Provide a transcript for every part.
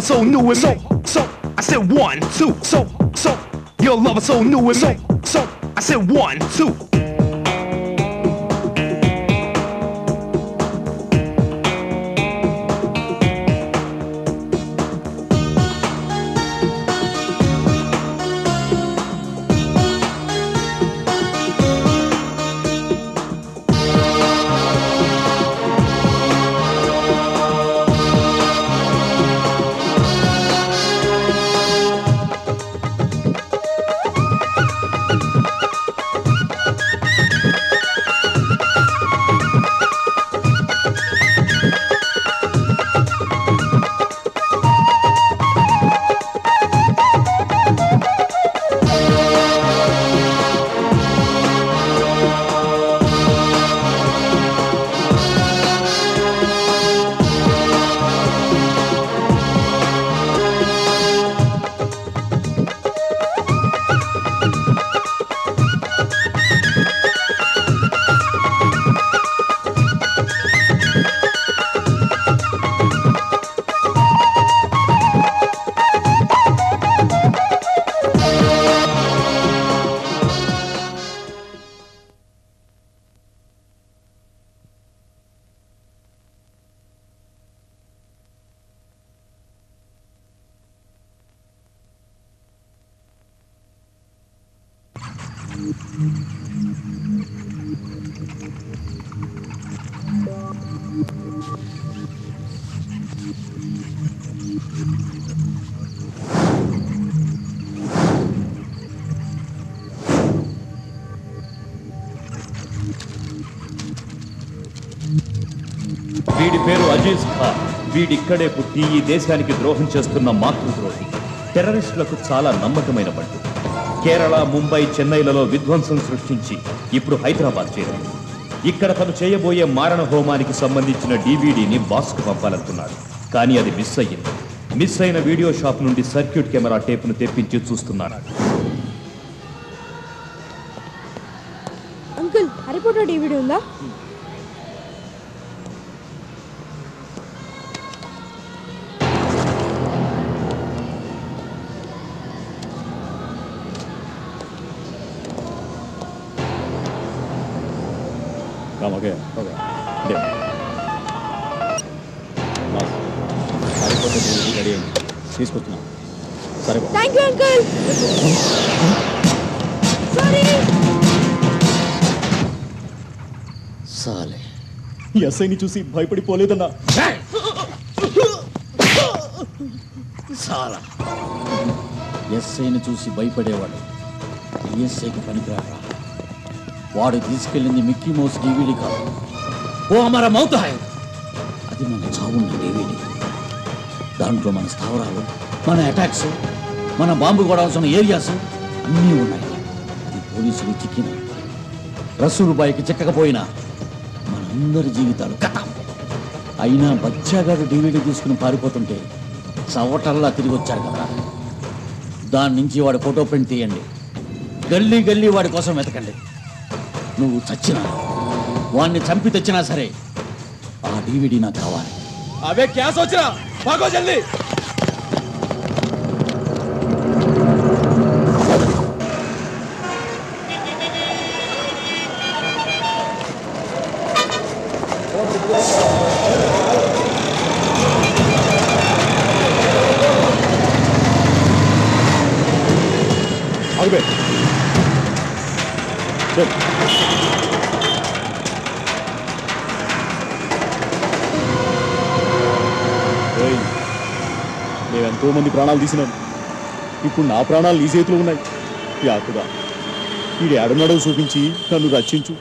so new and so so. I said one, two, so so. Your lover so new and so so. I said one, two. వీడి పేరు అజీజ్ ఖాన్ వీడిక్కడే పుట్టి ఈ దేశానికి ద్రోహం చేస్తున్న మాతృద్రోహి టెర్రరిస్టులకు చాలా నమ్మకమైన బంటు కేరళ ముంబై చెన్నైలలో విధ్వంసం సృష్టించి ఇప్పుడు హైదరాబాద్ చేరాడు ఇక్కడ తను చేయబోయే మారణ హోమానికి సంబంధించిన డీవీడీని బాస్కు పంపాలనుకున్నాడు కానీ అది మిస్ అయ్యింది మిస్ అయిన వీడియో షాప్ నుండి సర్క్యూట్ కెమెరా టేపును తెప్పించి చూస్తున్నాడు అంకుల్ హరిపోటో డివిడి ఉందా ఓకే ఓకే రెడీ అయింది తీసుకొచ్చున్నాం సరే బాబు థ్యాంక్ యూ అంకుల్ సారీ సాలే ఈ ఎస్ఐని చూసి భయపడిపోలేదన్నా చాలా ఎస్ఐని చూసి భయపడేవాడు ఎస్ఐకి పనికిరారా వాడు తీసుకెళ్ళింది మిక్కీ మౌస్ డివిడి కాదు ఓ అమర మౌత్ హాయ్ అది మన చావున్న డివిడి దాంట్లో మన స్థావరాలు మన అటాక్స్ మన బాంబు కొడాల్సిన ఏరియాస్ అన్నీ ఉన్నాయి అది పోలీసులు చిక్కిన రసూలు బాయికి చిక్కకపోయినా మనందరి జీవితాలు కథ అయినా బచ్చాగాడు డివిడి తీసుకుని పారిపోతుంటే చవటల్లా తిరిగి వచ్చారు కదా దాని నుంచి వాడి ఫోటో ప్రింట్ తీయండి గల్లీ గల్లీ వాడి కోసం వెతకండి నువ్వు చచ్చినా వాడిని చంపి తెచ్చినా సరే ఆ డివిడి నాకు కావాలి అవే క్యాస్ వచ్చినా బాగో జల్దీ ఆగిపోయి నేను ఎంతో మంది ప్రాణాలు తీసినాను ఇప్పుడు నా ప్రాణాలు నీ చేతిలో ఉన్నాయి యాకుగా వీడు ఏడున్నాడో చూపించి నన్ను రక్షించు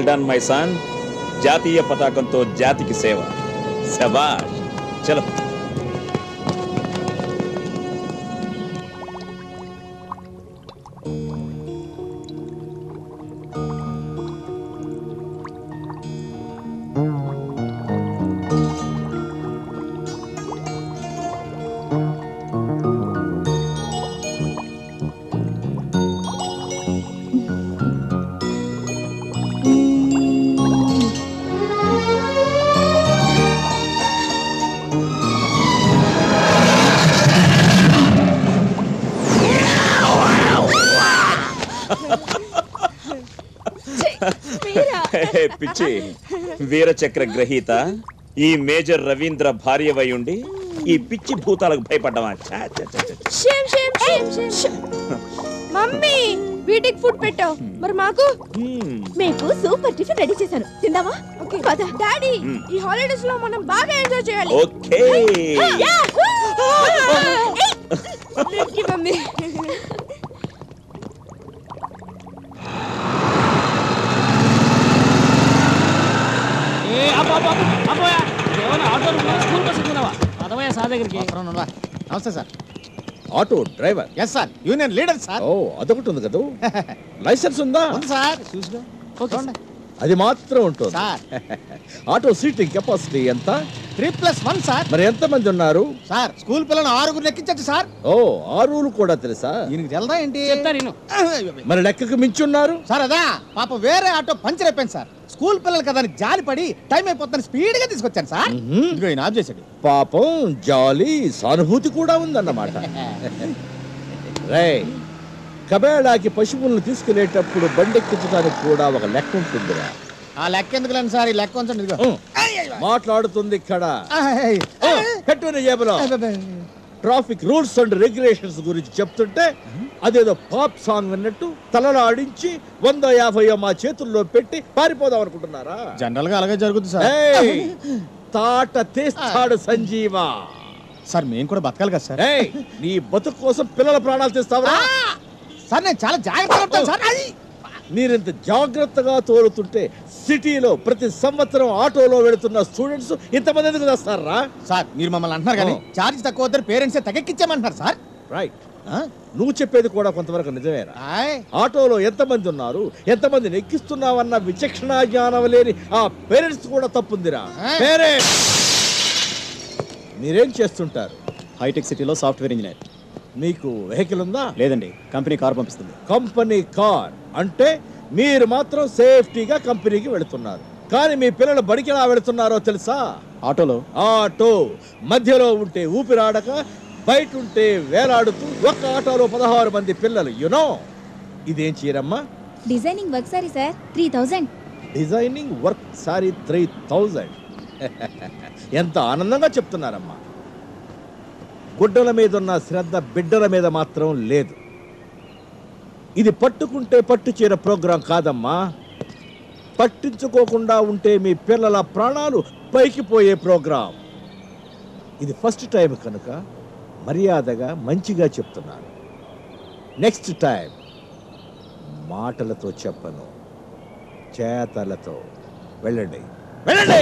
డన్ మై సన్ జాతీయ పతాకంతో జాతికి సేవ శబాష్ చలో మీరా హే, పిచ్చి వీరచక్ర గ్రహీత ఈ మేజర్ రవీంద్ర భార్యవై ఉండి ఈ పిచ్చి భూతాలకు భయపడ్డమా ఛా, ఛా, ఛా, ఛా, ఛా. Shame shame shame shame mummy వీటికి ఫుడ్ పెట్టావు మరి మాకు హ్మ్. మీకు సూపర్ టిఫిన్ రెడీ చేశాను తిందామా ఓకే పద. డాడీ మ్మ్. ఈ హాలిడేస్ లో మనం బాగా ఎంజాయ్ చేయాలి ఓకే Thank you, మమ్మీ ఏ అబ్బో అబ్బో అబ్బోయా ఏమైనా ఆటో స్కూల్ బస్ ఎక్కున్నావా పదవయ్యా సా దగ్గరికి నమస్తే sir auto driver yes sir union leader sir ఓ అదొకటి ఉంది కదా లైసెన్స్ ఉందా ఉంది సార్ చూసుకో చూడండి అది మాత్రం ఉంటుంది సార్ ఆటో సీటింగ్ కెపాసిటీ ఎంత త్రీ ప్లస్ వన్ సార్ మరి ఎంత మంది ఉన్నారు సార్ స్కూల్ పిల్లలు ఆరుగురు ఎక్కించచ్చు సార్ ఓ ఆ రూల్ కూడా తెలుసా ఈయనకి తెలదా ఏంటి చెప్తా నేను మరి లెక్కకు మించి ఉన్నారు సార్ అదా పాప వేరే ఆటో పంచర్ అయిపోయింది సార్ స్కూల్ పిల్లలు కదా అని జాలి పడి టైం అయిపోతుందని స్పీడ్ గా తీసుకొచ్చాను సార్ ఇదిగో ఈయన ఆఫ్ చేశాడు పాపం జాలి సానుభూతి కూడా ఉందన్నమాట రే కబేళాకి పశువులను తీసుకెళ్లేటప్పుడు బండెక్కించడానికి కూడా ఒక లెక్క ఉంటుందిరా ఆ లెక్క ఎందుకు లేని సార్ ఈ లెక్క ఉంచండి ఇదిగో ఉం. మాట్లాడుతుంది ఇక్కడ ఆయ్. ఓ, పెట్టు జేబులో ట్రాఫిక్ రూల్స్ అండ్ రెగ్యులేషన్స్ గురించి చెప్తుంటే అదేదో పాప్ సాంగ్ అన్నట్టు తలలో ఆడించి వంద యాభై మా చేతుల్లో పెట్టి పారిపోదాం అనుకుంటున్నారా జనరల్ గా అలాగే జరుగుతుంది సార్ ఏయ్, తాట తీస్తాడు సంజీవ సార్ మేము కూడా బతకాలి కదా సార్ ఏయ్, నీ బతుకు కోసం పిల్లల ప్రాణాలు తీస్తావరా సార్ నేను చాలా జాగ్రత్తగా ఉంటాను సార్ అయ్. మీరింత జాగ్రత్తగా తోలుతుంటే సిటీలో ప్రతి సంవత్సరం ఆటోలో వెళుతున్న స్టూడెంట్స్ ఇంతమంది ఎందుకు చేస్తారా సార్ మీరు మమ్మల్ని అంటున్నారు కానీ ఓ. ఛార్జ్ తక్కువ వద్దని పేరెంట్స్ తగ్గెక్కిచ్చామంటున్నారు సార్ రైట్ ఆ? నువ్వు చెప్పేది కూడా కొంతవరకు నిజమేరా ఆయ్. ఆటోలో ఎంతమంది ఉన్నారు ఎంతమందిని ఎక్కిస్తున్నావన్న విచక్షణ జ్ఞానం లేని ఆ పేరెంట్స్ కూడా తప్పుందిరా ఆ. పేరెంట్స్ మీరేం చేస్తుంటారు హైటెక్ సిటీలో సాఫ్ట్వేర్ ఇంజనీర్ మీకు వెహికల్ ఉందా లేదండి కంపెనీ కార్ పంపిస్తుంది కంపెనీ కార్ అంటే మీరు మాత్రం సేఫ్టీగా కంపెనీకి వెళుతున్నారు కానీ మీ పిల్లలు బడికి ఎలా వెళుతున్నారో తెలుసా ఆటోలో ఆటో మధ్యలో ఉంటే ఊపిరాడక బయట ఉంటే వేలాడుతూ ఒక్క ఆటోలో పదహారు మంది పిల్లలు యునో ఇదేం చీరమ్మా designing work sari sir three thousand designing work sari three thousand ఎంత ఆనందంగా చెప్తున్నారమ్మా గుడ్డల మీద ఉన్న శ్రద్ధ బిడ్డల మీద మాత్రం లేదు ఇది పట్టుకుంటే పట్టు చీర ప్రోగ్రాం కాదమ్మా పట్టించుకోకుండా ఉంటే మీ పిల్లల ప్రాణాలు పైకి పోయే ప్రోగ్రాం ఇది ఫస్ట్ టైం కనుక మర్యాదగా మంచిగా చెప్తున్నాను నెక్స్ట్ టైం మాటలతో చెప్పను చేతలతో వెళ్ళండి వెళ్ళండి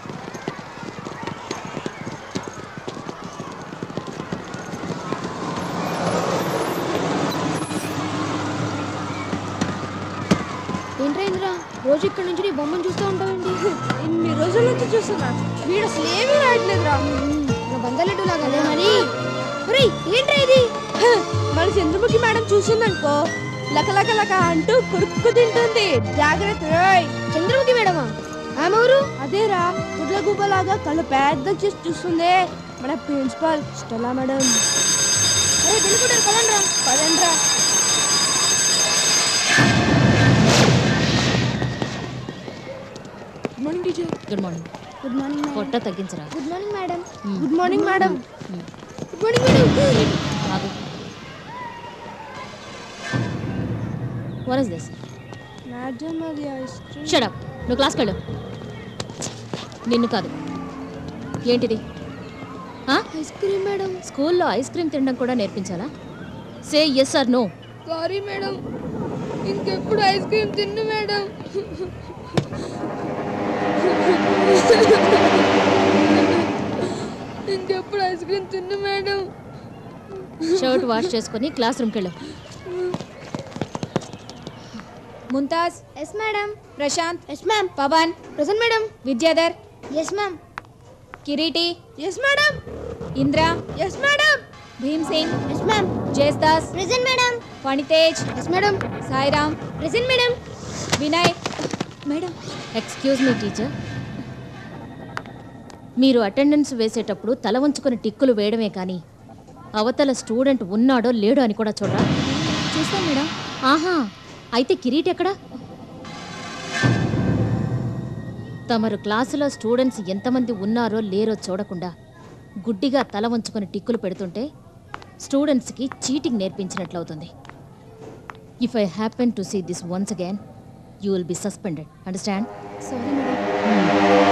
ఏంట్రా ఇంద్రా రోజు ఇక్కడ నుంచి నీ బొమ్మను చూస్తూ ఉంటావండి ఇన్ని రోజుల నుంచి చూస్తున్నా వీడు అసలు ఏమీ రాయట్లేదురా నా బంగాళెడ్డు లాగా అదే మరి ఒరేయ్, ఏంట్రా ఇది హ, మన చంద్రముఖి మేడం చూసిందనుకో లక లక లక అంటూ కురుక్కు తింటుంది జాగ్రత్త రోయ్ చంద్రముఖి మేడమా ఆమెవరు అదేరా గుడ్ల గుబ్బలాగా కళ్ళు పెద్ద చేసి చూస్తుంది మన ప్రిన్సిపాల్ స్టెలా మేడం అరే వెళ్ళిపోతారు పదండ్రా పదండ్రా good morning teacher good morning good morning పొట్ట తగ్గించరా good morning madam good morning madam good morning madam ఆగు వాట్ ఇస్ దిస్ మేడం అది ఐస్ క్రీమ్ షట్ అప్ నువ్వు క్లాస్కి వెళ్ళు నిన్ను కాదు ఏంటిది ఐస్ క్రీమ్ మేడం స్కూల్లో ఐస్ క్రీమ్ తినడం కూడా నేర్పించాలా say yes or no sorry madam ఇంకెప్పుడు ఐస్ క్రీమ్ తిన్ను మేడం షర్ట్ వాష్ చేసుకొని క్లాస్ రూమ్కి వెళ్ళు Mumtaz yes madam Prashant yes ma'am Pawan present madam Vidyadhar yes ma'am Kireeti yes madam Indra yes madam Bhim Singh yes ma'am Jesudas present madam Phanitej yes madam Sairam present madam Vinay madam excuse me teacher మీరు attendance వేసేటప్పుడు తల వంచుకొని టిక్కులు వేయడమే కానీ అవతల స్టూడెంట్ ఉన్నాడో లేడో అని కూడా చూడరా చూస్తాం మేడం ఆహా అయితే కిరీట్ ఎక్కడా తమరు క్లాసులో స్టూడెంట్స్ ఎంతమంది ఉన్నారో లేరో చూడకుండా గుడ్డిగా తల వంచుకొని టిక్కులు పెడుతుంటే స్టూడెంట్స్కి చీటింగ్ నేర్పించినట్లవుతుంది if I happen to see this once again you will be suspended understand sorry madam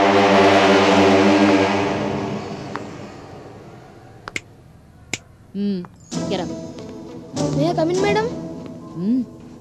get up may come in madam మ్మ్.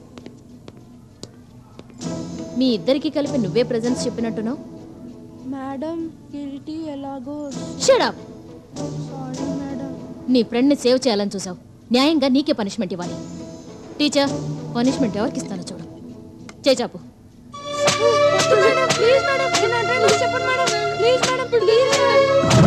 మీ ఇద్దరికి కలిపి నువ్వే ప్రెజెన్స్ చెప్పినట్టున్నావు మేడం కిరీటి ఎలాగో షడప్ సారీ మేడం నీ ఫ్రెండ్ని సేవ్ చేయాలని చూసావు న్యాయంగా నీకే పనిష్మెంట్ ఇవ్వాలి టీచర్ పనిష్మెంట్ ఎవరికి ఇస్తానో చూడు చేచాపు మేడం ప్లీజ్ మేడం నేను అంటే చెప్పండి madam please madam please madam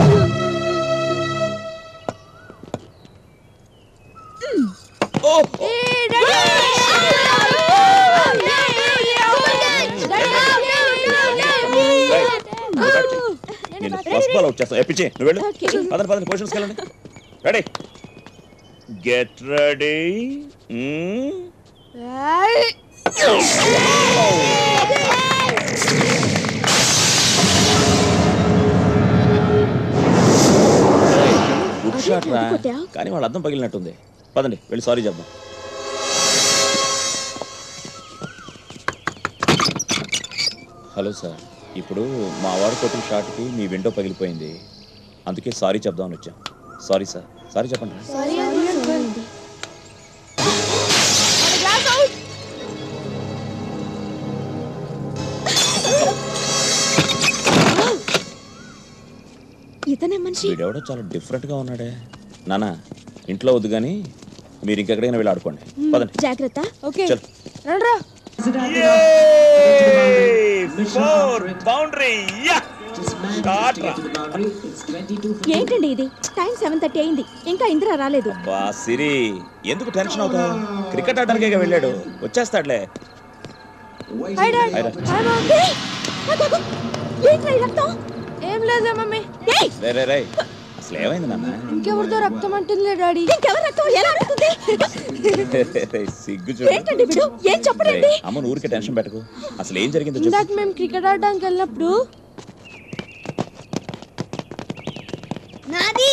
నేను ఫస్ట్ బాల్ అవుట్ చేస్తాను ఎప్పించి నువ్వు వెళ్ళు పదండి పదండి పొజిషన్స్కి వెళ్ళండి ready get ready good shot రా కానీ వాళ్ళ అద్దం పగిలినట్టుంది పదండి వెళ్ళి సారీ చెప్దాం హలో సార్ ఇప్పుడు మా వాడు కొట్టిన షాట్కి మీ విండో పగిలిపోయింది అందుకే సారీ చెప్దామని వచ్చాం సారీ సార్ సారీ చెప్పండి రా. సారీ అండి ఇతనే మనిషి వీడెవడో చాలా డిఫరెంట్గా ఉన్నాడే నానా ఇంట్లో వద్దు కానీ మీరు ఇంకెక్కడికైనా వెళ్ళి ఆడుకోండి పదండి జాగ్రత్త ఓకే చల్ రండ్రా బౌండరీ ఏంటండి ఇది టైం సెవెన్ థర్టీ అయింది ఇంకా ఇందిరా రాలేదు బా సిరి ఎందుకు టెన్షన్ అవుతావు క్రికెట్ ఆడడానికే వెళ్ళాడు వచ్చేస్తాడులే హాయ్ డాడ్ హాయ్ రా. హాయ్ మామ్ ఏయ్, ఆగు, ఆగు. ఏంట్రా ఈ రక్తం ఏం లేదే మమ్మీ ఏయ్, రే రే రే అసలు ఏమైంది నాన్న ఇంకెవరితో రక్తం అంటుందిలే డాడీ ఇంకెవరి రక్తం ఎలా అంటుంది సిగ్గు చూడు ఏంటండి వీడు ఏం రేయ్, చెప్పడండి అమ్మ ఊరికే టెన్షన్ పెట్టకు అసలు ఏం జరిగిందో చెప్పు ఇందాక మేము క్రికెట్ ఆడడానికి వెళ్ళినప్పుడు నాది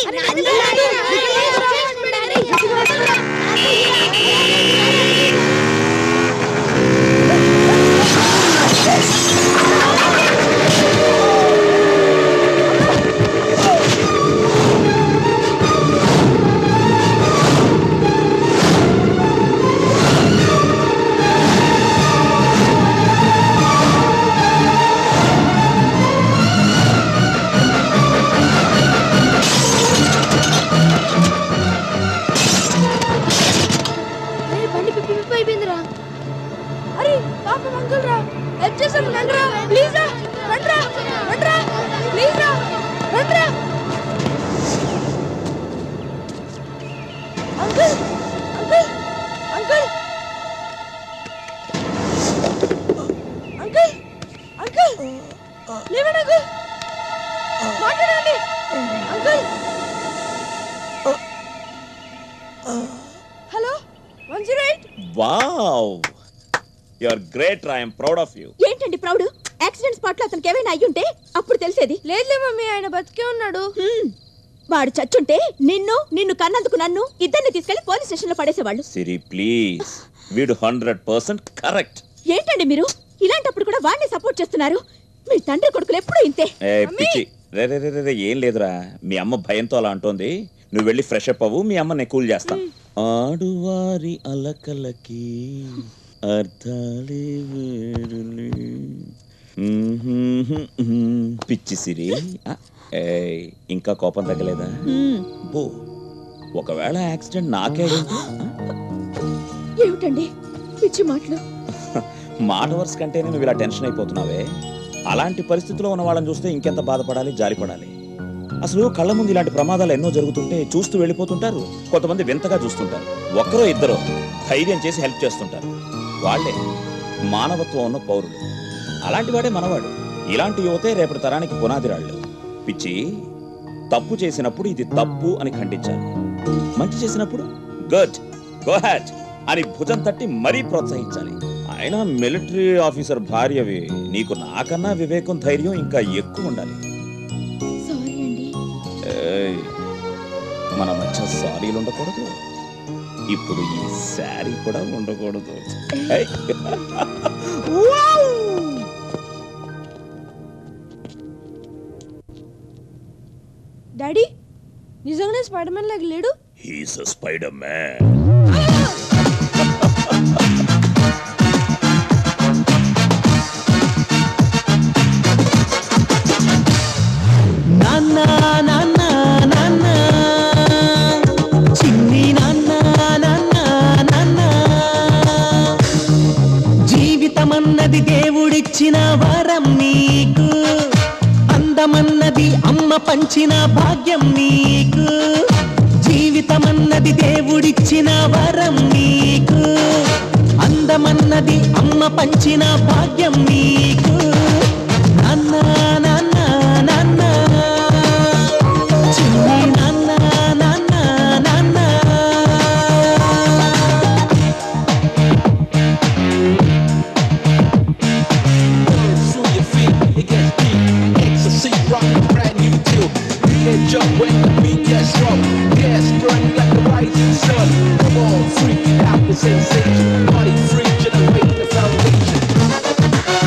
అరే బండి పిప్పి పిప్పి అయిపోయిందిరా అరే పాప అంకుల్ రా హెల్ప్ చేసాను రండ్రా ప్లీజ్ రా రండ్రా రండ్రా ప్లీజ్ రా రండ్రా uncle uncle uncle uncle uncle లేవండి అంకుల్ మాట్లాడండి uncle hello one zero eight wow you are great రా ఐఎమ్ ప్రౌడ్ ఆఫ్ యూ ఏంటండి ప్రౌడ్ యాక్సిడెంట్ స్పాట్ లో అతనికి ఏమైనా అయ్యుంటే అప్పుడు తెలిసేది లేదులే మమ్మీ ఆయన బతికే ఉన్నాడు హ్మ్. వాడు చచ్చుంటే నిన్ను నిన్ను కన్నందుకు నన్ను ఇద్దరిని తీసుకెళ్లి పోలీస్ స్టేషన్ లో పడేసేవాళ్ళు సిరి ప్లీజ్ వీడు హండ్రెడ్ పర్సెంట్ కరెక్ట్ ఏంటండి మీరు ఇలాంటప్పుడు కూడా వాడిని సపోర్ట్ చేస్తున్నారు మీ తండ్రి కొడుకులు ఎప్పుడూ ఇంతే ఏ పిచ్చి రే రే రే రే, రే ఏం లేదురా మీ అమ్మ భయంతో అలా అంటోంది నువ్వు వెళ్ళి ఫ్రెష్ అప్ అవ్వు మీ అమ్మ నేను కూల్ చేస్తా ఆడువారి అలకలకి అర్థాలే వేరులే. మ్మ్హ్మ్. పిచ్చి సిరి ఆ, ఏయ్, ఇంకా కోపం తగ్గలేదా హ్మ్. బో ఒకవేళ యాక్సిడెంట్ నాకే అయితే, ఏమిటండి పిచ్చి మాటలు మాట వరుస కంటేనే నువ్వు ఇలా టెన్షన్ అయిపోతున్నావే అలాంటి పరిస్థితిలో ఉన్న వాళ్ళని చూస్తే ఇంకెంత బాధపడాలి జాలిపడాలి అసలు కళ్ళ ముందు ఇలాంటి ప్రమాదాలు ఎన్నో జరుగుతుంటే చూస్తూ వెళ్ళిపోతుంటారు కొంతమంది వింతగా చూస్తుంటారు ఒక్కరో ఇద్దరో ధైర్యం చేసి హెల్ప్ చేస్తుంటారు వాళ్ళే మానవత్వం ఉన్న పౌరులు అలాంటి వాడే మనవాడు ఇలాంటి యువతే రేపటి తరానికి పునాది రాళ్ళు పిచ్చి తప్పు చేసినప్పుడు ఇది తప్పు అని ఖండించాలి మంచి చేసినప్పుడు గుడ్ గో హ్యాట్ అని భుజం తట్టి మరీ ప్రోత్సహించాలి ఆయన మిలిటరీ ఆఫీసర్ భార్యవి నీకు నాకన్నా వివేకం ధైర్యం ఇంకా ఎక్కువ ఉండాలి సారీ అండి ఏయ్, మన మధ్య సారీలు ఉండకూడదు ఇప్పుడు ఈ శారీ కూడా ఉండకూడదు ఏయ్. డాడీ నిజంగానే స్పైడర్ మ్యాన్ లాగా లేడు He's a Spider-Man. నాన్న నాన్న నాన్న చిన్ని నాన్న నాన్న నాన్న జీవితమన్నది దేవుడిచ్చిన వరం నీకు అందమన్నది అమ్మ పంచిన భాగ్యం నీకు జీవితమన్నది దేవుడిచ్చిన వరం నీకు అందమన్నది అమ్మ పంచిన భాగ్యం నీకు నాన్న నాన్న నాన్న చిన్ని నాన్న నాన్న నాన్న through your feet, it gets deep. Ecstasy, rock a brand new tune. You can jump when the beat gets strong. Gas burning like the rising sun. Come on, freak it out with sensation. Body free, generate the foundation.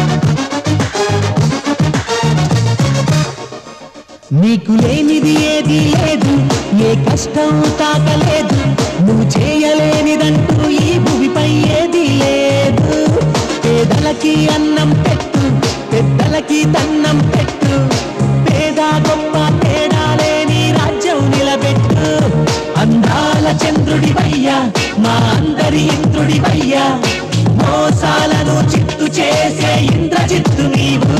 నీకు లేనిది ఏది లేదు ఏ కష్టం తాకలేదు నువ్వు చేయలేనిదంటూ ఈ భూమిపై ఏది లేదు పేదలకి అన్నం పెట్టు పెద్దలకి దన్నం పెట్టు పేద గొప్ప తేడా లేని రాజ్యం నిలబెట్టు అందాల చంద్రుడి వయ్యా మా అందరి ఇంద్రుడి వయ్యా మోసాలను చిత్తు చేసే ఇంద్రజిత్తు నీవు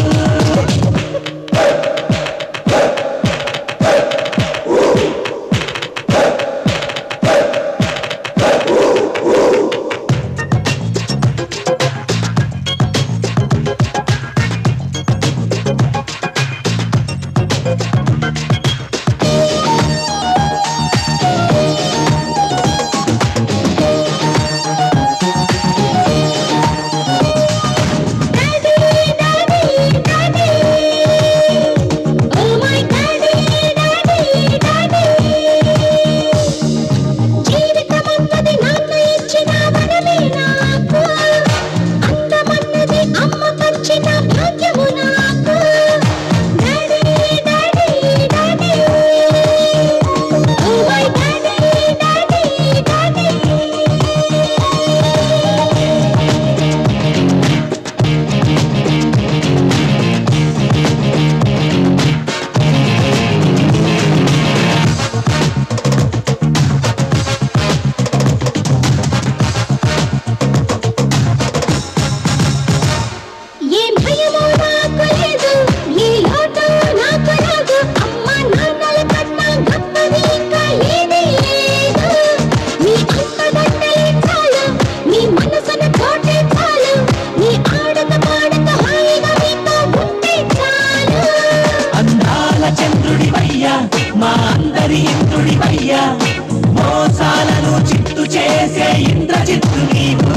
ఏ భయమో నాకు లేదు ఏ లోటు నాకు రాదు అమ్మ నాన్నల కన్నా గొప్పది ఇంకా ఏదీ లేదు నీ అంతదండలే చాలు నీ మనసును తోటే చాలు నీ ఆడత పాడత హాయిగా నీతో ఉంటే చాలు అందాల చంద్రుడి వయ్యా మా అందరి ఇంద్రుడి వయ్యా మోసాలను చిత్తు చేసే ఇంద్రజిత్తు నీవు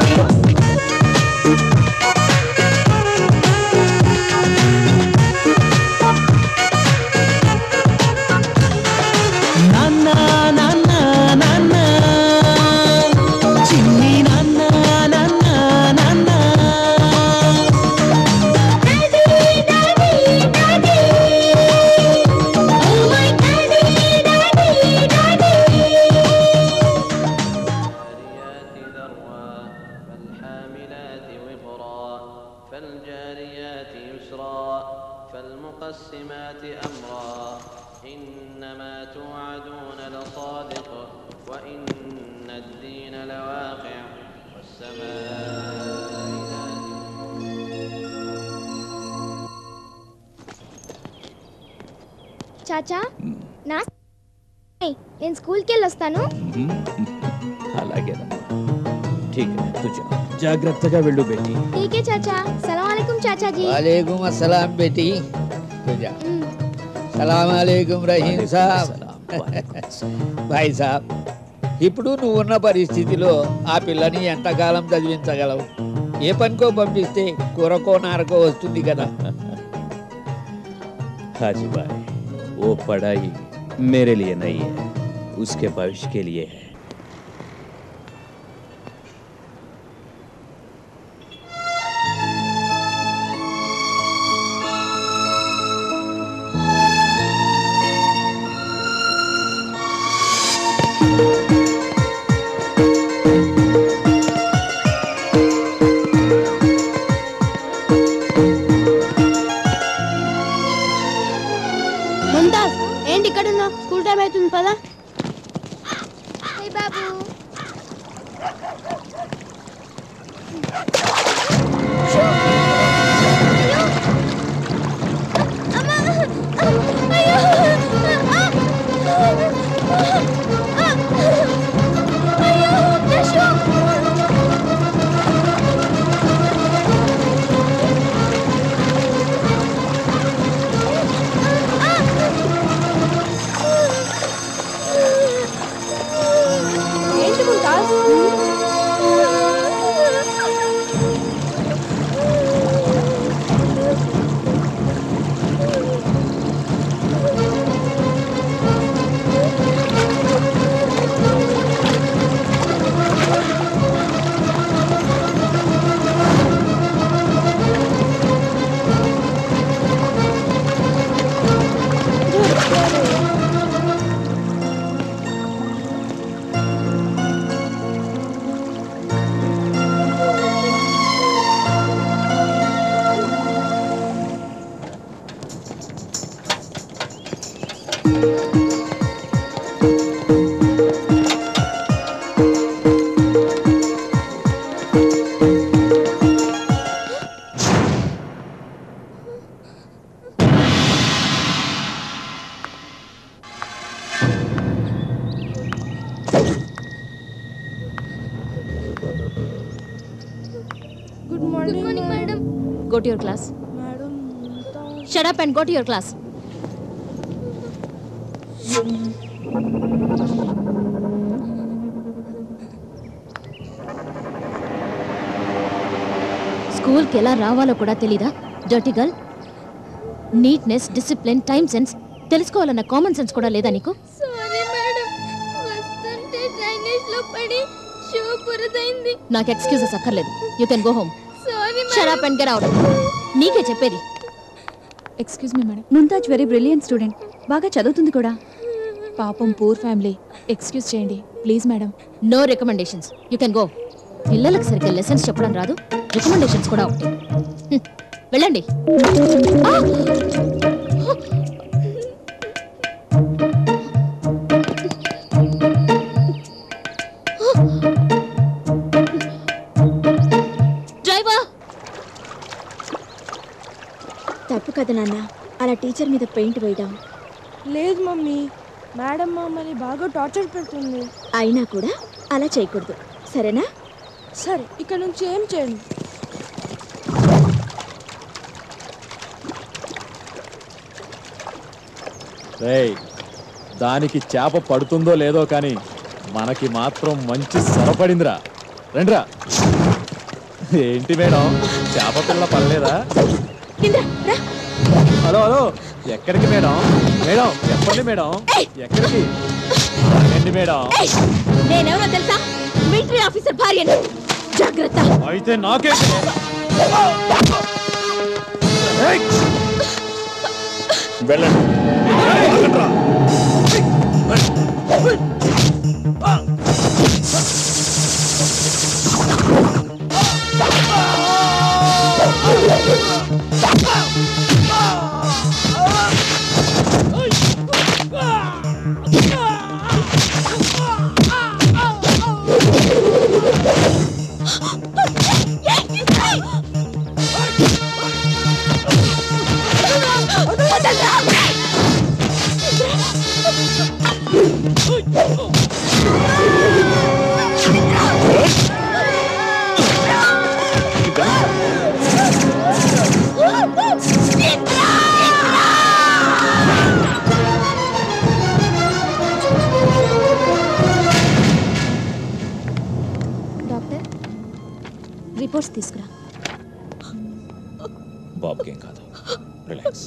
నాన్న నాన్న నాన్న చిన్ని నాన్న నాన్న నాన్న فالمقسمات أمرا إنما توعدون لصادق وإن الدين لواقع والسماء ذات చాచా నా నేను స్కూల్కి వెళ్ళి వస్తాను అలాగే జాగ్రత్తగా వెళ్ళు బెట్టి ఠీకే చాచా సలాం అలైకుం చాచాజీ वालेकुम अस्सलाम बेटी तुझा సలాం అలైకుం రహీం సాబ్ భాయ్ సాబ్ ఇప్పుడు నువ్వు ఉన్న పరిస్థితిలో ఆ పిల్లని ఎంతకాలం చదివించగలవు ఏ పనికో పంపిస్తే కూరకో నారకో వస్తుంది కదా हाजी भाई वो पढ़ाई मेरे लिए नहीं है उसके भविष्य के लिए है ముంతాజ్ ఏంటి ఇక్కడ ఉన్నావు స్కూల్ టైం అవుతుంది పదా హే బాబు ఏంటి Mumtaz good morning good morning madam go to your class madam shut up and go to your class స్కూల్కి ఎలా రావాలో కూడా తెలీదా dirty girl neatness discipline time sense తెలుసుకోవాలన్న కామన్ సెన్స్ కూడా లేదా నీకు సారీ మేడం వస్తుంటే డ్రైనేజ్ లో పడి షూ బురదైంది నాకు ఎక్స్క్యూజెస్ అక్కర్లేదు you can go home sorry shut up and get out నీకే చెప్పేది excuse me madam Mumtaz very brilliant student బాగా చదువుతుంది కూడా పాపం పూర్ ఫ్యామిలీ ఎక్స్క్యూజ్ చేయండి please madam no recommendations you can go పిల్లలకు సరిగ్గా లెసన్స్ చెప్పడం రాదు రికమెండేషన్స్ కూడా ఒకటి హ్మ్, వెళ్ళండి ఆ! డ్రైవర్ తప్పు కదా నాన్న అలా టీచర్ మీద పెయింట్ వేయడం లేదు మమ్మీ మేడం మమ్మల్ని బాగా టార్చర్ పెడుతుంది అయినా కూడా అలా చేయకూడదు సరేనా సరే ఇక్కడ నుంచి ఏం చేయను రేయ్ దానికి చేప పడుతుందో లేదో కానీ మనకి మాత్రం మంచి సరపడిందిరా రండిరా ఏంటి మేడం చేప పిల్ల పడలేదా హలో హలో ఎక్కడికి మేడం మేడం చెప్పండి మేడం ఎక్కడికి ఆగండి మేడం నేనెవరో తెలుసా మిలిటరీ ఆఫీసర్ భార్యను జాగ్రత్త అయితే నాకే వెళ్ళండి Ah! డాక్టర్ రిపోర్ట్స్ తీసుకురా బాబుకేం కాదు రిలాక్స్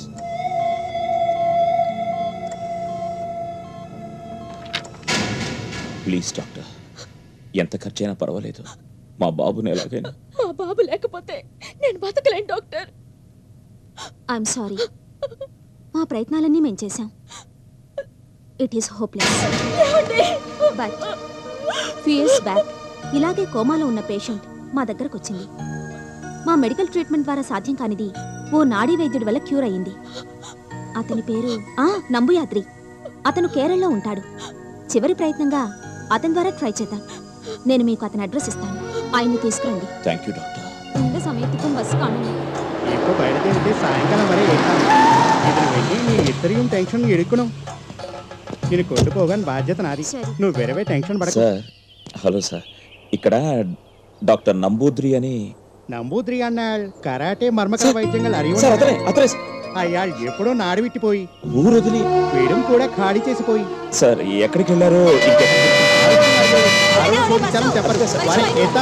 ప్లీజ్ డాక్టర్ ఎంత ఖర్చైనా పర్వాలేదు మా బాబుని ఎలాగైనా మా బాబు లేకపోతే నేను బతకలేను డాక్టర్ ఐఎమ్ సారీ మా ప్రయత్నాలన్నీ మేము చేశాం it is hopeless but few years back ఇలాగే కోమాలో ఉన్న పేషెంట్ మా దగ్గరకు వచ్చింది మా మెడికల్ ట్రీట్మెంట్ ద్వారా సాధ్యం కానిది ఓ నాడీ వైద్యుడి వల్ల క్యూర్ అయ్యింది అతని పేరు ఆ నంబుయాద్రి అతను కేరళలో ఉంటాడు చివరి ప్రయత్నంగా అతని ద్వారా ట్రై చేద్దాం నేను మీకు అతని అడ్రస్ ఇస్తాను ఆయన్ని తీసుకురండి థ్యాంక్ యూ డాక్టర్ இந்த சமயத்துக்கும் பஸ் காணும் ഇപ്പോൾ ബയలుదేరితే సాయంకాలం వరే వెళ్తాను ఇతను వెళ్ళి నీ ఇద్దరియం టెన్షన్ ఎడుకున్నాం నేను కొట్టుకోగాని బాధ్యత నాది నువ్వు వేరే టెన్షన్ పడకు సార్ హలో సార్ ఇక్కడ డాక్టర్ నంబూద్రి అని നമ്പൂതിരി അണ്ണാൾ കരാട്ടെ മർമ്മകല വൈദ്യങ്ങൾ సార్ అతనే అతనే అయ్యాൾ ఎప్పుడో నాడు విట్టిపోయి ఊరు వదిలి వీడం కూడా ఖాళీ చేసిపోయి సార్ ఎక్కడికి వెళ్ళారో ఇంకెక్కడ ఆ రోజు చూపించాలని చెప్పరు వారే ఎత్తాం.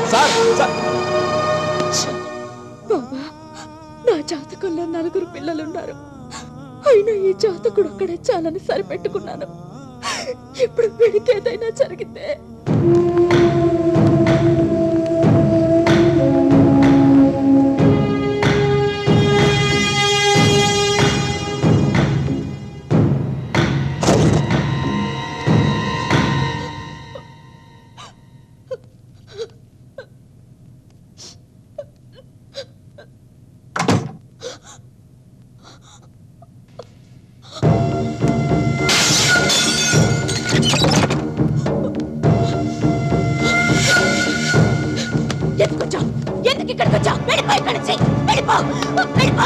బాబా నా జాతకంలో నలుగురు పిల్లలున్నారు అయినా ఈ జాతకుడు ఒక్కడే చాలని సరిపెట్టుకున్నాను ఇప్పుడు వీడికి ఏదైనా జరిగితే ఎందుకు వచ్చావు ఎందుకు ఇక్కడికి వచ్చావు వెళ్ళిపో ఇక్కడి నుంచి వెళ్ళిపో వెళ్ళిపో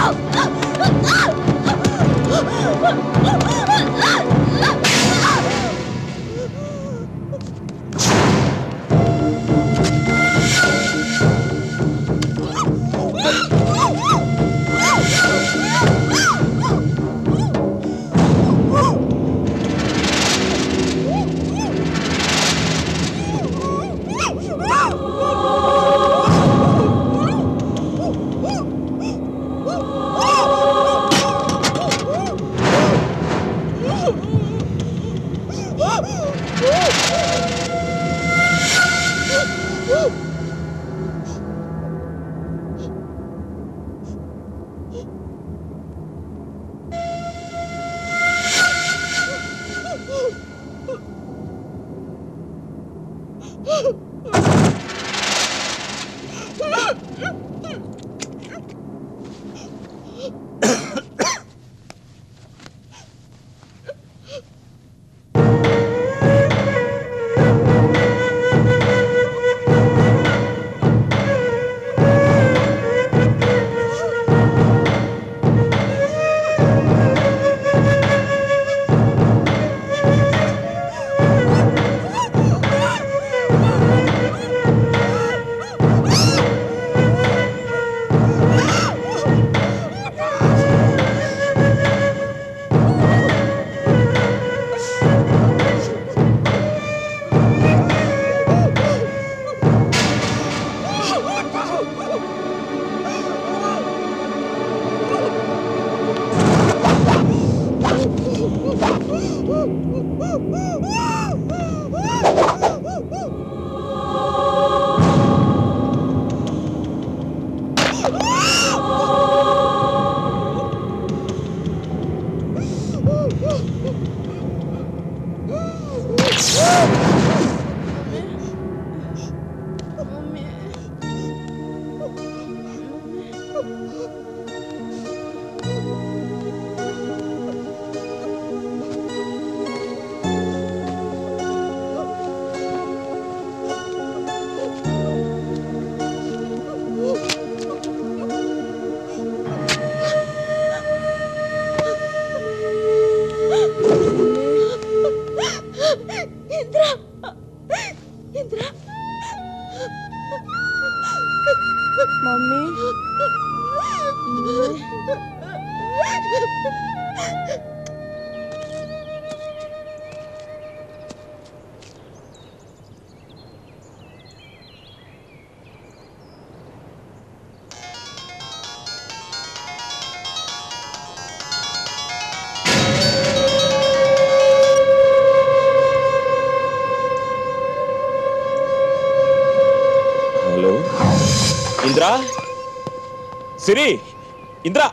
హలో ఇంద్రా సిరి ఇంద్రా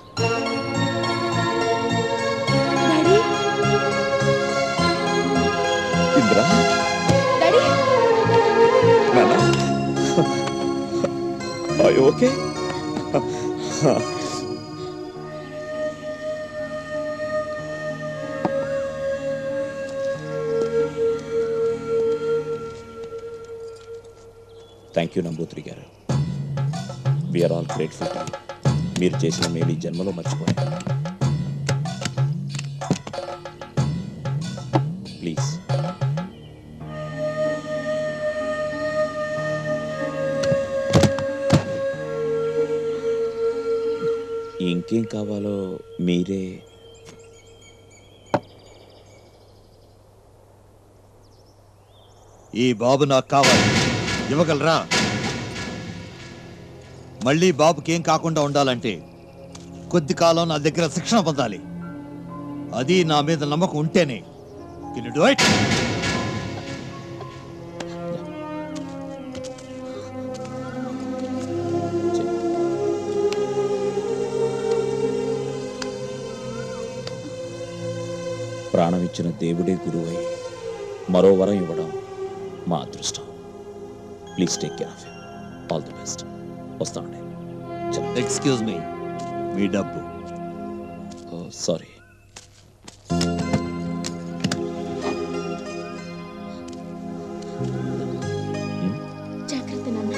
ఇంద్రా నాన్న ఓకే థ్యాంక్ యూ నంబూత్రి గారు వీఆర్ ఆల్ గ్రేట్ఫుల్ టు మీరు చేసిన మేలు ఈ జన్మలో మర్చిపోయాను ప్లీజ్ ఇంకేం కావాలో మీరే ఈ బాబు నాకు కావాలి ఇవ్వగలరా మళ్ళీ బాబుకి ఏం కాకుండా ఉండాలంటే కొద్ది కాలం నా దగ్గర శిక్షణ పొందాలి అది నా మీద నమ్మకం ఉంటేనే Can you do it? ప్రాణం ఇచ్చిన దేవుడే గురువై మరో వరం ఇవ్వడం మా అదృష్టం please take care of all the best వస్తామండి ఎక్స్క్యూజ్ మీ మీ డబ్బు సారీ జాగ్రత్త నాన్న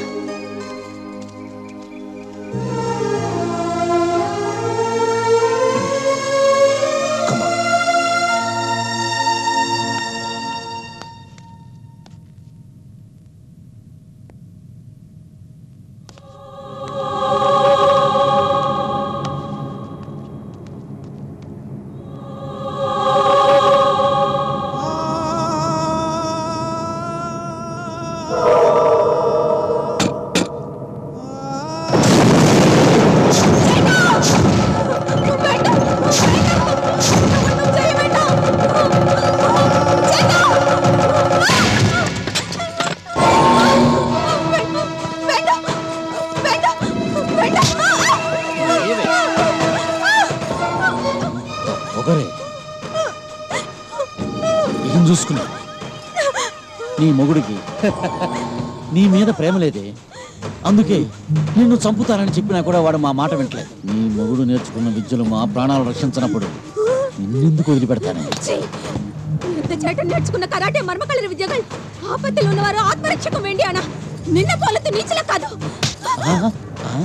ఒకరే ఏం చూసుకున్నా నీ మొగుడికి నీ మీద ప్రేమ లేదే అందుకే నిన్ను చంపుతానని చెప్పినా కూడా వాడు మా మాట వింటలేదు నీ మొగుడు నేర్చుకున్న విద్యలు మా ప్రాణాలు రక్షించినప్పుడు నిన్నెందుకు వదిలిపెడతానే ఛీ! యుద్ధ చేట నేర్చుకున్న కరాటే మర్మకళ విద్యകൾ ఆపత్తులు ఉన్నవారు ఆత్మరక్షకం వేండి అన నిన్న పోలతో నీచల కాదు ఆ, ఆ.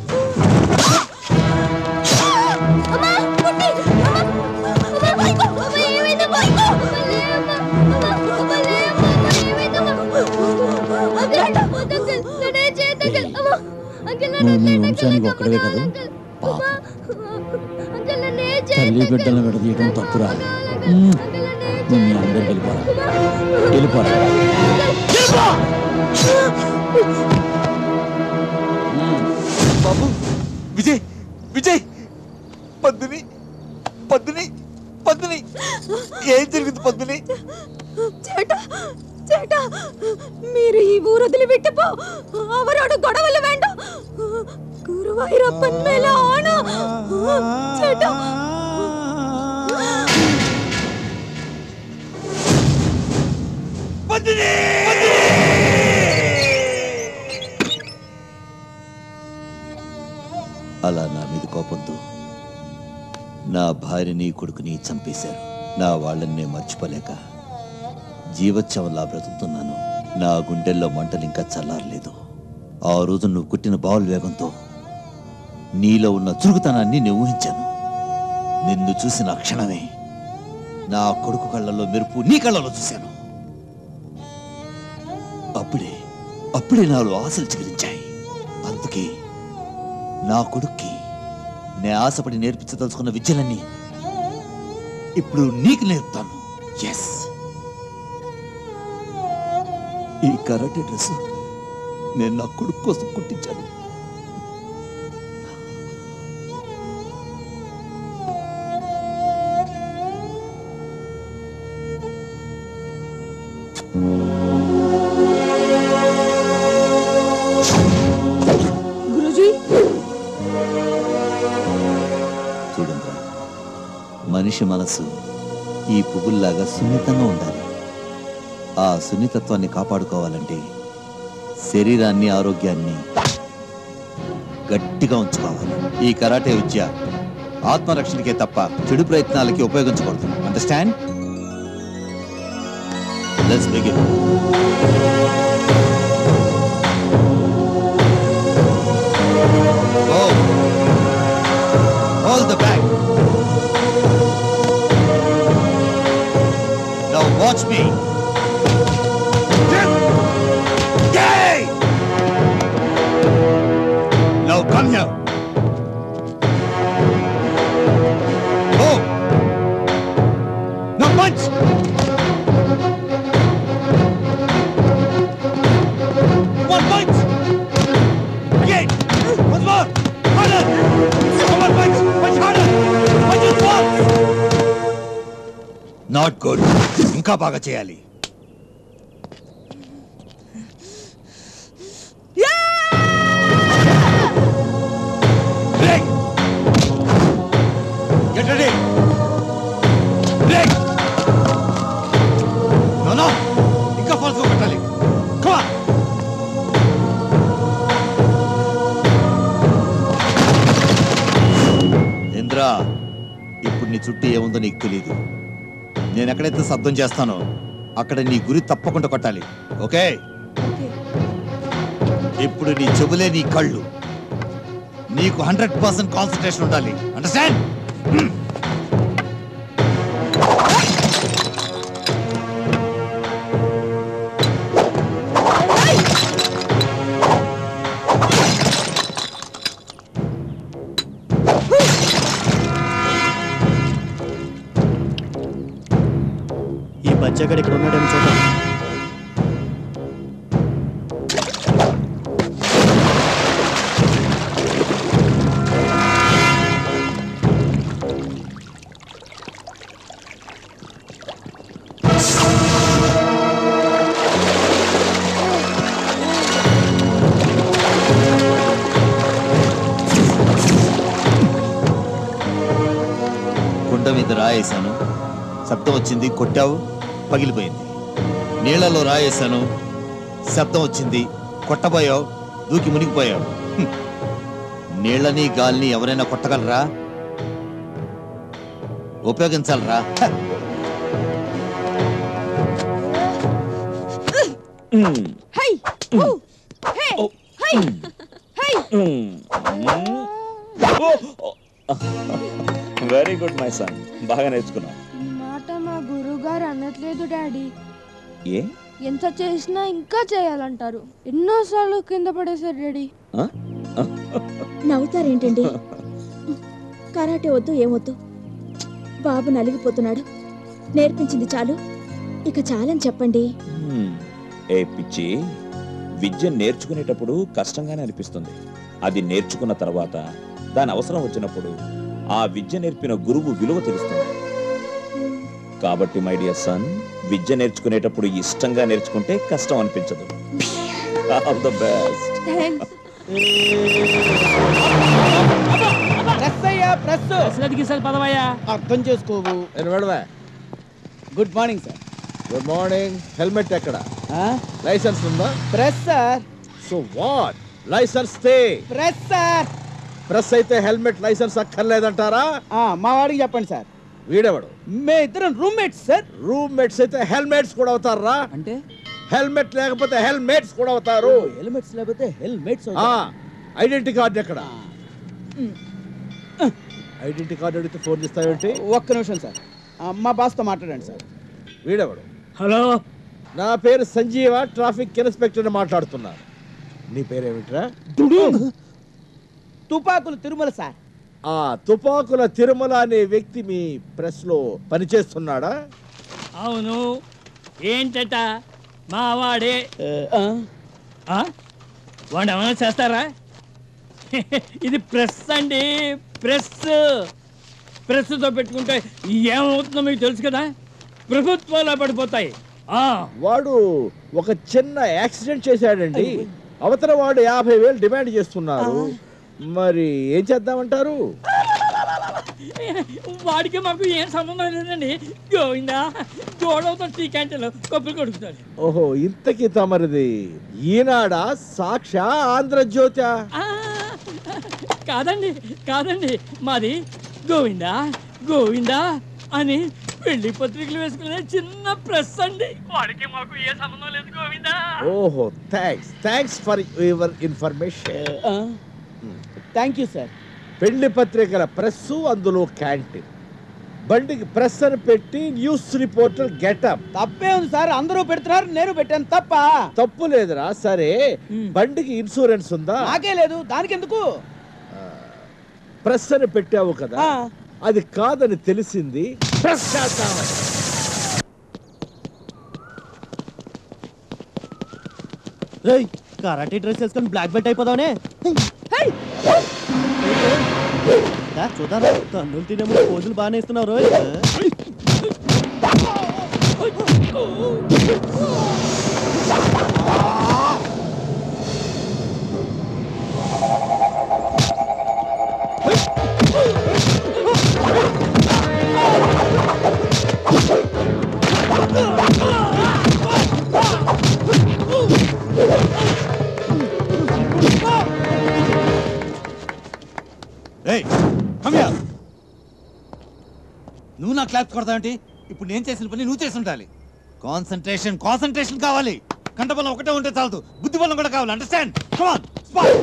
అమ్మా, పుట్టి! అమ్మా! అమ్మా, వైకో! అమ్మా, ఏమైంది? వైకో! అమ్మా, లే, అమ్మా! అమ్మా, అమ్మా, లే, అమ్మా! అమ్మా, ఏమైంది, అమ్మా? అంకుల్, వద్దు, అంకుల్. నన్ను చేయొద్దు, అంకుల్. అమ్మా, అంకుల్, నన్ను నువ్వు మీ చేయొద్దు, వంశానికి అంకుల్. ఒక్కడవే కదా అమ్మా, అంకుల్, నన్ను ఏం తల్లి చేయొద్దు, బిడ్డలను విడదీయడం తప్పురా ఉమ్. నువ్వు మీ అందరికి వెళ్ళిపోరా వెళ్ళిపోరా బాబు విజయ్ విజయ్ పద్మిని పద్మిని పద్మిని ఏం జరిగింది పద్మిని ചേട്ട ചേട്ട మీరు ఈ ఊరు వదిలిపెట్టపో അവരോട് గొడవలు വേണ്ട ഗുരുവായൂരപ്പൻ മേലെ ആണ് ചേട്ടാ అలా నా మీద కోపంతో నా భార్యని కొడుకుని చంపేశారు నా వాళ్ళని నేను మర్చిపోలేక జీవోత్సవంలా బ్రతుకుతున్నాను నా గుండెల్లో మంటలు ఇంకా చల్లారలేదు ఆ రోజు నువ్వు కుట్టిన బావుల వేగంతో నీలో ఉన్న చురుకుతనాన్ని నేను ఊహించాను నిన్ను చూసిన ఆ క్షణమే నా కొడుకు కళ్ళలో మెరుపు నీ కళ్ళలో చూశాను అప్పుడే అప్పుడే నాలో ఆశలు చిగురించాయి అందుకే నా కొడుక్కి నేను ఆశపడి నేర్పించదలుచుకున్న విద్యలన్నీ ఇప్పుడు నీకు నేర్పుతాను ఎస్ ఈ కరాటే డ్రెస్ నేను నా కొడుకు కోసం కుట్టించాను గురుజీ చూడండి మనిషి మనసు ఈ పువ్వుల్లాగా సున్నితంగా ఉండాలి ఆ సున్నితత్వాన్ని కాపాడుకోవాలంటే శరీరాన్ని ఆరోగ్యాన్ని గట్టిగా ఉంచుకోవాలి ఈ కరాటే విద్య ఆత్మరక్షణకే తప్ప చెడు ప్రయత్నాలకి ఉపయోగించకూడదు understand let's begin Hold the bag. Now watch me. Yay! Now come here. Oh! Now punch! One punch! Again! Once more! Harder! Come on, punch! Punch harder! Punch it once! Not good ఇంకా బాగా చేయాలి Break! Get ready! Break! No, no! ఇంకా ఫాల్స్ కొట్టాలి Come on! Indra ఇప్పుడు నీ చుట్టూ ఏముందో నీకు తెలియదు నేను ఎక్కడైతే శబ్దం చేస్తానో అక్కడ నీ గురి తప్పకుండా కొట్టాలి ఓకే ఇప్పుడు నీ చెవులే నీ కళ్ళు నీకు హండ్రెడ్ పర్సెంట్ కాన్సన్ట్రేషన్ ఉండాలి అండర్స్టాండ్ ఈ బచ్చగాడు ఇక్కడ ఉన్నాడేమో చూద్దాం కుండ మీద రాయేశాను శబ్దం వచ్చింది కొట్టావు పగిలిపోయింది నీళ్లలో రాయేశాను శబ్దం వచ్చింది కొట్టబోయావు దూకి మునిగిపోయావు హ్మ్. నీళ్ళని గాలిని ఎవరైనా కొట్టగలరా ఉపయోగించాలరా హ. హై ఊ, hey hi hi very good my son బాగా నేర్చుకున్నావు ఈ మాట మా గురువు గారు అనట్లేదు డాడీ ఏ ఎంత చేసినా ఇంకా చేయాలంటారు ఎన్నోసార్లు కింద పడేశారు డాడీ నవ్వుతారేంటండి కరాటే వద్దు ఏమొద్దు బాబు నలిగిపోతున్నాడు నేర్పించింది చాలు ఇక చాలని చెప్పండి హ్మ్. ఏ పిచ్చి విద్య నేర్చుకునేటప్పుడు కష్టంగానే అనిపిస్తుంది అది నేర్చుకున్న తర్వాత దాని అవసరం వచ్చినప్పుడు ఆ విద్య నేర్పిన గురువు విలువ తెలుస్తుంది కాబట్టి మై డియర్ సన్ విద్య నేర్చుకునేటప్పుడు ఇష్టంగా నేర్చుకుంటే కష్టం అనిపించదు ఆల్ ద బెస్ట్ ప్రెస్ అయ్యా ప్రెస్ గీసాలి పదవయ్యా అర్థం చేసుకోవు వినవడవా good morning sir good morning helmet ఎక్కడ లైసెన్స్ ఉందా press sir so what license తే ప్రెస్ సార్ ప్రెస్ అయితే హెల్మెట్ లైసెన్స్ అక్కర్లేదంటారా మా వాడికి చెప్పండి సార్ వీడెవడు మే ఇద్దరం రూమ్మేట్స్ సార్ రూమ్మేట్స్ అయితే హెల్మెట్స్ కూడా అవుతారా అంటే హెల్మెట్ లేకపోతే హెల్మెట్స్ కూడా అవుతారు హెల్మెట్స్ లేకపోతే హెల్మెట్స్ ఐడెంటిటీ కార్డు ఎక్కడ ఐడెంటిటీ కార్డు అడిగితే ఫోన్ చేస్తావేంటి ఒక్క నిమిషం సార్ ఆ, మా బాస్తో మాట్లాడండి సార్ వీడెవడు హలో నా పేరు సంజీవ ట్రాఫిక్ ఇన్స్పెక్టర్ మాట్లాడుతున్నాను నీ పేరేమిట్రా తుపాకులు తిరుమల సార్ ఆ తుపాకుల తిరుమల అనే వ్యక్తి మీ ప్రెస్ లో పనిచేస్తున్నాడా అవును ఏంటట మా వాడే ఆ? వాడు ఏమైనా చేస్తారా ఇది ప్రెస్ అండి ప్రెస్ ప్రెస్తో పెట్టుకుంటే ఏమవుతుందో మీకు తెలుసు కదా ప్రభుత్వాలు పడిపోతాయి ఆ వాడు ఒక చిన్న యాక్సిడెంట్ చేశాడండి అవతల వాడు యాభై వేలు డిమాండ్ చేస్తున్నారు మరి ఏం చేద్దామంటారు వాడికి మాకు ఏం సంబంధం లేదండి గోవిందా గోడవతో టీ క్యాంటీన్లో కప్పులు కొడుకుతాడు ఓహో ఇంతకి తమరిది ఈనాడా సాక్ష ఆంధ్రజ్యోత కాదండి కాదండి మాది గోవిందా గోవిందా అని పెళ్లి పత్రికలు వేసుకునే చిన్న ప్రెస్ అండి వాడికి మాకు ఏ సంబంధం లేదు గోవిందా ఓహో thanks thanks for your information thank you sir పెళ్లి పత్రికల ప్రెస్ అందులో క్యాంటీన్ బండికి ప్రెస్ అని పెట్టి న్యూస్ రిపోర్టర్ గెటప్ తప్పే ఉంది సార్ అందరూ పెడుతున్నారు నేను పెట్టాను తప్ప తప్పు లేదురా సరే బండికి ఇన్సూరెన్స్ ఉందా నాకే లేదు దానికి ఎందుకు ప్రెస్ అని పెట్టావు కదా అది కాదని తెలిసింది ప్రెస్ చేద్దామని రేయ్ కరాటే డ్రెస్ వేసుకొని బ్లాక్ బెల్ట్ అయిపోదావనే దా, చూద్దాం కన్నులు తినే ముందు పోజులు బాగానే ఇస్తున్నావు రోయ్ నువ్వు నా క్లాప్ కొడతావంటి ఇప్పుడు నేను చేసిన పని నువ్వు చేసి ఉండాలి కాన్సన్ట్రేషన్ కాన్సన్ట్రేషన్ కావాలి కంటబలం ఒకటే ఉంటే చాలదు బుద్ధి బలం కూడా కావాలి understand come on spot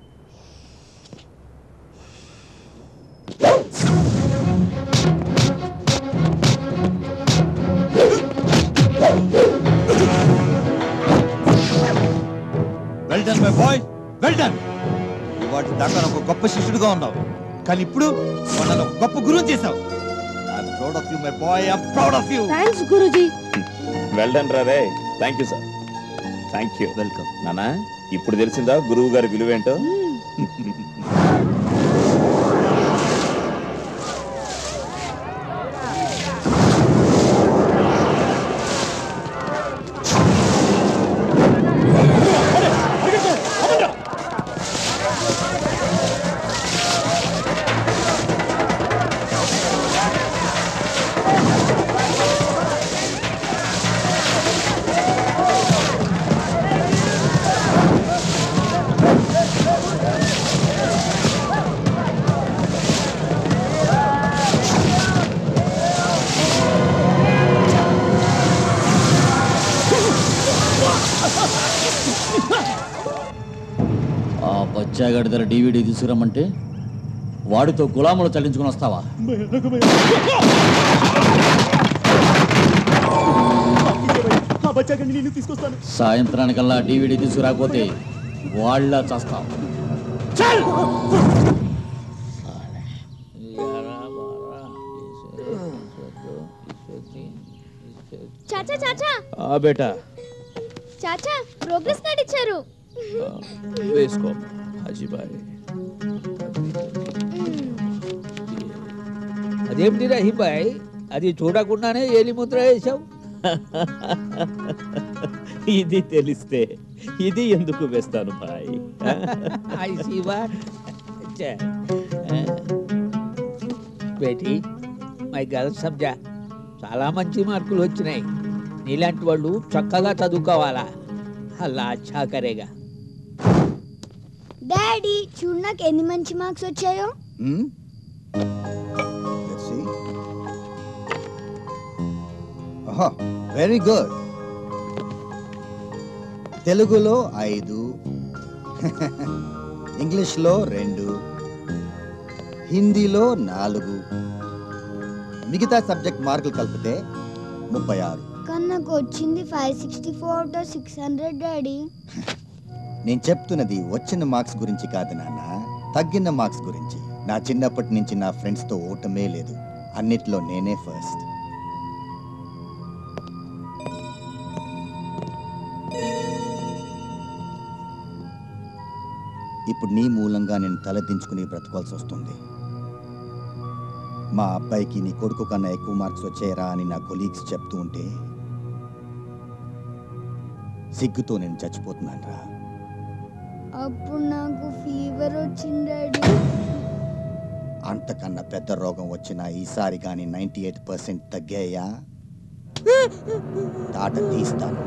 well done my boy well done వాటి దాకా ఒక గొప్ప శిష్యుడిగా ఉన్నావు కానీ ఇప్పుడు వాళ్ళని ఒక గొప్ప గురువు చేశావు I'm proud of you my boy I'm proud of you thanks Guruji well done రే thank you sir thank you welcome నానా ఇప్పుడు తెలిసిందా గురువు గారి విలువేంటో ఆ బచ్చాగాడి దగ్గర డీవీడీ తీసుకురమ్మంటే వాడితో గులాములు చల్లించుకుని వస్తావా ఆ బచ్చాగండి నేను తీసుకొస్తాను సాయంత్రానికల్లా డీవీడీ తీసుకురాకపోతే వాళ్ళ చస్తాం చాచా చాచా ఆ బేటా చాచా ప్రోగ్రెస్ కార్డ్ ఇచ్చారు వేసుకో అజిబాయ్ అదేమిటి రహీబాయ్ అది చూడకుండానే ఏలి ముద్ర వేసావు ఇది తెలిస్తే ఇది ఎందుకు వేస్తాను భాయ్ ఐ సీ వాట్ బేటీ మై గర్ల్ సబ్జా చాలా మంచి మార్కులు వచ్చినాయి నీలాంటి వాళ్ళు చక్కగా చదువుకోవాలా అలా అచ్చా కరేగా డాడీ చూడు నాకు ఎన్ని మంచి మార్క్స్ వచ్చాయో Hmm? Let's see. Aha, very good. తెలుగులో ఐదు ఇంగ్లీష్లో రెండు హిందీలో నాలుగు మిగతా సబ్జెక్ట్ మార్కులు కలిపితే ముప్పై ఆరు కానీ నాకు వచ్చింది five sixty four out of six hundred daddy నేను చెప్తున్నది వచ్చిన మార్క్స్ గురించి కాదు నాన్న తగ్గిన మార్క్స్ గురించి నా చిన్నప్పటి నుంచి నా ఫ్రెండ్స్తో ఓటమే లేదు అన్నిట్లో నేనే ఫస్ట్ ఇప్పుడు నీ మూలంగా నేను తలదించుకుని బ్రతకాల్సి వస్తుంది మా అబ్బాయికి నీ కొడుకు కన్నా ఎక్కువ మార్క్స్ వచ్చాయరా అని నా కొలీగ్స్ చెప్తూ ఉంటే సిగ్గుతో నేను చచ్చిపోతున్నాను రా అప్పుడు నాకు ఫీవర్ వచ్చింది డాడీ అంతకన్నా పెద్ద రోగం వచ్చిన ఈసారి కానీ నైంటీ ఎయిట్ పర్సెంట్ తగ్గాయా తాట తీస్తాను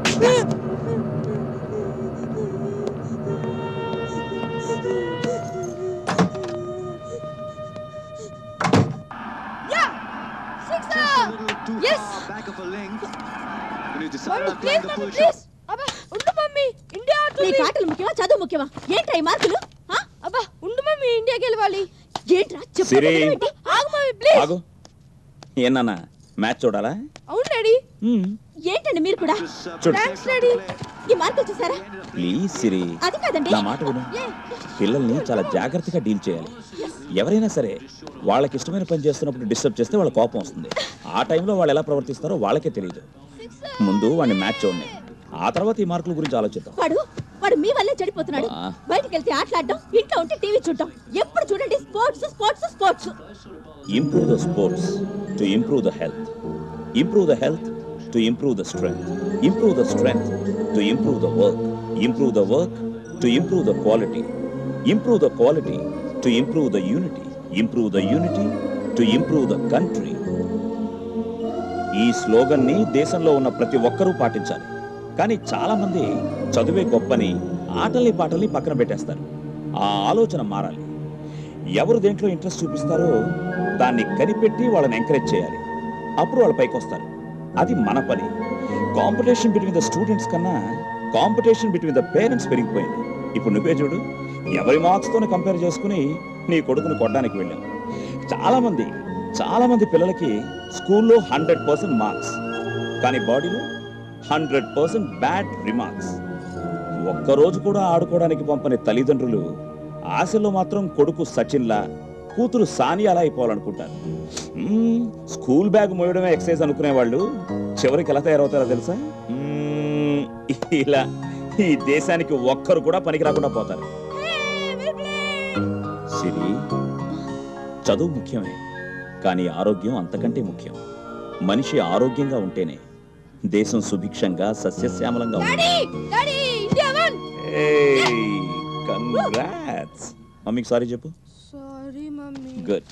ప్లీజ్ అబ్బా ఉండు మమ్మీ ఇండియా నీ కాటలు ముఖ్యమా చదువు ముఖ్యమా ఏంట్రా ఈ మార్కులు ఆ? అబ్బా ఉండు మమ్మీ ఇండియా గెలవాలి ఏంట్రా చెప్పు సిరి. ఏంటి? ఆగు మమ్మీ ప్లీజ్ ఆగు ఏనన్నా మ్యాచ్ చూడాలా అవును డాడీ ఏంటండి మీరు కూడా చూడు థ్యాంక్స్ డాడీ ఈ మార్కులు చూసారా ప్లీజ్ సిరి అది కాదండి నా మాట విను పిల్లల్ని చాలా జాగ్రత్తగా డీల్ చేయాలి ఎవరైనా సరే వాళ్ళకి ఇష్టమైన పని చేస్తున్నప్పుడు డిస్టర్బ్ చేస్తే వాళ్ళ కోపం వస్తుంది ఆ టైంలో వాళ్ళు ఎలా ప్రవర్తిస్తారో వాళ్ళకే తెలియదు ముందు వాడిని మ్యాచ్ చూడండి ఆ తర్వాత ఈ మార్కుల గురించి ఆలోచిద్దాం వాడు వాడు మీ వల్లే చెడిపోతున్నాడు ఆ. బయటికి వెళ్తే ఆటలాడడం ఇంట్లో ఉంటే టీవీ చూడటం ఎప్పుడు చూడండి sports sports sports improve the sports to improve the health improve the health to improve the strength improve the strength to improve the work improve the work to improve the quality improve the quality to improve the unity improve the unity to improve the country ఈ slogan ని దేశంలో ఉన్న ప్రతి ఒక్కరూ పాటించాలి కానీ చాలా మంది చదువే గొప్పని ఆటల్ని పాటల్ని పక్కన పెట్టేస్తారు ఆ ఆలోచన మారాలి ఎవరు దేంట్లో ఇంట్రెస్ట్ చూపిస్తారో దాన్ని కనిపెట్టి వాళ్ళని ఎంకరేజ్ చేయాలి అప్పుడు వాళ్ళ పైకి వస్తారు అది మన పని కాంపిటీషన్ బిట్వీన్ ద స్టూడెంట్స్ కన్నా కాంపిటీషన్ బిట్వీన్ ద పేరెంట్స్ పెరిగిపోయింది ఇప్పుడు నువ్వే చూడు ఎవరి మార్క్స్తోనే కంపేర్ చేసుకుని నీ కొడుకుని కొట్టడానికి వెళ్ళావు చాలా మంది చాలా మంది పిల్లలకి స్కూల్లో హండ్రెడ్ పర్సెంట్ మార్క్స్ కానీ బాడీలో హండ్రెడ్ పర్సెంట్ బ్యాడ్ రిమార్క్స్ ఒక్కరోజు కూడా ఆడుకోవడానికి పంపని తల్లిదండ్రులు ఆశలో మాత్రం కొడుకు సచిన్లా కూతురు సానియాలా అయిపోవాలనుకుంటారు మ్మ్, స్కూల్ బ్యాగ్ మోయడమే ఎక్సైజ్ అనుకునే వాళ్ళు చివరికి ఎలా తయారవుతారో తెలుసా మ్మ్, ఇలా ఈ దేశానికి ఒక్కరు కూడా పనికి రాకుండా పోతారు సిరి చదువు ముఖ్యమే కానీ ఆరోగ్యం అంతకంటే ముఖ్యం మనిషి ఆరోగ్యంగా ఉంటేనే దేశం సుభిక్షంగా సస్యశ్యామలంగా ఉంటుంది daddy daddy India one congrats మమ్మీకి సారీ చెప్పు సారీ మమ్మీ గుడ్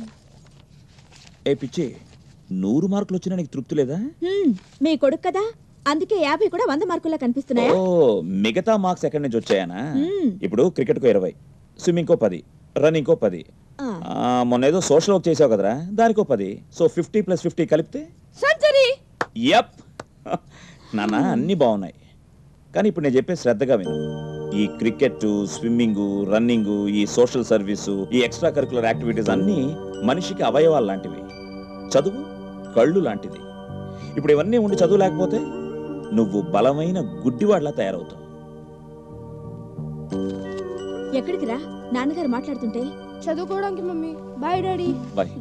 ఏ పిచ్చి నూరు మార్కులు వచ్చినా నీకు తృప్తి లేదా హ్మ్, మీ కొడుకు కదా అందుకే యాభై కూడా వంద మార్కుల్లో కనిపిస్తున్నాయా ఓ మిగతా మార్క్స్ ఎక్కడి నుంచి వచ్చాయనా మ్మ్. ఇప్పుడు క్రికెట్ కో ఇరవై స్విమ్మింగ్ కో పది రన్నింగ్ కో పది ఆ. ఆ, మొన్న ఏదో సోషల్ వర్క్ చేసావు కదరా దానికో పది సో ఫిఫ్టీ ప్లస్ ఫిఫ్టీ కలిపితే సెంచరీ యప్ నాన్న అన్నీ బాగున్నాయి కానీ ఇప్పుడు నేను చెప్పే శ్రద్ధగా విను ఈ క్రికెట్ స్విమ్మింగ్ రన్నింగ్ ఈ సోషల్ సర్వీసు ఈ ఎక్స్ట్రా కరికులర్ యాక్టివిటీస్ అన్నీ మనిషికి అవయవాలు లాంటివి చదువు కళ్ళు లాంటిది ఇప్పుడు ఇవన్నీ ఉండి చదువు లేకపోతే నువ్వు బలమైన గుడ్డివాడ్లా తయారవుతావు ఎక్కడికి రా నాన్నగారు మాట్లాడుతుంటే చదువుకోవడానికి మమ్మీ బాయ్ డాడీ బాయ్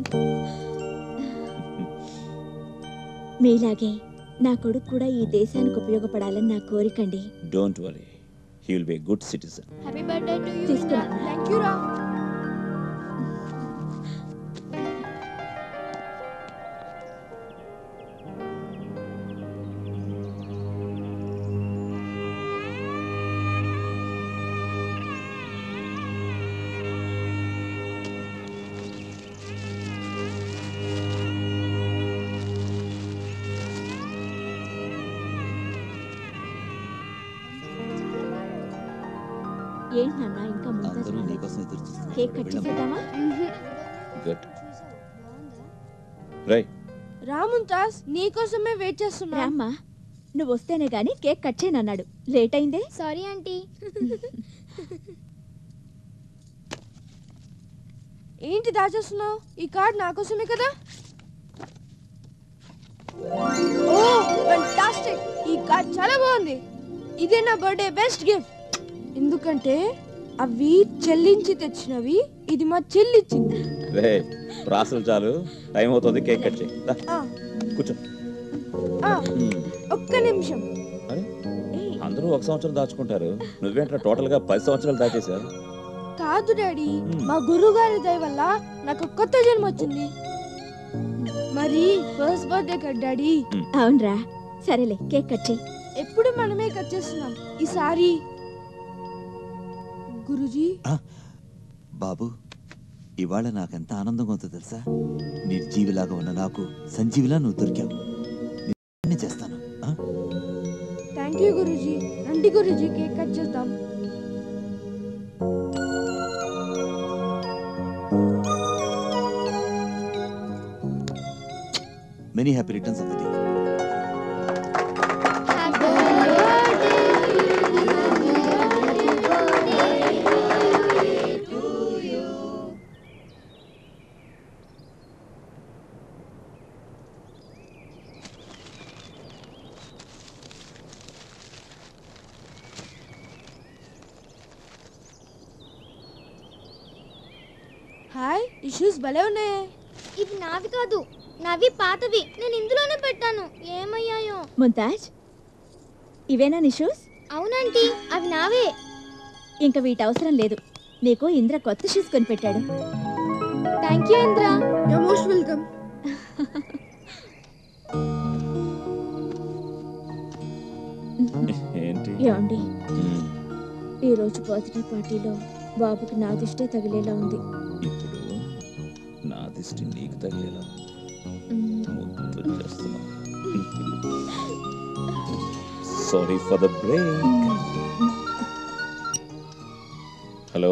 మీలాగే నా కొడుకు కూడా ఈ దేశానికి ఉపయోగపడాలని నా కోరికండి don't worry he will be good citizen happy birthday to you తీసుకురా. థ్యాంక్ యూ రా ఏంటి నాన్న ఇంకా ముందు అందరూ నీకోసం ఎదురు చూస్తున్నారు. కేక్ కట్ చేసేద్దామా గుడ్ రై రా ముంతాజ్ నీకోసమే వెయిట్ చేస్తున్నా రామ్మా నువ్వు వస్తేనే గాని కేక్ కట్ చేయనన్నాడు లేట్ అయిందే సారీ ఆంటీ ఏంటి దాచేస్తున్నావు ఈ కార్డ్ నా కోసమే కదా ఓ ఫంటాస్టిక్ ఈ కార్డ్ చాలా బాగుంది ఇదే నా బర్త్డే బెస్ట్ గిఫ్ట్ ఎందుకంటే అవి చెల్లించి తెచ్చినవి ఇది మా చెల్లిచ్చింది రే ప్రాసలు చాలు టైం అవుతుంది కేక్ కట్ చేయి దా, ఆ, కూర్చో ఆ, హ్మ్. ఒక్క నిమిషం అరే అందరూ ఒక సంవత్సరం దాచుకుంటారు నువ్వేంట్రా టోటల్ గా పది సంవత్సరాలు దాచేసావు కాదు డాడీ మా గురువు గారి దయ వల్ల నాకు కొత్త జన్మ వచ్చింది మరి ఫస్ట్ బర్త్డే కదా డాడీ అవునరా సరేలే కేక్ కట్ చేయి ఎప్పుడు మనమే కట్ చేస్తున్నాం ఈసారి గురుజీ బాబు ఇవాళ నాకెంత ఆనందంగా ఉందో తెలుసా నిర్జీవిలాగా ఉన్న నాకు సంజీవిలా నువ్వు దొరికావు నేను చేస్తాను ఆ? థ్యాంక్ యూ గురుజీ రండి గురుజీ కేక్ కట్ చేద్దాం many happy returns of the day hi ఈ షూస్ భలే ఉన్నాయే ఇవి నావి కాదు నావి పాతవి నేను ఇందులోనే పెట్టాను ఏమయ్యాయో ముంతాజ్ ఇవేనా నీ షూస్ అవునంటీ అవి నావే ఇంకా వీటి అవసరం లేదు నీకు ఇంద్ర కొత్త షూస్ కొని పెట్టాడు thank you Indra you most welcome ఏంటి ఏమండి హ్మ్. ఈ రోజు బర్త్డే పార్టీలో బాబుకి నా దిష్టే తగిలేలా ఉంది ఇప్పుడు నా దిష్టి నీకు తగిలేలా ముద్దు చేస్తున్నా sorry for the break hello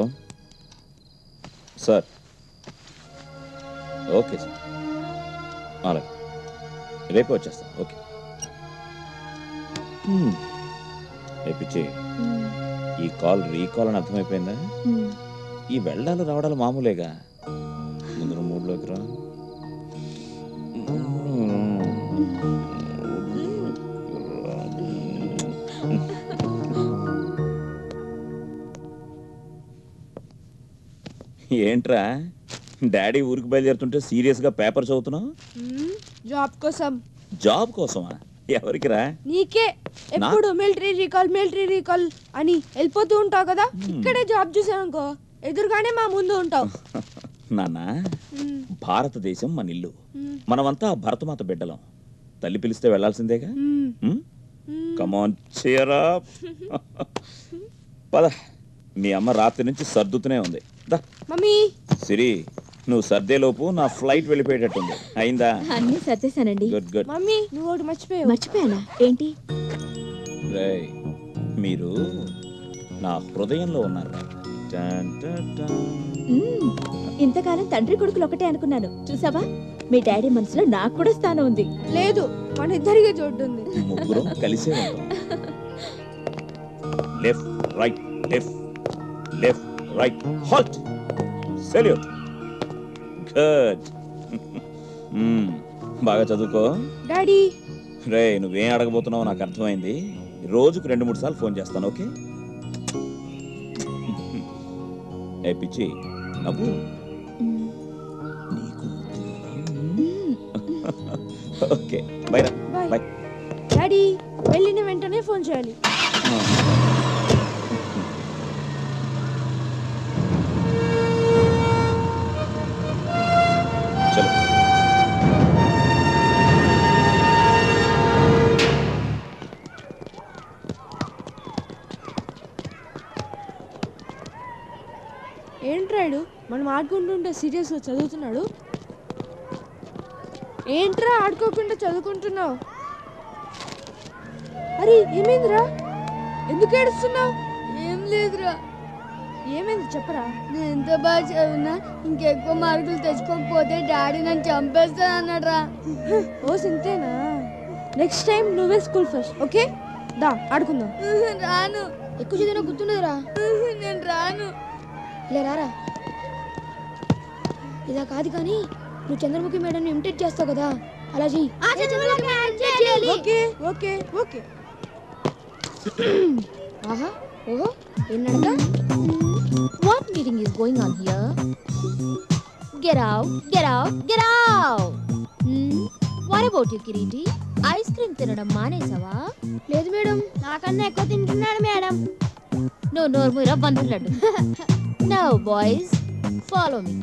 sir okay sir అలాగే రేపు వచ్చేస్తాను ఓకే రేపిచ్చి ఈ కాల్ రీకాల్ అని అర్థమైపోయిందా ఈ వెళ్ళాలు రావడాలు మామూలేగా ముందు నువ్వు మూడులోకి రా ఏంట్రా డాడీ ఊరికి బయలుదేరుతుంటే సీరియస్గా పేపర్ చదువుతున్నావు జాబ్ కోసం జాబ్ కోసమా ఎవరికిరా నీకే ఎప్పుడు మిలిటరీ రీకాల్ మిలిటరీ రీకాల్ అని వెళ్ళిపోతూ ఉంటావు కదా ఇక్కడే జాబ్ చూసానుకో ఎదురుగానే మా ముందు ఉంటావు నాన్న భారతదేశం మన ఇల్లు మనమంతా ఆ భరతమాత బిడ్డలం తల్లి పిలిస్తే వెళ్ళాల్సిందేగా కమాన్ చేయరా పద మీ అమ్మ రాత్రి నుంచి సర్దుతూనే ఉంది దా మమ్మీ సిరి నువ్వు సర్దేలోపు నా ఫ్లైట్ వెళ్ళిపోయేటట్టుంది అయిందా అన్నీ సర్దేశానండి గుడ్ గుడ్ మమ్మీ నువ్వు ఒకటి మర్చిపోయావు మర్చిపోయానా ఏంటి రేయ్ మీరు నా హృదయంలో ఉన్నారు టన్ టన్ టన్. మ్మ్. ఇంతకాలం తండ్రి కొడుకులు ఒకటే అనుకున్నాను చూసావా మీ డాడీ మనసులో నాకు కూడా స్థానం ఉంది లేదు మన ఇద్దరికి చోటు ఉంది ముగ్గురు కలిసే ఉంటాం left right left left right halt salute good బాగా చదువుకో డాడీ రే నువ్వేం అడగబోతున్నావో నాకు అర్థమైంది రోజుకు రెండు మూడు సార్లు ఫోన్ చేస్తాను ఓకే ఏ పిచ్చి నవ్వు ఓకే బై రా బాయ్ బై డాడీ వెళ్ళిన వెంటనే ఫోన్ చేయాలి చలో ఏంట్రాడు మనం ఆడుకుంటుంటే సీరియస్గా చదువుతున్నాడు ఏంట్రా ఆడుకోకుండా చదువుకుంటున్నావు అరే ఏమైందిరా ఎందుకు ఏడుస్తున్నావు ఏం లేదురా ఏమైంది చెప్పరా నేను ఎంత బాగా చదివినా ఇంకెక్కువ మార్కులు తెచ్చుకోకపోతే డాడీ నన్ను చంపేస్తా అన్నాడ్రా ఓ సింతేనా నెక్స్ట్ టైం నువ్వే స్కూల్ ఫస్ట్ ఓకే దా ఆడుకుందాం రాను ఎక్కువ చదివినా గుర్తుండదురా నేను రాను ఇలా రారా ఇలా కాదు కానీ నువ్వు చంద్రముఖి మేడం ఇమిటేట్ చేస్తావు కదా అలా చెయ్యి ఓకే ఓకే ఓకే ఆహా ఓహో ఎన్నడక what meeting is going on here get out get out get out what about you Kireeti ice cream తినడం మానేసావా లేదు మేడం నాకన్నా ఎక్కువ తింటున్నాడు మేడం నువ్వు నోరు మూరా బంధువులు laddu no boys follow me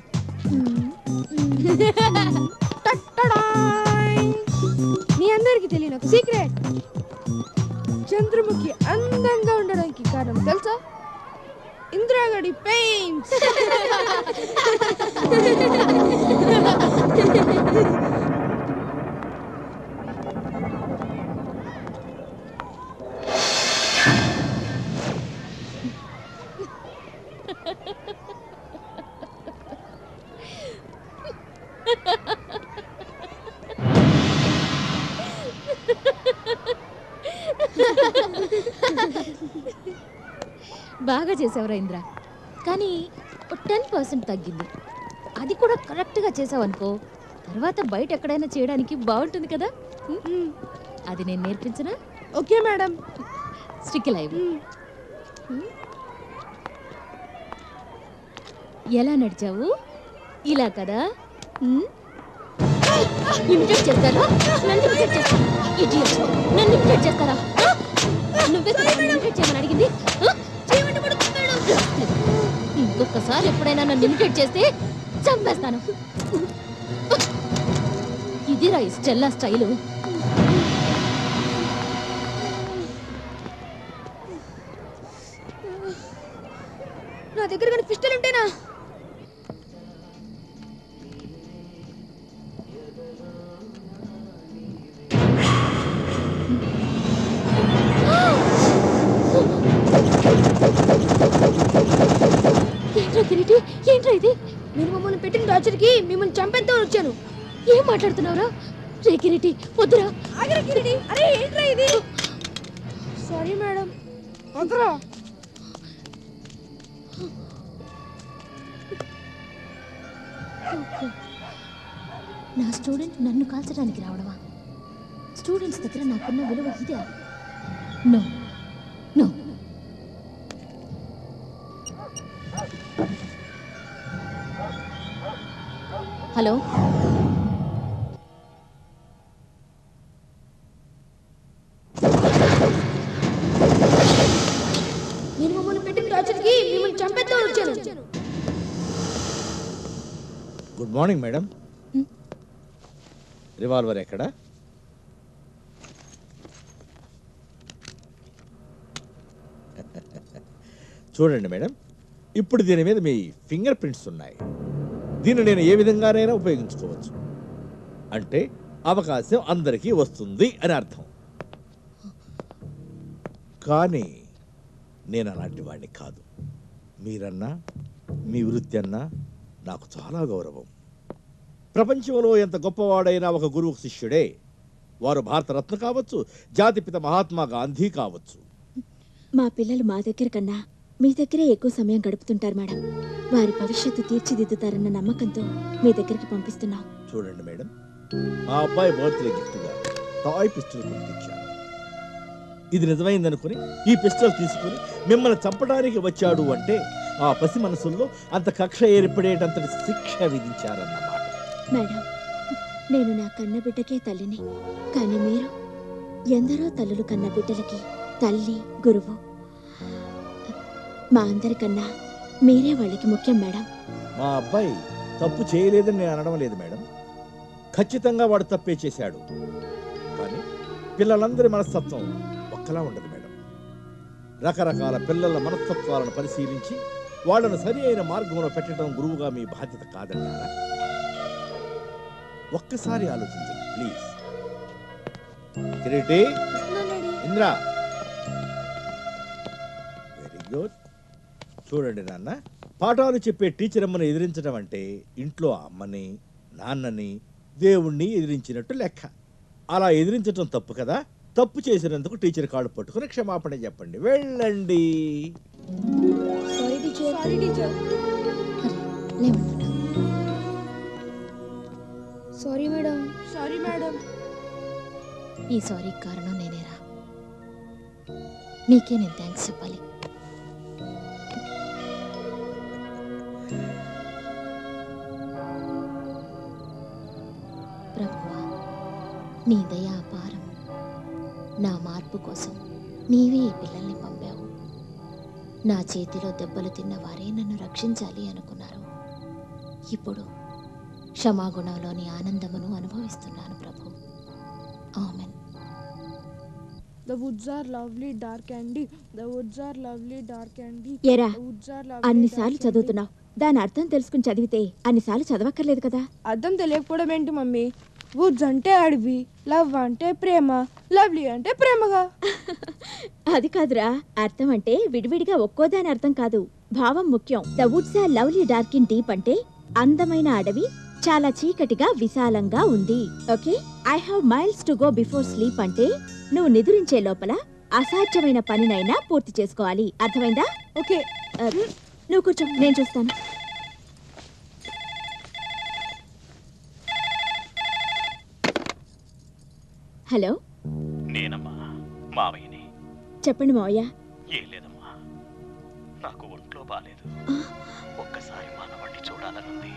మీ అందరికి తెలియని ఒక సీక్రెట్ చంద్రముఖి అందంగా ఉండడానికి కారణం తెలుసా ఇందిరాగడి పెయింట్స్ బాగా చేసావురా ఇంద్ర కానీ టెన్ పర్సెంట్ తగ్గింది అది కూడా కరెక్ట్గా చేసావనుకో తర్వాత బయట ఎక్కడైనా చేయడానికి బాగుంటుంది కదా హ్మ్? అది నేను నేర్పించనా ఓకే మేడం స్టిక్ లైవ్ ఎలా నడిచావు ఇలా కదా హ్మ్? ఇమిటేట్ చేస్తారా నన్ను ఇమిటేట్ చేస్తారా Idiot. నన్ను ఇమిటేట్ చేస్తారా ఆ? నువ్వే కదా నన్ను ఇమిటేట్ చేయమని అడిగింది ఆ? ఇంకొకసారి ఎప్పుడైనా నన్ను ఇమిటేట్ చేస్తే చంపేస్తాను ఇదిరా ఈ స్టెల్లా స్టైలు నా దగ్గర కానీ పిస్టల్ ఉంటేనా ఏంట్రా కిరీటి ఏంట్రా ఇది నేను మమ్మల్ని పెట్టిన టార్చర్కి మిమ్మల్ని చంపేద్దామని వచ్చాను ఏం మాట్లాడుతున్నావురా రే కిరీటి వద్దురా ఆగరా కిరీటి అరే ఏంట్రా ఇది సారీ మేడం వదరా నా స్టూడెంట్ నన్ను కాల్చడానికి రావడమా స్టూడెంట్స్ దగ్గర నాకున్న విలువ ఇదే నో నో హలో నేను మమ్మల్ని పెట్టిన టార్చర్కి మిమ్మల్ని చంపేద్దామని వచ్చాను గుడ్ మార్నింగ్ మేడం రివాల్వర్ ఎక్కడ చూడండి మేడం ఇప్పుడు దీని మీద మీ ఫింగర్ ప్రింట్స్ ఉన్నాయి దీన్ని నేను ఏ విధంగానైనా ఉపయోగించుకోవచ్చు అంటే అవకాశం అందరికీ వస్తుంది అని అర్థం కానీ నేను అలాంటి వాడిని కాదు మీరన్నా మీ వృత్తి అన్నా నాకు చాలా గౌరవం ప్రపంచంలో ఎంత గొప్పవాడైనా ఒక గురువు శిష్యుడే వారు భారతరత్న కావచ్చు జాతిపిత మహాత్మా గాంధీ కావచ్చు మా పిల్లలు మా దగ్గర కన్నా మీ దగ్గరే ఎక్కువ సమయం గడుపుతుంటారు మేడం వారి భవిష్యత్తు తీర్చిదిద్దుతారన్న నమ్మకంతో మీ దగ్గరికి పంపిస్తున్నాం చూడండి మేడం మా అబ్బాయి బర్త్డే గిఫ్ట్గా టాయ్ పిస్టల్ కొనుక్కొచ్చాను ఇది నిజమైందనుకుని ఈ పిస్టల్ తీసుకుని మిమ్మల్ని చంపడానికి వచ్చాడు అంటే ఆ పసి మనసుల్లో అంత కక్ష ఏర్పడేటంతటి శిక్ష విధించారన్నమాట మేడం నేను నా కన్న బిడ్డకే తల్లిని కానీ మీరు ఎందరో తల్లులు కన్న బిడ్డలకి తల్లి గురువు మా అందరికన్నా మీరే వాళ్ళకి ముఖ్యం మేడం మా అబ్బాయి తప్పు చేయలేదని నేను అనడం లేదు మేడం ఖచ్చితంగా వాడు తప్పే చేశాడు కానీ పిల్లలందరి మనస్తత్వం ఒక్కలా ఉండదు మేడం రకరకాల పిల్లల మనస్తత్వాలను పరిశీలించి వాళ్ళను సరి అయిన మార్గంలో పెట్టడం గురువుగా మీ బాధ్యత కాదన్నారా ఒక్కసారి ఆలోచించండి please Kireeti Indra very good చూడండి నాన్న పాఠాలు చెప్పే టీచర్ అమ్మని ఎదిరించడం అంటే ఇంట్లో అమ్మని నాన్నని దేవుణ్ణి ఎదిరించినట్టు లెక్క అలా ఎదిరించడం తప్పు కదా తప్పు చేసినందుకు టీచర్ కాళ్ళు పట్టుకుని క్షమాపణ చెప్పండి వెళ్ళండి sorry teacher sorry teacher sorry madam sorry madam ఈ సారీ కారణం నేనేరా మీకే నేను థ్యాంక్స్ చెప్పాలి ప్రభువా నీ దయా అపారం నా మార్పు కోసం నీవే ఈ పిల్లల్ని పంపావు నా చేతిలో దెబ్బలు తిన్న వారే నన్ను రక్షించాలి అనుకున్నారు ఇప్పుడు క్షమాగుణంలోని ఆనందమును అనుభవిస్తున్నాను ప్రభు amen The woods are lovely, dark and deep. The woods are lovely, dark and deep. ఎరా The woods are lovely, అన్నిసార్లు dark and చదువుతున్నావు దాని అర్థం తెలుసుకుని చదివితే అన్నిసార్లు చదవక్కర్లేదు కదా deep. అర్థం తెలియకపోవడం ఏంటి మమ్మీ వుడ్స్ అంటే అడవి లవ్ అంటే ప్రేమ లవ్లీ అంటే ప్రేమగా అది కాదురా అర్థం అంటే విడివిడిగా ఒక్కోదాని అర్థం కాదు భావం ముఖ్యం the woods are lovely dark in deep అంటే అందమైన అడవి చాలా చీకటిగా విశాలంగా ఉంది okay I have miles to go before sleep అంటే నువ్వు నిద్రించే లోపల అసాధ్యమైన పనినైనా పూర్తి చేసుకోవాలి అర్థమైందా ఓకే నువ్వు కూర్చో నేను చూస్తాను హలో నేనమ్మా మావయ్యని చెప్పండి మావయ్య ఏం లేదమ్మా నాకు ఒంట్లో బాలేదు ఒక్కసారి మనవాణ్ణి చూడాలనుంది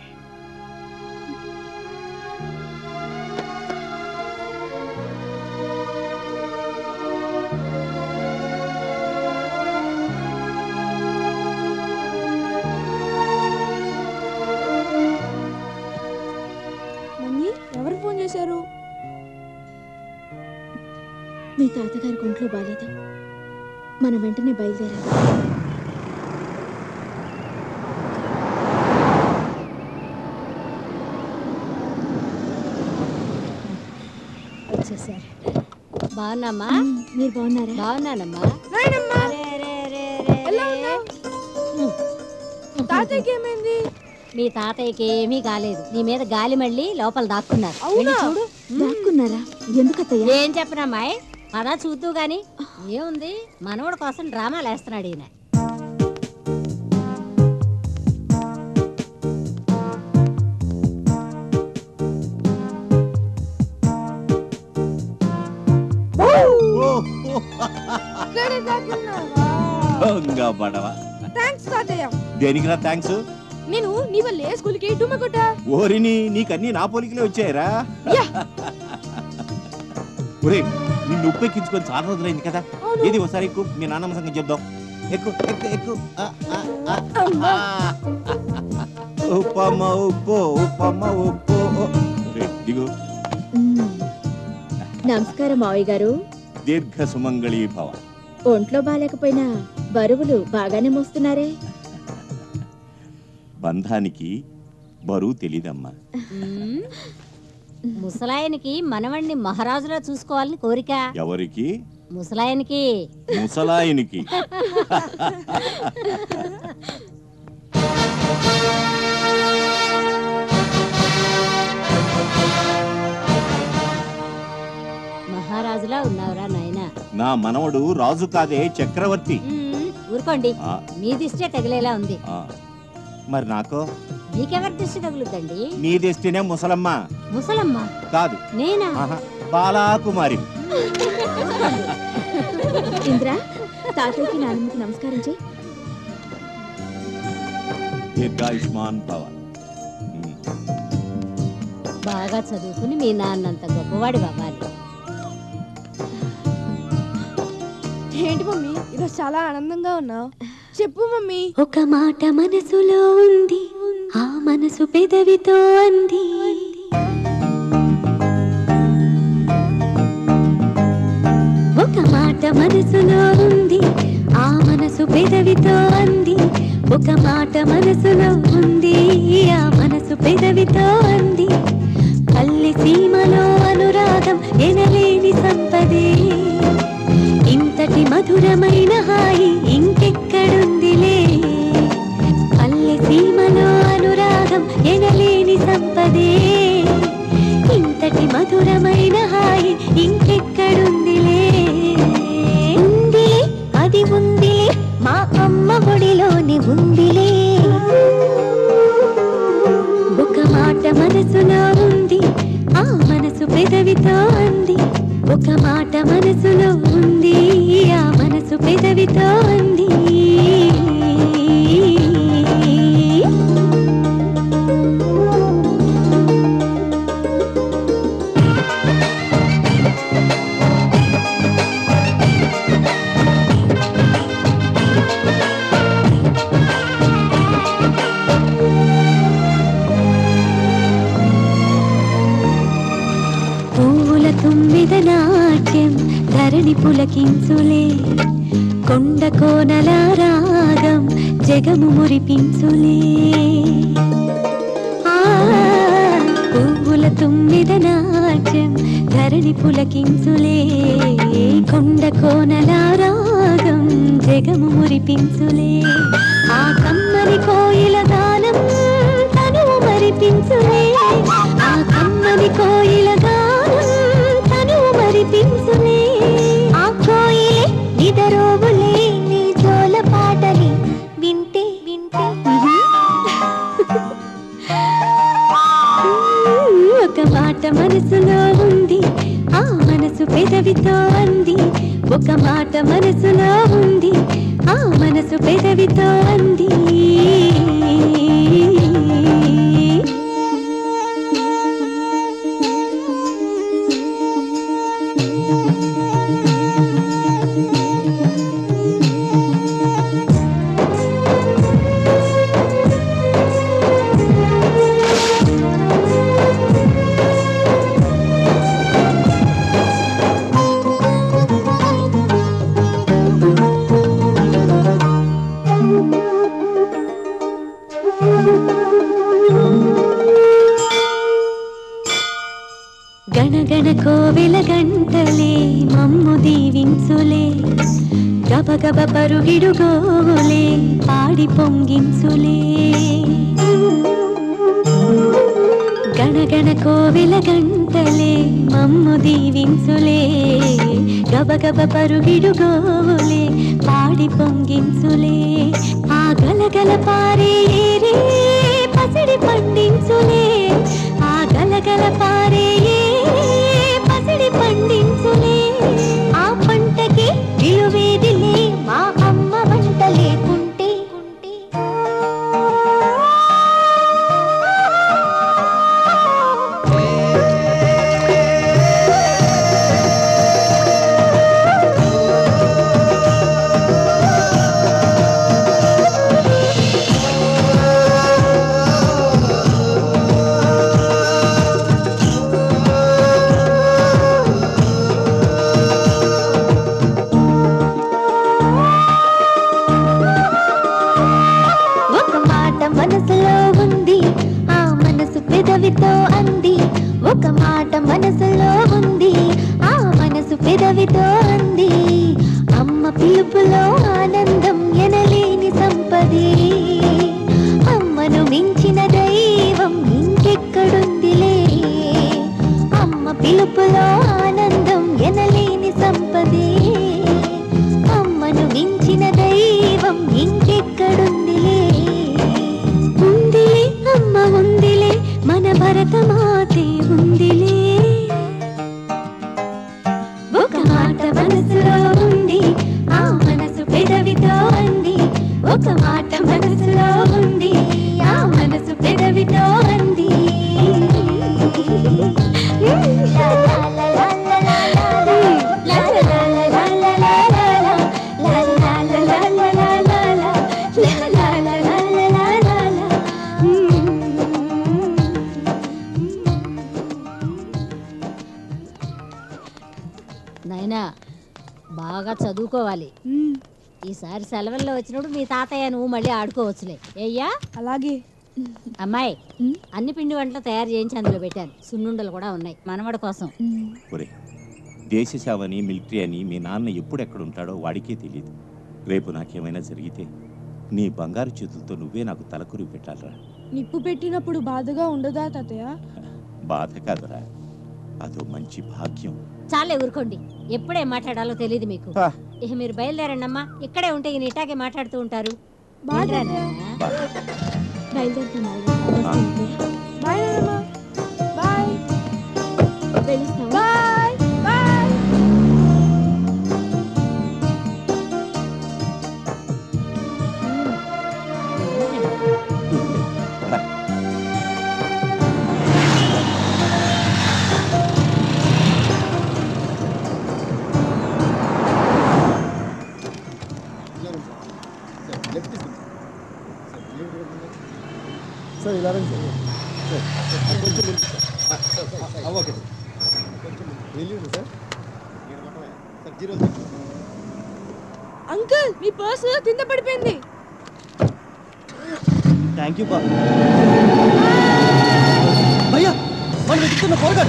మమ్మీ ఎవరు ఫోన్ చేశారు మీ తాతగారికి ఒంట్లో బాలేదు మనం వెంటనే బయలుదేరాలి వచ్చేసారు బాగున్నామ్మా మీరు బాగున్నారా బాగున్నానమ్మా ఎలా ఉన్నావు తాతయ్యకి ఏమైంది మీ తాతయ్యకి ఏమీ కాలేదు నీ మీద గాలి మళ్ళీ లోపల దాక్కున్నారు వెళ్ళి చూడు దాక్కున్నారా ఎందుకత్తయ్యా ఏం చెప్పనమ్మాయి పదా చూద్దు గాని ఏముంది మనవడు కోసం డ్రామాలు వేస్తున్నాడు ఈయన ఇక్కడే దాక్కున్నావా దొంగ బడవ థ్యాంక్స్ తాతయ్య దేనికిరా థ్యాంక్స్ నేను నీ వల్లే స్కూల్కి డుమ్మ కొట్టా ఓరిని నీకన్నీ నా పోలికలే వచ్చాయరా ఒరే నిన్ను ఉప్పెక్కించుకొని చాలా రోజులైంది కదా ఏది ఒకసారి ఎక్కువ మీ నాన్నమ్మ సంగతి చెప్దాం ఎక్కువ ఎక్కువ ఎక్కువ ఉప్పమ్మ ఉప్పు ఉప్పమ్మ ఉప్పు ఒరే, దిగు నమస్కారం మావయ్య గారు దీర్ఘ సుమంగళి భవ ఒంట్లో బాగాలేకపోయినా బరువులు బాగానే మోస్తున్నారే బంధానికి బరువు తెలీదమ్మా ఉమ్. ముసలాయనికి మనవణ్ణి మహారాజులా చూసుకోవాలని కోరిక ఎవరికి ముసలాయనికి ముసలాయనికి మహారాజులా ఉన్నావురా నాయన నా మనవడు రాజు కాదే చక్రవర్తి ఊరుకోండి ఆ. మీ దిష్టే తగిలేలా ఉంది ఆ, మరి నాకో మీకెవరి దిష్టి తగులుద్దండి నీ దృష్టినే ముసలమ్మ ముసలమ్మ కాదు నేనా ఆహా, బాలాకుమారి ఇంద్ర తాతయ్యకి నాన్నమ్మకి నమస్కారం చేయి దీర్ఘాయుష్మాన్ భవ బాగా చదువుకుని మీ నాన్నంత గొప్పవాడి అవ్వాలి ఏంటి మమ్మీ ఈరోజు చాలా ఆనందంగా ఉన్నావు చెప్పు మమ్మీ ఒక మాట మనసులో ఉంది ఆ మనసు పెదవితో అంది ఒక మాట మనసులో ఉంది ఆ మనసు పెదవితో అంది ఒక మాట మనసులో ఉంది ఆ మనసు పెదవితో అంది పల్లె సీమలో అనురాగం ఎనలేని సంపదే ఇంతటి మధురమైన హాయి ఇంకెక్కడుందిలే పల్లె సీమలో అనురాగం ఎనలేని సంపదే ఇంతటి మధురమైన హాయి ఇంకెక్కడుందిలే ఉందిలే అది ఉందిలే మా అమ్మ ఒడిలోని ఉందిలే ఒక మాట మనసులో ఉంది ఆ మనసు పెదవితో అంది ఒక మాట మనసులో ఉంది ఆ మనసు పెదవితో అంది తుమ్మిద నాట్యం ధరణి పులకించులే కొండ కోనల రాగం జగము మురిపించులే ఆ, పువ్వుల తుమ్మిద నాట్యం ధరణి పులకించులే కొండ కోనల రాగం జగము మురిపించులే ఆ కమ్మని కోయిల గానం తనువు మరిపించులే ఆ కమ్మని కోయిల గానం తనువు మరిపించులే ఆ కోయిలే నిదరోవులే నీ జోల పాటలి వింటే వింటే ఒక మాట మనసులో ఉంది ఆ మనసు పెదవితో అంది ఒక మాట మనసులో ఉంది ఆ మనసు పెదవితో అంది గణగణ కోవెల గంటలే మమ్ము దీవించులే గబగబ పరుగిడు గోవులే పాడి పొంగించులే గణగణ కోవెల గంటలే మమ్ము దీవించులే గబగబ పరుగిడు గోవులే పాడి పొంగించులే ఆ గలగల పారే ఏరే పసిడి పండించులే ఆ గలగల పారే ఏరే పసిడి పండించులే ఆ పంటకి విలువేదిలే మా అమ్మ వంట లేకుంటే ఒక మాట మనసులో ఉంది ఆ మనసు పెదవితో అంది ఒక మాట మనసులో ఉంది ఆ మనసు పెదవితో అంది అమ్మ పిలుపులో ఆనందం ఎనలేని సంపదే అమ్మను మించిన దైవం ఇంకెక్కడుందిలే అమ్మ పిలుపులో ఆనందం ఎనలేని సంపదే అమ్మను మించిన దైవం ఇంకెక్కడుందిలే ఉందిలే అమ్మ ఉందిలే మన భరతమాతే ఉందిలే ఒక మాట మనసులో ఉంది ఆ మనసు పెదవితో అంది ఒక మాట మనసులో ఉంది ఆ మనసు పెదవితో అంది లా లా లా లా లా లా లా లా లా లా లా లా లా లా లా. నాయనా బాగా చదువుకోవాలి ఈసారి సెలవుల్లో వచ్చినప్పుడు మీ తాతయ్య నువ్వు మళ్ళీ ఆడుకోవచ్చులే అయ్యా అలాగే అమ్మాయి అన్ని పిండి వంటలు తయారు చేయించి అందులో పెట్టాను సున్నుండలు కూడా ఉన్నాయి మనవడి కోసం ఒరే దేశ సేవ అని మిలిటరీ అని మీ నాన్న ఎప్పుడు ఎక్కడ ఉంటాడో వాడికే తెలియదు రేపు నాకేమైనా జరిగితే నీ బంగారు చేతులతో నువ్వే నాకు తలకురి పెట్టాలరా నిప్పు పెట్టినప్పుడు బాధగా ఉండదా తాతయ్య బాధ కాదురా అదో మంచి భాగ్యం చాలే ఊరుకోండి ఎప్పుడేం మాట్లాడాలో తెలియదు మీకు పా. ఇక మీరు బయలుదేరండి అమ్మా ఇక్కడే ఉంటే ఈయన ఇటాగే మాట్లాడుతూ ఉంటారు బాయ్ వెళ్ళరా బా. బయలుదేరుతున్నాడు బాయ్ నాన్నమ్మ బాయ్ వెళ్ళొస్తావా బాయ్ బాయ్ రా. సార్ ఇలా రండి సార్. సార్, కొంచెం ముందుకు సార్. ఆ, ఓకే సార్. అంకుల్ మీ పర్స్ కింద పడిపోయింది థ్యాంక్ యూ బా భయ్యా మనం వెతుకుతున్న పోరగాడు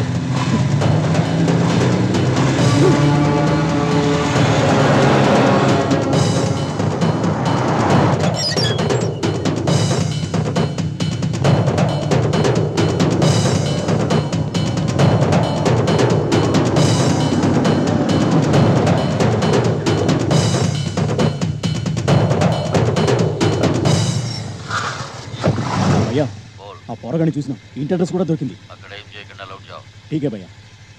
భయ్యా ఆ పోరగాడిని చూసినాం ఇంటి అడ్రస్ కూడా దొరికింది అక్కడ ఏం చేయకుండా లౌట్ జావ్ ఠీకే భయ్యా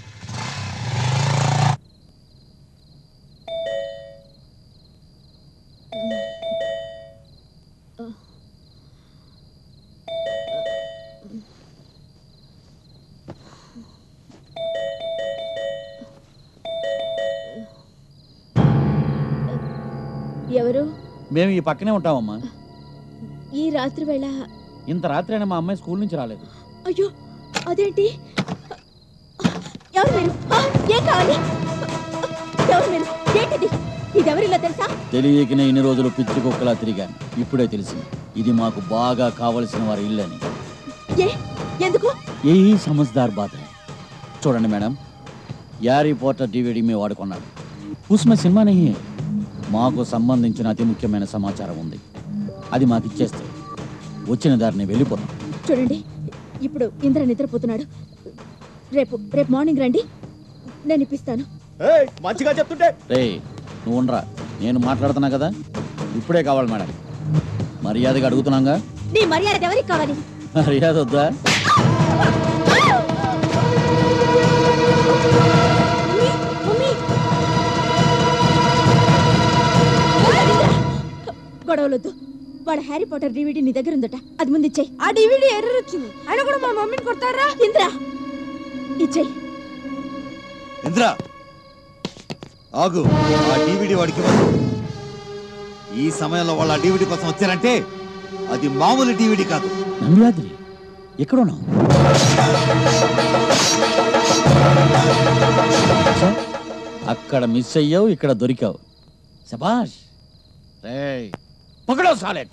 ఎవరు మేము ఈ పక్కనే ఉంటామమ్మా ఈ రాత్రి వేళ ఇంత రాత్రి అయినా మా అమ్మాయి స్కూల్ నుంచి రాలేదు అయ్యో అదేంటి ఎవరు మీరు ఆ, ఏం కావాలి ఎవరు మీరు ఏంటిది ఇదెవరిలో తెలుసా తెలియకనే ఇన్ని రోజులు పిచ్చి కుక్కలా తిరిగాను ఇప్పుడే తెలిసింది ఇది మాకు బాగా కావలసిన వారి ఇల్లు అని ఏ ఎందుకు ఏ సమజ్దార్ బాత్ హై చూడండి మేడం యారీ పోర్టర్ డివిడి మీ వాడుకున్నాడు ఉస్మే సినిమా నహీ హై. మాకు సంబంధించిన అతి ముఖ్యమైన సమాచారం ఉంది అది మాకు ఇచ్చేస్తే వచ్చిన దారిని వెళ్ళిపోతాం చూడండి ఇప్పుడు ఇంద్ర నిద్రపోతున్నాడు రేపు రేపు మార్నింగ్ రండి నేను ఇప్పిస్తాను మంచిగా చెప్తుంటే రే నువ్వు ఉండరా నేను మాట్లాడుతున్నా కదా ఇప్పుడే కావాలి మేడం మర్యాదగా అడుగుతున్నాగా నీ మర్యాద ఎవరికి కావాలి మర్యాద వద్దా మమ్మీ గొడవలొద్దు వాడు హ్యారీ పాటర్ డివిడి నీ దగ్గర ఉందట అది ముందు ఇచ్చేయి ఆ డివిడి ఎర్రర్ వచ్చింది ఆయన కూడా మా మమ్మీని కొడతారా ఇంద్రా ఇచ్చేయి ఇంద్ర ఆగు ఆ డివిడి వాడికి ఇవ్వదు. ఈ సమయంలో వాళ్ళు ఆ డివిడి కోసం వచ్చారంటే అది మామూలు డివిడి కాదు నంద్యాద్రి ఎక్కడున్నావు సార్, అక్కడ మిస్ అయ్యావు ఇక్కడ దొరికావు శబాష్ రేయ్ పకడో సాలెట్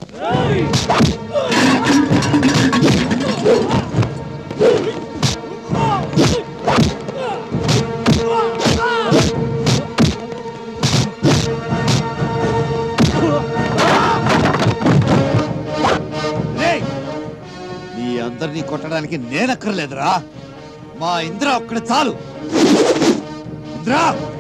రేయ్! మీ అందరినీ కొట్టడానికి నేనక్కర్లేదురా మా ఇంద్ర ఒక్కడ చాలు ఇంద్ర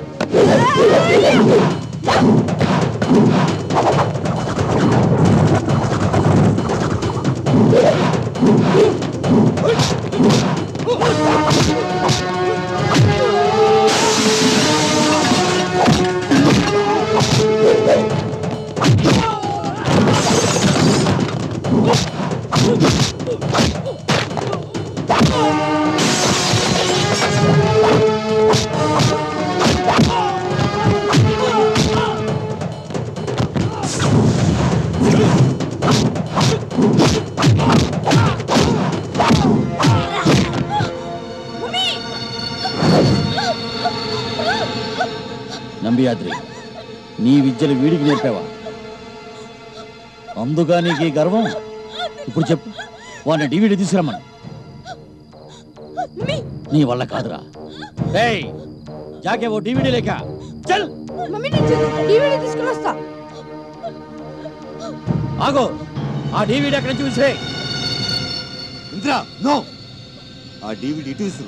నంబియాద్రి నీ విద్యలు వీడికి నేర్పావా అందుగా నీకు ఈ గర్వం ఇప్పుడు చెప్పు వాడిని డివిడి తీసుకురమ్మను నీ వల్ల కాదురా రేయ్ జాకే ఓ డివిడి లేక చల్ మమ్మీ నేను డివిడి తీసుకుని వస్తా ఆగో ఆ డివిడి అక్కడ చూసే ఇంద్ర నో ఆ డివిడి ఇటు విసురు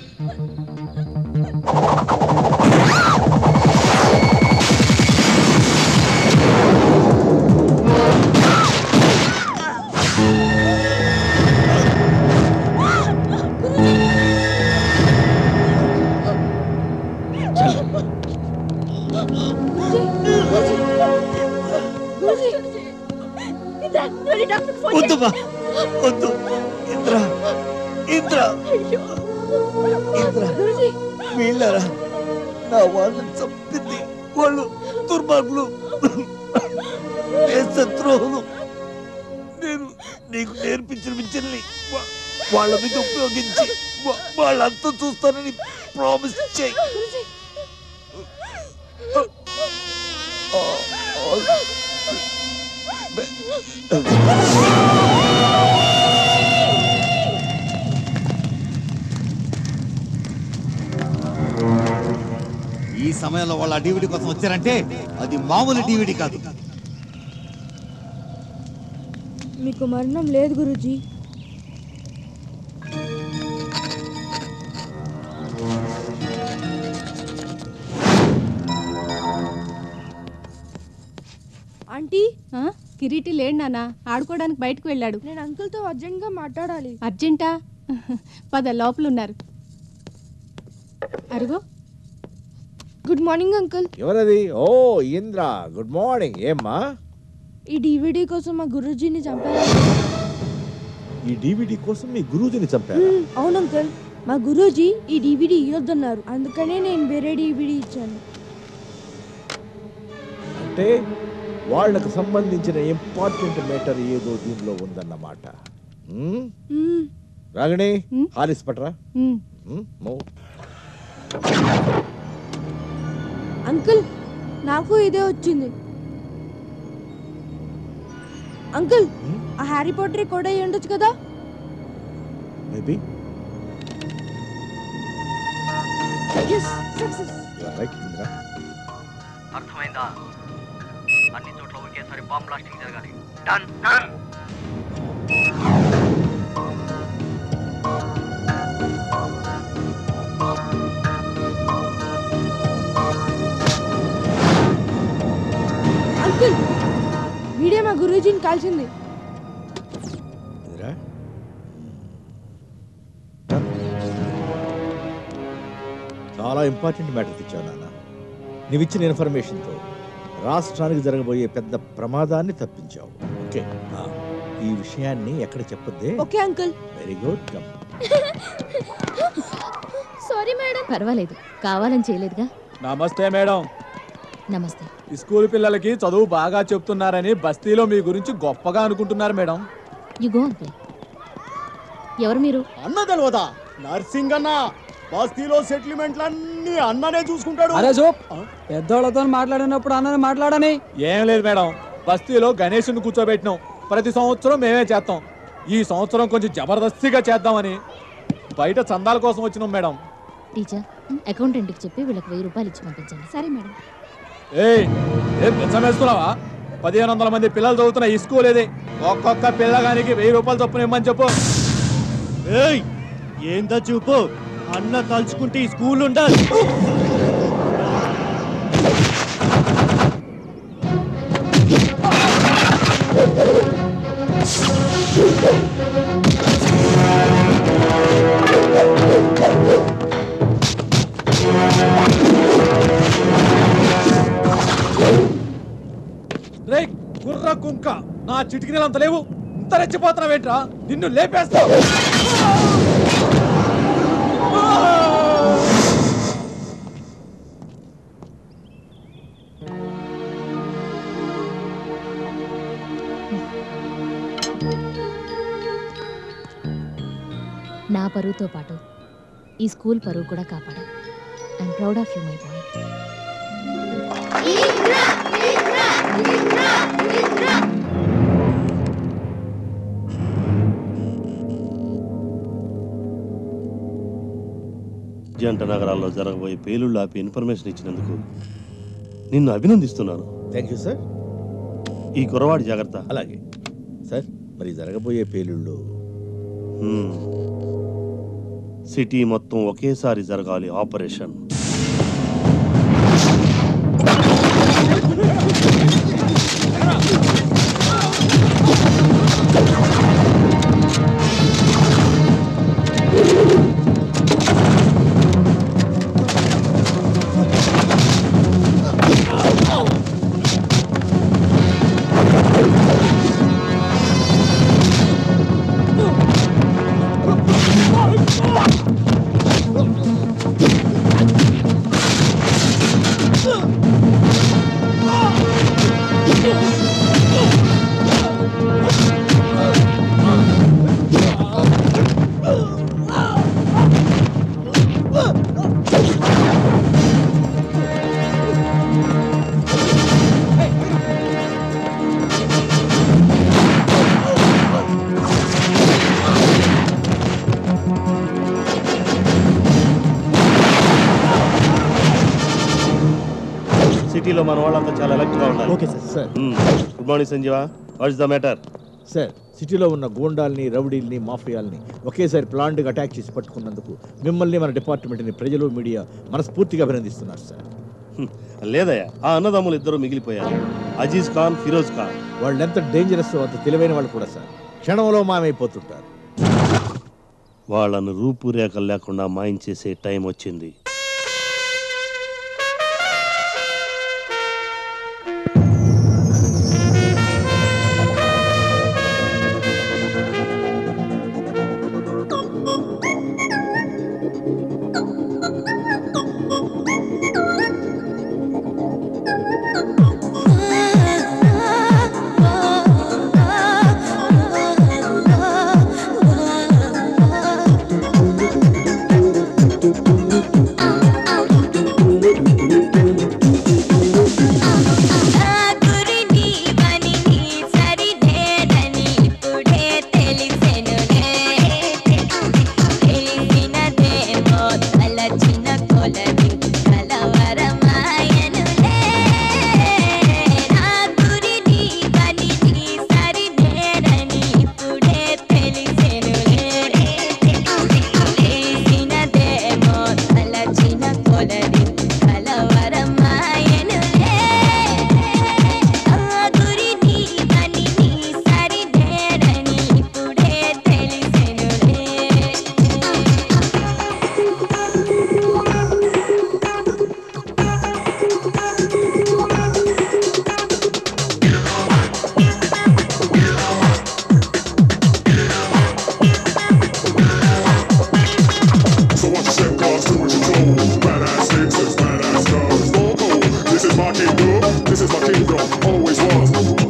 ఇంద్రా, నువ్వు వెళ్ళి డాక్టర్కి ఫోన్ చేయి. వద్దుమా వద్దు ఇంద్ర ఇంద్ర ఇంద్ర వీళ్ళరా నా వాళ్ళని చంపింది వాళ్ళు దుర్మార్గులు ఏ శత్రువులు నేను నీకు నేర్పించిన విద్యల్ని వా- వాళ్ళ మీద ఉపయోగించి వా- వాళ్ళంతా చూస్తానని ప్రామిస్ చేయి ఈ సమయంలో వాళ్ళ డివిడి కోసం వచ్చారంటే అది మామూలు డివిడి కాదు మీకు మరణం లేదు గురుజీ ఆంటీ కిరీటి లేడు నాన్న ఆడుకోవడానికి బయటకు వెళ్ళాడు నేను అంకుల్తో అర్జెంట్గా మాట్లాడాలి అర్జెంటా పద లోపల ఉన్నారు అరుగో గుడ్ మార్నింగ్ అంకుల్ ఎవరది ఓ ఇంద్ర గుడ్ మార్నింగ్ ఏమ్మా ఈ డివిడి కోసం మా గురుజీని చంపారు ఈ డివిడి కోసం మీ గురూజీని చంపారు మ్మ్, అవును అంకుల్ మా గురూజీ ఈ డివిడి ఇవ్వద్దన్నారు అందుకనే నేను వేరే డివిడి ఇచ్చాను అంటే వాళ్ళకు సంబంధించిన ఇంపార్టెంట్ మ్యాటర్ ఏదో దీనిలో ఉందన్నమాట ఉమ్? మ్మ్. రాగిణి హాలిస్ పట్రా ఉమ్. ఉమ్, move. అంకుల్ నాకు ఇదే వచ్చింది అంకుల్ ఆ హ్యారీ పోటర్ కూడా అయ్యి ఉండొచ్చు కదా maybe yes success right Indra అర్థమైందా అన్ని చోట్ల ఒకేసారి బాంబ్ బ్లాస్టింగ్ జరగాలి డన్ డన్ అంకుల్ వీడే మా గురూజీని కాల్చింది ఇంద్ర చాలా ఇంపార్టెంట్ మ్యాటర్ తెచ్చావు నాన్న నీవిచ్చిన ఇన్ఫర్మేషన్తో రాష్ట్రానికి జరగబోయే పెద్ద ప్రమాదాన్ని తప్పించావు ఓకే ఆ, ఈ విషయాన్ని ఎక్కడ చెప్పొద్దే okay uncle very good come sorry madam పర్వాలేదు కావాలని చేయలేదుగా నమస్తే మేడం నమస్తే ఈ స్కూల్ పిల్లలకి చదువు బాగా చెప్తున్నారని బస్తీలో మీ గురించి గొప్పగా అనుకుంటున్నారు మేడం యు గో అంకుల్ ఎవరు మీరు అన్న తెలియదా నర్సింగ్ అన్న బస్తీలో సెటిల్మెంట్లన్నీ అన్ననే చూసుకుంటాడు అరే చూప్ పెద్దోళ్ళతో మాట్లాడినప్పుడు అన్నని మాట్లాడని ఏం లేదు మేడం బస్తీలో గణేషుని కూర్చోబెట్టినాం ప్రతి సంవత్సరం మేమే చేస్తాం ఈ సంవత్సరం కొంచెం జబర్దస్తిగా చేద్దామని బయట చందాల కోసం వచ్చినాం మేడం టీచర్ అకౌంటెంట్కి చెప్పి వీళ్ళకి వెయ్యి రూపాయలు ఇచ్చి పంపించండి సరే మేడం ఏయ్ ఏం బిచ్చం వేస్తున్నావా పదిహేను వందల మంది పిల్లలు చదువుతున్న ఈ స్కూల్ ఇది ఒక్కొక్క పిల్లగానికి వెయ్యి రూపాయలు చొప్పున ఇమ్మని చెప్పు ఏయ్ ఏందా చూపు అన్న తలుచుకుంటే ఈ స్కూల్ ఉండాలి రే కుర్ర కుంక నా చిటికినలు అంత లేవు ఇంత రెచ్చిపోతున్నావేంట్రా నిన్ను లేపేస్తా నా పరువుతో పాటు ఈ స్కూల్ పరువు కూడా కాపాడు I'm proud of you my boy జంట నగరాల్లో జరగబోయే పేలుళ్ళు ఆపి ఇన్ఫర్మేషన్ ఇచ్చినందుకు నిన్ను అభినందిస్తున్నాను థ్యాంక్ యూ సార్ ఈ కురవాడి జాగ్రత్త అలాగే సార్ మరి జరగబోయే పేలుళ్ళు హ్మ్. సిటీ మొత్తం ఒకేసారి జరగాలి ఆపరేషన్ సిటీలో మన వాళ్ళంతా చాలా అలర్ట్ గా ఉండాలి okay sir sir good morning Sanjeeva what is the matter sir సిటీలో ఉన్న గూండాల్ని రౌడీల్ని మాఫియాల్ని ఒకేసారి ప్లాంట్గా అటాక్ చేసి పట్టుకున్నందుకు మిమ్మల్ని మన డిపార్ట్మెంట్ని ప్రజలు మీడియా మనస్ఫూర్తిగా అభినందిస్తున్నారు సార్ లేదయ్యా ఆ అన్నదమ్ములు ఇద్దరు మిగిలిపోయారు అజీజ్ ఖాన్ ఫిరోజ్ ఖాన్ వాళ్ళు ఎంత డేంజరస్ అంత తెలివైన వాళ్ళు కూడా సార్ క్షణంలో మాయమైపోతుంటారు వాళ్ళను రూపురేఖలు లేకుండా మాయించేసే టైం వచ్చింది This is my kingdom. This is my kingdom. Always was.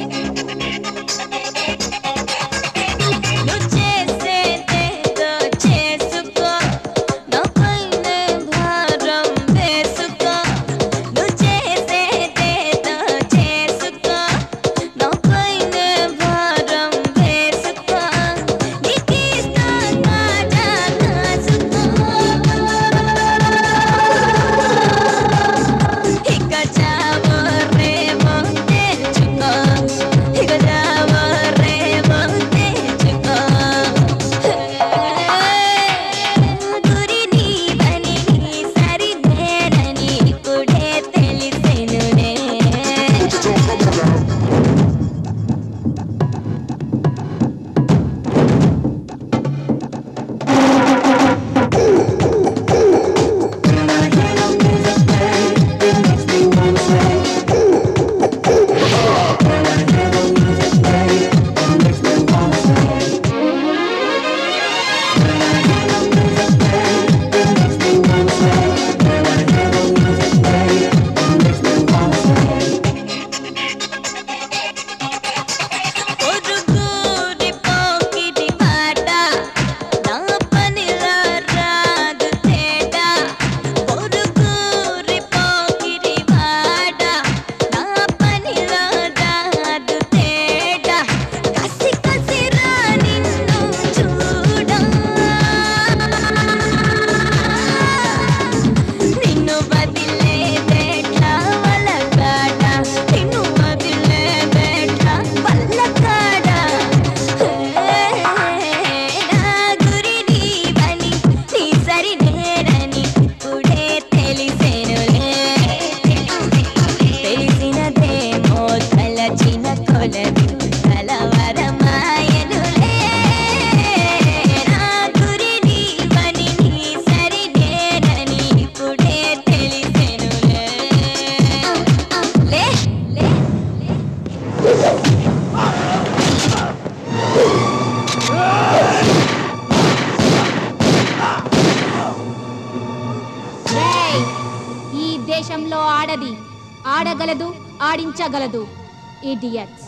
రేయ్! ఈ దేశంలో ఆడది ఆడగలదు ఆడించగలదు idiots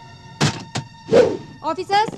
officers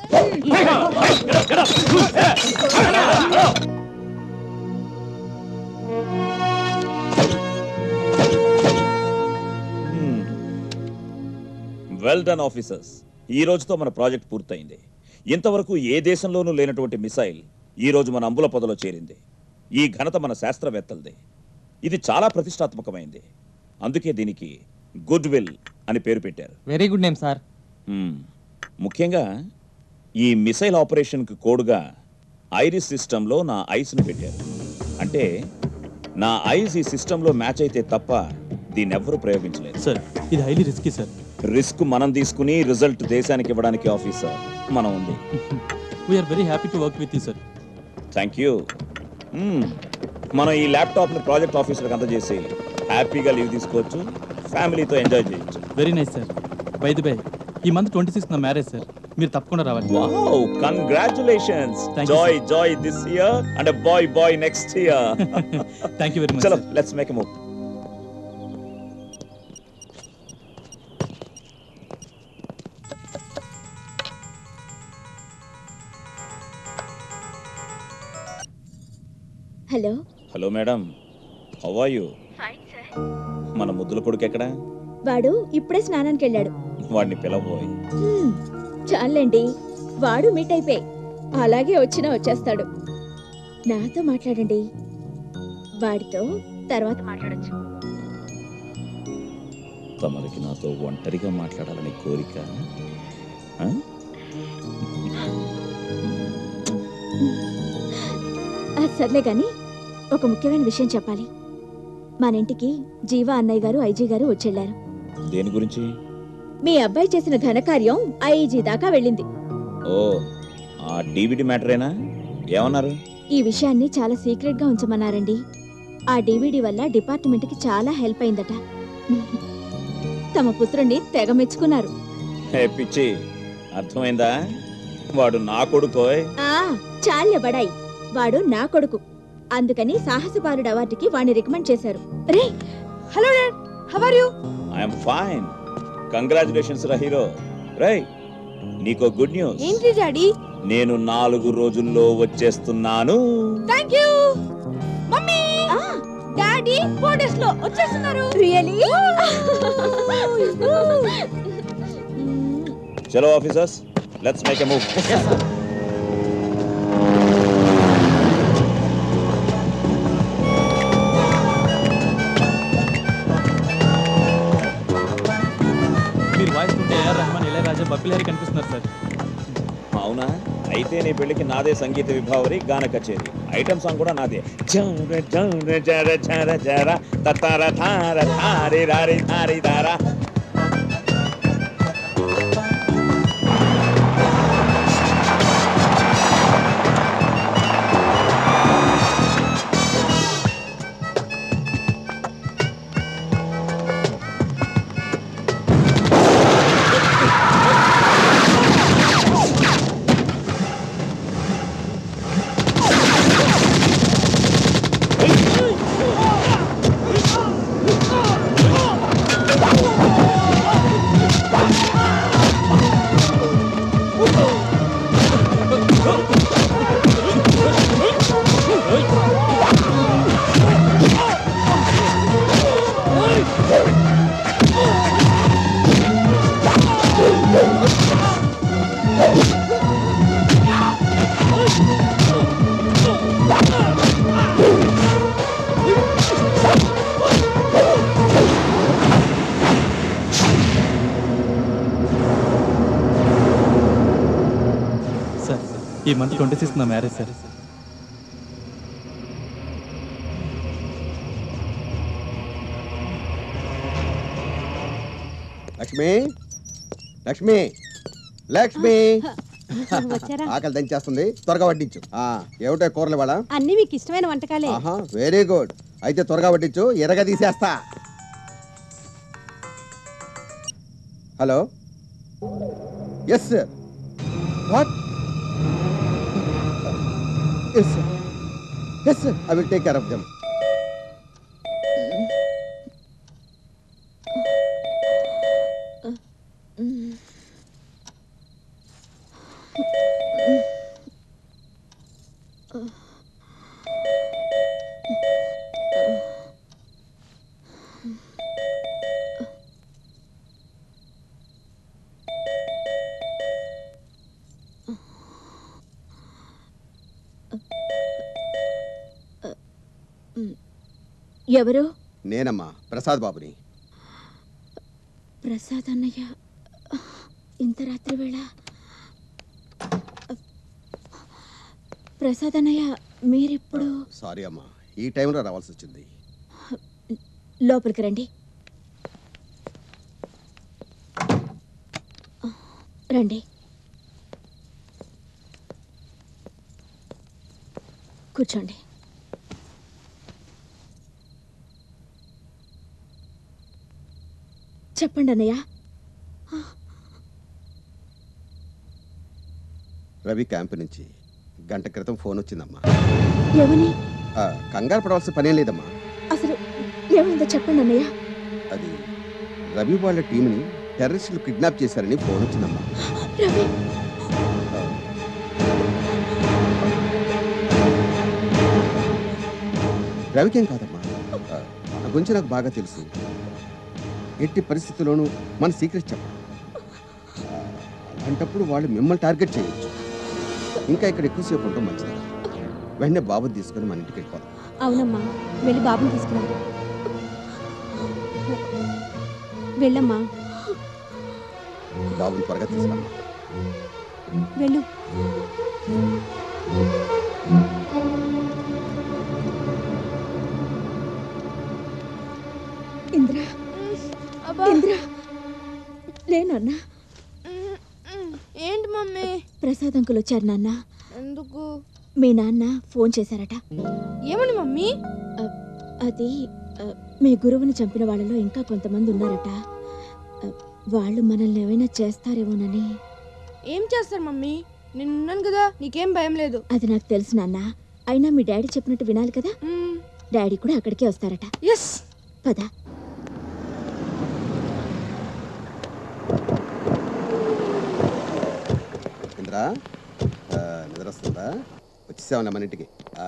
well done officers ఈ రోజుతో మన ప్రాజెక్ట్ పూర్తయింది ఇంతవరకు ఏ దేశంలోనూ లేనటువంటి మిసైల్ ఈ రోజు మన అంబుల పొదలో చేరింది ఈ ఘనత మన శాస్త్రవేత్తలది ఇది చాలా ప్రతిష్టాత్మకమైంది అందుకే దీనికి గుడ్ విల్ అని పేరు పెట్టారు వెరీ గుడ్ నేమ్ సార్ మ్మ్. ముఖ్యంగా ఈ మిసైల్ ఆపరేషన్కి కోడ్గా ఐరిస్ సిస్టంలో నా ఐస్ని పెట్టారు అంటే నా ఐస్ ఈ సిస్టంలో మ్యాచ్ అయితే తప్ప దీన్ని ఎవ్వరూ ప్రయోగించలేదు సార్ ఇది హైలీ రిస్కీ సార్ రిస్క్ మనం తీసుకుని రిజల్ట్ దేశానికి ఇవ్వడానికి ఆఫీసర్ మనం ఉంది we are very happy to work with you sir thank you మనం ఈ ల్యాప్టాప్ని ప్రాజెక్ట్ ఆఫీసర్కి అందజేసి హ్యాపీగా లీవ్ తీసుకోవచ్చు ఫ్యామిలీతో ఎంజాయ్ చేయొచ్చు very nice sir by the by ఈ మంత్ ట్వంటీ సిక్స్ నా మ్యారేజ్ సార్ మీరు తప్పకుండా రావాలి wow congratulations Thank you, joy joy this year and boy boy next year thank you very much చలో let's make move hello hello madam how are you మన ముద్దుల కొడుకు ఎక్కడ వాడు ఇప్పుడే స్నానానికి వెళ్ళాడు వాడిని పిలవబోయ్ హ్మ్, చాలండి వాడు మీట్ అయిపోయి అలాగే వచ్చినా వచ్చేస్తాడు నాతో మాట్లాడండి వాడితో తర్వాత మాట్లాడొచ్చు తమరికి నాతో ఒంటరిగా మాట్లాడాలని కోరిక ఆ? అది సర్లే గాని ఒక ముఖ్యమైన విషయం చెప్పాలి మన ఇంటికి జీవా అన్నయ్య గారు ఐజీ గారు వచ్చెళ్లారు దేని గురించి మీ అబ్బాయి చేసిన ఘనకార్యం ఐజీ దాకా వెళ్ళింది ఓ ఆ డివిడి మ్యాటరేనా ఏమన్నారు ఈ విషయాన్ని చాలా సీక్రెట్ గా ఉంచమన్నారండి ఆ డివిడి వల్ల డిపార్ట్మెంట్ కి చాలా హెల్ప్ అయిందట తమ పుత్రుణ్ణి తెగ మెచ్చుకున్నారు హే పిచ్చి అర్థమైందా వాడు నా కొడుకోయ్ ఆ చాలే బడాయి వాడు నా కొడుకు అందుకని సాహసబాలుడు అవార్డుకి వాడిని రికమెండ్ చేశారు రే hello dad how are you I'm fine congratulations రా హీరో రై నీకో గుడ్ న్యూస్ ఏంటి డాడీ నేను నాలుగు రోజుల్లో వచ్చేస్తున్నాను thank you mummy daddy four days లో వచ్చేస్తున్నారు రియలీ చలో officers let's make a move మీరు వాయిస్ ఉంటే ఏఆర్ రెహమాన్ ఇళయరాజా బప్పిలహరి కనిపిస్తున్నారు సార్ అవునా అయితే నీ పెళ్లికి నాదే సంగీత విభావరి గాన కచేరి ఐటమ్ సాంగ్ కూడా నాదే జర జర జర జర జర తతర థార థారి రారి థారి దారా సార్ ఈ మంత్ ట్వంటీ సిక్స్ నా మ్యారేజ్ సార్ లక్ష్మి లక్ష్మి లక్ష్మి వచ్చారా ఆకలి దంచేస్తుంది త్వరగా వడ్డించు ఆ ఏమిటో కూరలు ఇవాళ అన్ని మీకు ఇష్టమైన వంటకాలే ఆహా వెరీ గుడ్ అయితే త్వరగా వడ్డించు ఎరగా తీసేస్తా hello yes sir what yes sir yes sir I will take care of them ఎవరు నేనమ్మా ప్రసాద్ బాబుని ప్రసాద్ అన్నయ్య ఇంత రాత్రి వేళ ప్రసాద్ అన్నయ్య మీరిప్పుడు సారీ అమ్మా ఈ టైంలో రావాల్సి వచ్చింది లోపలికి రండి రండి కూర్చోండి చెప్పండి అన్నయ్య రవి క్యాంప్ నుంచి గంట క్రితం ఫోన్ వచ్చిందమ్మా ఏమని ఆ, కంగారు పడవలసిన పనేం లేదమ్మా అసలు ఏమైందో చెప్పండి అన్నయ్య అది రవి వాళ్ళ టీంని టెర్రరిస్టులు కిడ్నాప్ చేశారని ఫోన్ వచ్చిందమ్మా రవి రవికేం కాదమ్మా ఆ, నా గురించి నాకు బాగా తెలుసు ఎట్టి పరిస్థితుల్లోనూ మన సీక్రెట్ చెప్పడం ఆ, అలాంటప్పుడు వాళ్ళు మిమ్మల్ని టార్గెట్ చేయొచ్చు ఇంకా ఇక్కడ ఎక్కువసేపు ఉండటం మంచిది కాదు. వెంటనే బాబు తీసుకొని మన ఇంటికి వెళ్ళిపోదాం అవునమ్మా వెళ్ళి బాబుని తీసుకురా వెళ్ళమ్మా బాబుని త్వరగా తీసుకురామ్మా వెళ్ళు ఇంద్ర ఇంద్ర లేనన్నా ఏంటి మమ్మీ ప్రసాద్ అంకుల్ వచ్చారు నాన్న ఎందుకు మీ నాన్న ఫోన్ చేశారట ఏమని మమ్మీ అ, అది అ, మీ గురువుని చంపిన వాళ్ళలో ఇంకా కొంతమంది ఉన్నారట అ, వాళ్ళు మనల్ని ఏమైనా చేస్తారేమోనని ఏం చేస్తారు మమ్మీ నిన్నున్నాను కదా నీకేం భయం లేదు అది నాకు తెలుసు నాన్న అయినా మీ డాడీ చెప్పినట్టు వినాలి కదా డాడీ కూడా అక్కడికే వస్తారట ఎస్ పద ఇంద్రా ఆ, నిద్ర వస్తుందా వచ్చేసామన్నా మన ఇంటికి ఆ,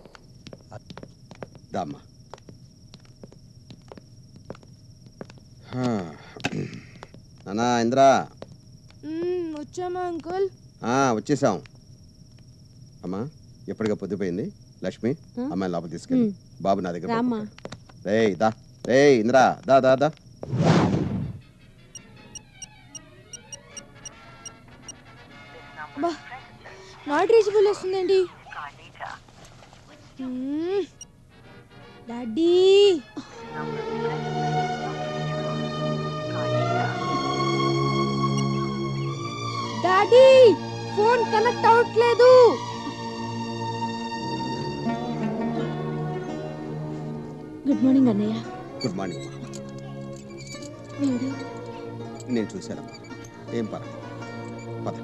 దామ్మా హా. నాన్నా ఇంద్రా మ్మ్, వచ్చామా అంకుల్ ఆ, వచ్చేసాం అమ్మా ఎప్పటిగా పొద్దుపోయింది లక్ష్మి అమ్మాయి లోపల తీసుకెళ్ళి బాబు నా దగ్గర రామ్మా రే దా రే ఇంద్రా దా దా దా బా నాట్ రీచబుల్ వస్తుందేంటి మ్మ్. డాడీ డాడీ ఫోన్ కనెక్ట్ అవ్వట్లేదు గుడ్ మార్నింగ్ అన్నయ్య గుడ్ మార్నింగ్ వీడు నేను చూశానమ్మా ఏం పర్లేదు పద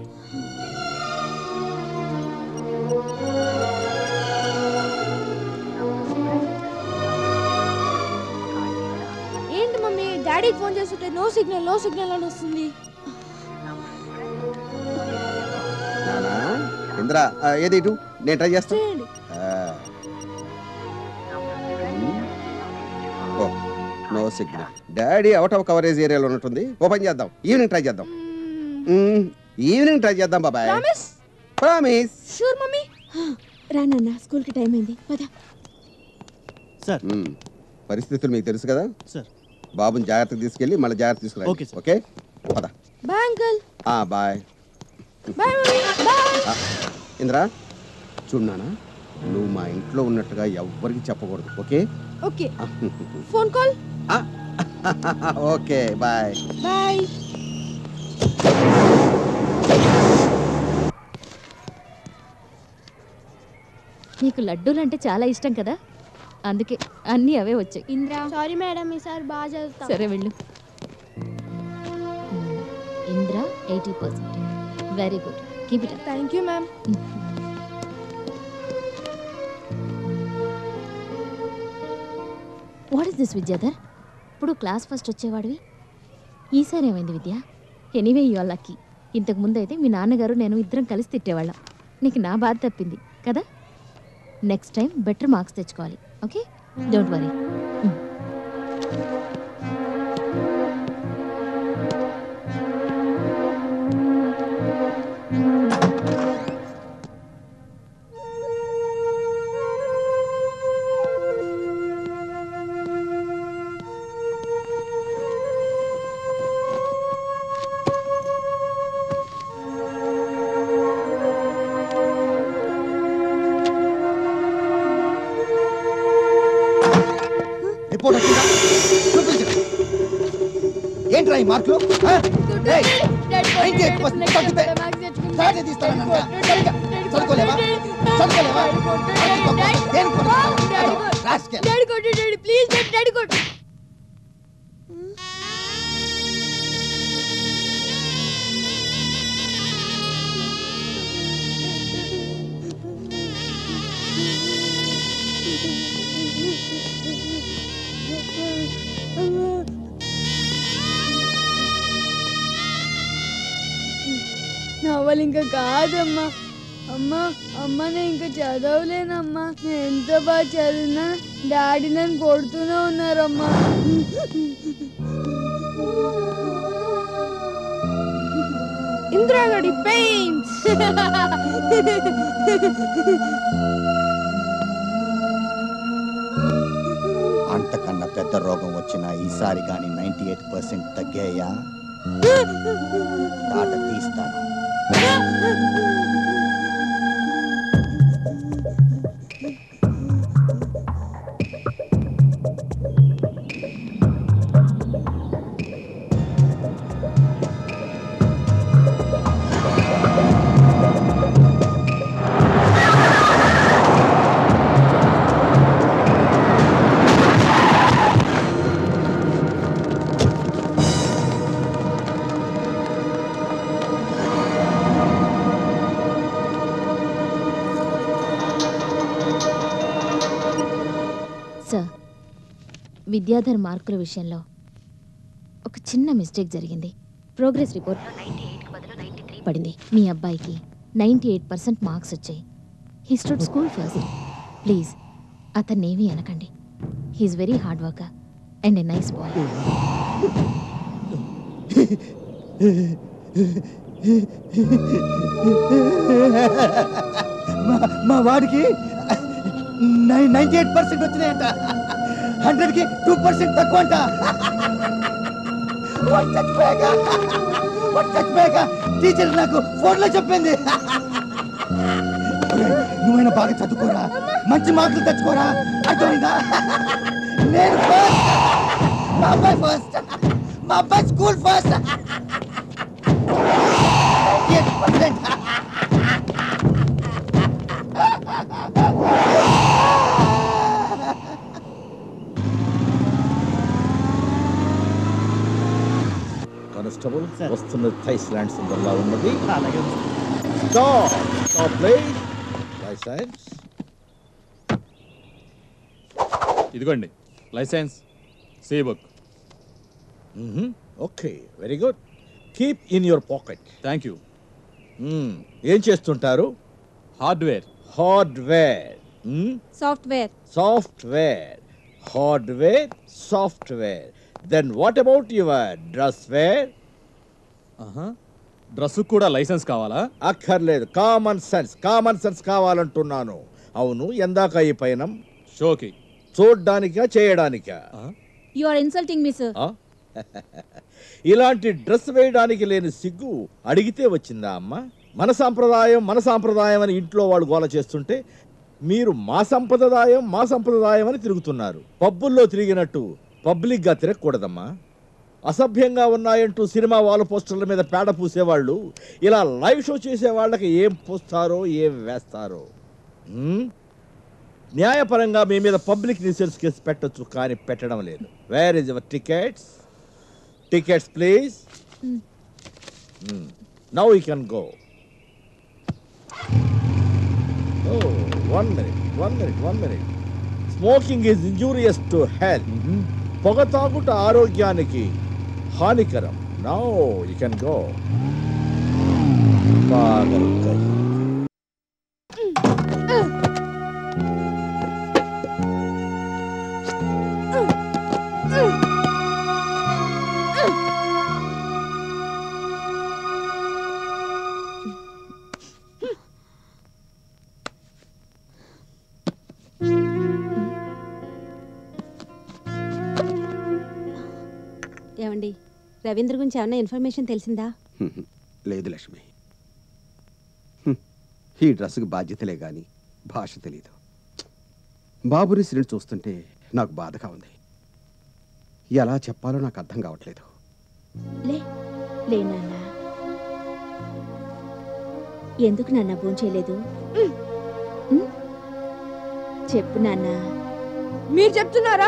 ఏంటి మమ్మీ డాడీకి ఫోన్ చేస్తుంటే నో సిగ్నల్ నో సిగ్నల్ అని వస్తుంది నానా ఇంద్రా ఆ, ఏది ఇటు నేను ట్రై చేస్తాను చేయండి ఓ no signal daddy out of coverage ఏరియాలో ఉన్నట్టుంది ఓపెన్ చేద్దాం ఈవినింగ్ ట్రై చేద్దాం మ్మ్, ఈవినింగ్ ట్రై చేద్దాం బాబాయ్ ప్రామిస్ ప్రామిస్ షూర్ మమ్మీ రా నాన్న స్కూల్కి టైం అయింది పద సార్ పరిస్థితులు మీకు తెలుసు కదా సార్ బాబుని జాగ్రత్తగా తీసుకెళ్ళి మళ్ళీ జాగ్రత్త తీసుకురా ఓకే సార్. ఓకే పద బాయ్ అంకుల్ ఆ, బాయ్ బాయ్ మమ్మీ బాయ్ ఆ, ఇంద్రా చూడు నాన్న నువ్వు మా ఇంట్లో ఉన్నట్టుగా ఎవ్వరికి చెప్పకూడదు okay okay phone call okay bye bye నీకు లడ్డూలంటే చాలా ఇష్టం కదా అందుకే అన్నీ అవే వచ్చాయి ఇంద్రా సారీ మేడం ఈసారి బాగా చదువుతాం సరే వెళ్ళు Indra eighty percent very good keep it thank you ma'am what is this Vidyadhar ఇప్పుడు క్లాస్ ఫస్ట్ వచ్చేవాడివి ఈసారి ఏమైంది Vidya anyway you are lucky ఇంతకు ముందు అయితే మీ నాన్నగారు నేను ఇద్దరం కలిసి తిట్టేవాళ్ళం నీకు నా బాధ తప్పింది కదా నెక్స్ట్ టైం బెటర్ మార్క్స్ తెచ్చుకోవాలి ఓకే డోంట్ వరీ రిపోర్ట్ వచ్చిందా చూపించు ఏంట్రా ఈ మార్కులు ఆ? ఏయ్, 98% తగ్గితే తాటే తీస్తానన్నా. సరిగ్గా చదువుకోలేవా చదువుకోలేవా మార్కులు తక్కువ. దేనికి పనికిరావు? అదో, rascal. డాడీ కొట్టు డాడీ ప్లీజ్ డాడీ డాడీ కొట్టు నా వల్ల ఇంకా కాదమ్మా అమ్మా అమ్మ నేను ఇంకా చదవలేనమ్మా నేను ఎంత బాగా చదివినా డాడీ నన్ను కొడుతూనే ఉన్నారమ్మా ఇందిరాగడి పెయింట్స్ అంతకన్నా పెద్ద రోగం వచ్చిన ఈసారి కానీ నైన్టీ ఎయిట్ పర్సెంట్ తగ్గాయా తాట తీస్తాను సార్ విద్యాధర్ మార్కుల విషయంలో ఒక చిన్న మిస్టేక్ జరిగింది ప్రోగ్రెస్ రిపోర్ట్లో నైంటీ ఎయిట్కి బదులు నైంటీ త్రీ పడింది మీ అబ్బాయికి నైంటీ ఎయిట్ పర్సెంట్ మార్క్స్ వచ్చాయి he stood school first please అతన్ని ఏమీ అనకండి he is very hard worker and a nice boy మా- మా వాడికి నైన్టీ ఎయిట్ పర్సెంట్ వచ్చినాయంట హండ్రెడ్కి టూ పర్సెంట్ తక్కువ అంట వాడు చచ్చిపోయాక వాడు చచ్చిపోయాక టీచర్ నాకు ఫోన్లో చెప్పింది ఒరేయ్, నువ్వైనా బాగా చదువుకోరా మంచి మార్కులు తెచ్చుకోరా అర్థమైందా నేను ఫస్ట్ మా అబ్బాయి ఫస్ట్ మా అబ్బాయి స్కూల్ ఫస్ట్ పర్సెంట్ కానిస్టేబుల్ వస్తున్న థైస్ ల్యాండ్ సింబల్లా ఉన్నది స్టాప్ స్టాప్ ప్లీజ్ లైసెన్స్ ఇదిగోండి license C book okay very good keep in your pocket thank you ఏం చేస్తుంటారు hardware hardware software software hardware software then what about your dress wear dress కూడా license కావాలా అక్కర్లేదు common sense common sense కావాలంటున్నాను అవును ఎందాక ఈ పయనం షోకి చూడ్డానికా చేయడానికా you are insulting me sir ఆ? ఇలాంటి డ్రెస్ వేయడానికి లేని సిగ్గు అడిగితే వచ్చిందా అమ్మ మన సాంప్రదాయం మన సాంప్రదాయం అని ఇంట్లో వాళ్ళు గోల చేస్తుంటే మీరు మా సంప్రదాయం మా సంప్రదాయం అని తిరుగుతున్నారు పబ్బుల్లో తిరిగినట్టు పబ్లిక్గా తిరగకూడదమ్మా అసభ్యంగా ఉన్నాయంటూ సినిమా వాల్ పోస్టర్ల మీద పేడ పూసేవాళ్ళు ఇలా లైవ్ షో చేసే వాళ్ళకి ఏం పూస్తారో ఏం వేస్తారో హ్మ్? న్యాయపరంగా మీ మీద పబ్లిక్ న్యూసెన్స్ కేసు పెట్టొచ్చు కానీ పెట్టడం లేదు where is your tickets tickets please now you can go one minute one minute one minute smoking is injurious to health పొగ తాగుట ఆరోగ్యానికి హానికరం నౌ యూ కెన్ గో పాగల్ కహీ. ఏమండి రవీంద్ర గురించి ఏమైనా ఇన్ఫర్మేషన్ తెలిసిందా హ్మ్. లేదు లక్ష్మి హ్మ్. ఈ డ్రెస్సుకి బాధ్యతలే కానీ భాష తెలీదు బాబు రెసిడెంట్ చూస్తుంటే నాకు బాధగా ఉంది ఎలా చెప్పాలో నాకు అర్థం కావట్లేదు లే లే నాన్న ఎందుకు నాన్న భోంచేయలేదు ఉమ్? చెప్పు నాన్న మీరు చెప్తున్నారా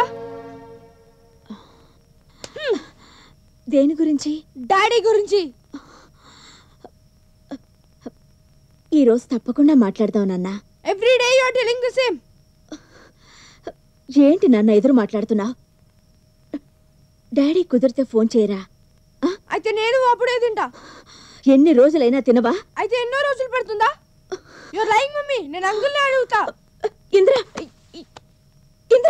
దేని గురించి డాడీ గురించి ఈ రోజు తప్పకుండా మాట్లాడదాం నాన్న every day you are telling the same ఏంటి నాన్న ఎదురు మాట్లాడుతున్నా డాడీ కుదిరితే ఫోన్ చేయరా అయితే నేను అప్పుడే తింటా ఎన్ని రోజులైనా తినవా అయితే ఎన్నో రోజులు పడుతుందా యు ఆర్ లైయింగ్ మమ్మీ నేను అంకుల్ని అడుగుతా ఇంద్ర ఇంద్ర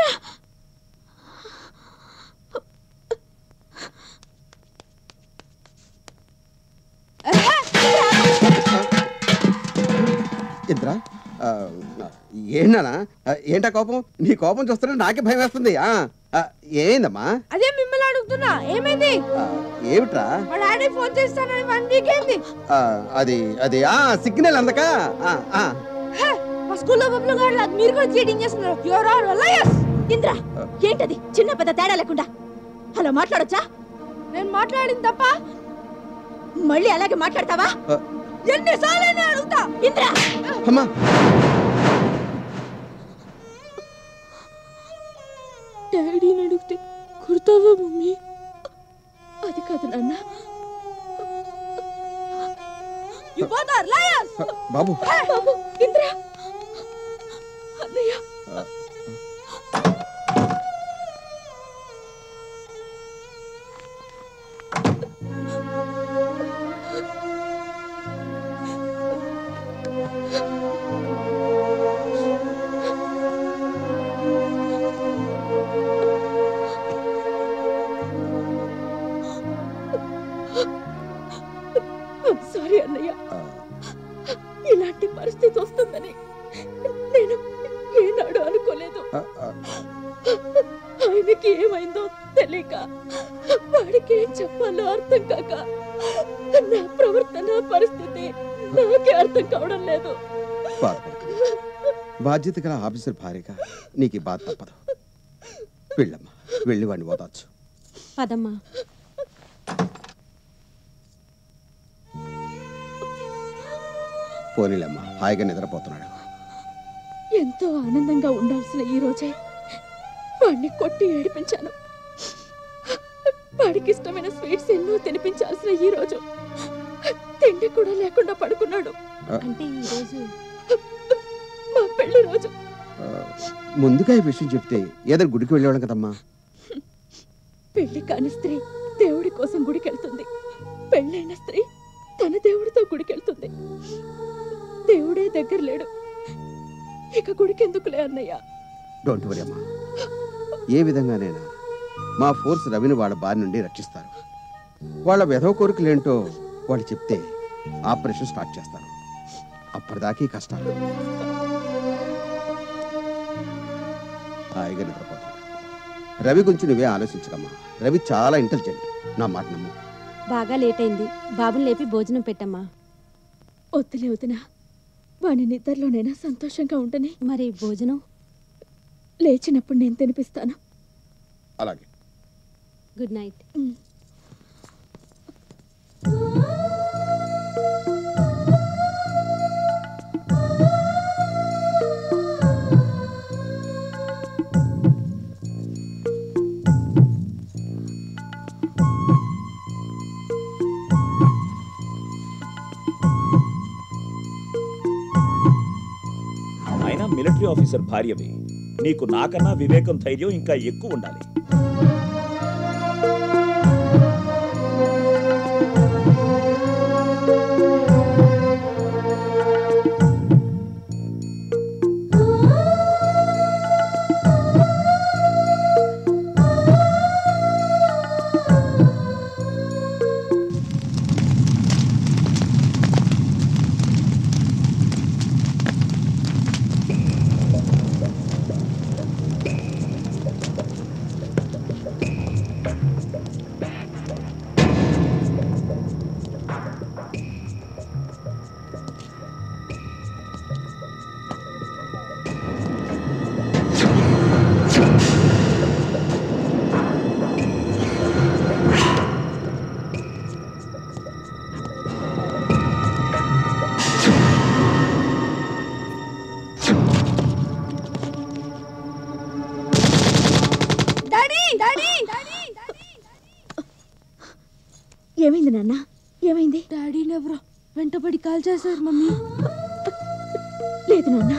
ఇంద్రా ఆ, ఏంటన్నా ఆ, ఏంటా కోపం నీ కోపం చూస్తుంటే నాకే భయం వేస్తుంది ఆ, ఆ, ఏందమ్మా అదే మిమ్మల్ని అడుగుతున్నా ఏమైంది ఏమిట్రా మా డాడీ ఫోన్ చేస్తానని వన్ వీక్ అయింది ఆ, అది అది ఆ సిగ్నల్ అందక ఆ, ఆ. హే, మా స్కూల్లో బబ్బులు గారు అది మీరు కూడా చీటింగ్ చేస్తున్నారు you are all liars Indra ఏంటది చిన్న పెద్ద తేడా లేకుండా అలా మాట్లాడొచ్చా నేను మాట్లాడింది తప్ప మళ్ళీ అలాగే మాట్లాడతావా ఎన్నిసార్లు అడుగుతా ఇంద్ర అమ్మా డాడీని అడిగితే కుడతావా మమ్మీ అది కాదు నాన్న యు బోత్ ఆర్ లయర్స్ బాబు బాబు ఇంద్ర అన్నయ్య సారీ అన్నయ్య ఇలాంటి పరిస్థితి వస్తుందని నేను ఏనాడు అనుకోలేదు ఆ, ఆ, ఆయనకి ఏమైందో తెలియక వాడికి ఏం చెప్పాలో అర్థం కాక నా ప్రవర్తన పరిస్థితి నాకే అర్థం కావడం లేదు బాధపడకు. బాధ్యత గల ఆఫీసర్ భార్యగా నీకు ఈ బాధ తప్పదు వెళ్ళమ్మా వెళ్ళి వాడిని ఓదార్చు పదమ్మా పోనీలమ్మా హాయిగా నిద్రపోతున్నాడు ఎంతో ఆనందంగా ఉండాల్సిన ఈ రోజే వాడిని కొట్టి ఏడిపించాను వాడికి ఇష్టమైన స్వీట్స్ ఎన్నో తినిపించాల్సిన ఈ రోజు తిండి కూడా లేకుండా పడుకున్నాడు అంటే ఈ రోజు మా పెళ్లి రోజు ఆ, ముందుగా ఈ విషయం చెప్తే ఏదైనా గుడికి వెళ్ళేవాళ్ళం కదమ్మా పెళ్లి కాని స్త్రీ దేవుడి కోసం గుడికెళ్తుంది పెళ్ళైన స్త్రీ తన దేవుడితో గుడికెళ్తుంది దేవుడే దగ్గర లేడు ఇక గుడికెందుకులే అన్నయ్య డోంట్ వరీ అమ్మా ఏ విధంగానైనా మా ఫోర్స్ రవిని వాళ్ళ బారి నుండి రక్షిస్తారు వాళ్ళ వెధవ కోరికలేంటో వాళ్ళు చెప్తే ఆపరేషన్ స్టార్ట్ చేస్తారు అప్పటిదాకా ఈ కష్టాలు హాయిగా నిద్రపోతాడు రవి గురించి నువ్వే ఆలోచించకమ్మా రవి చాలా ఇంటెలిజెంట్ నా మాట నమ్ము బాగా లేట్ అయింది బాబుని లేపి భోజనం పెట్టమ్మా వద్దులే వదినా వాని నిద్రలోనైనా సంతోషంగా ఉండని మరి భోజనం లేచినప్పుడు నేను తినిపిస్తాను అలాగే గుడ్ నైట్ అయినా మిలిటరీ ఆఫీసర్ భార్యవి నీకు నాకన్నా వివేకం ధైర్యం ఇంకా ఎక్కువ ఉండాలి ఏమైంది నాన్న ఏమైంది డాడీని ఎవరో వెంటబడి కాల్ చేశారు మమ్మీ లేదు నాన్న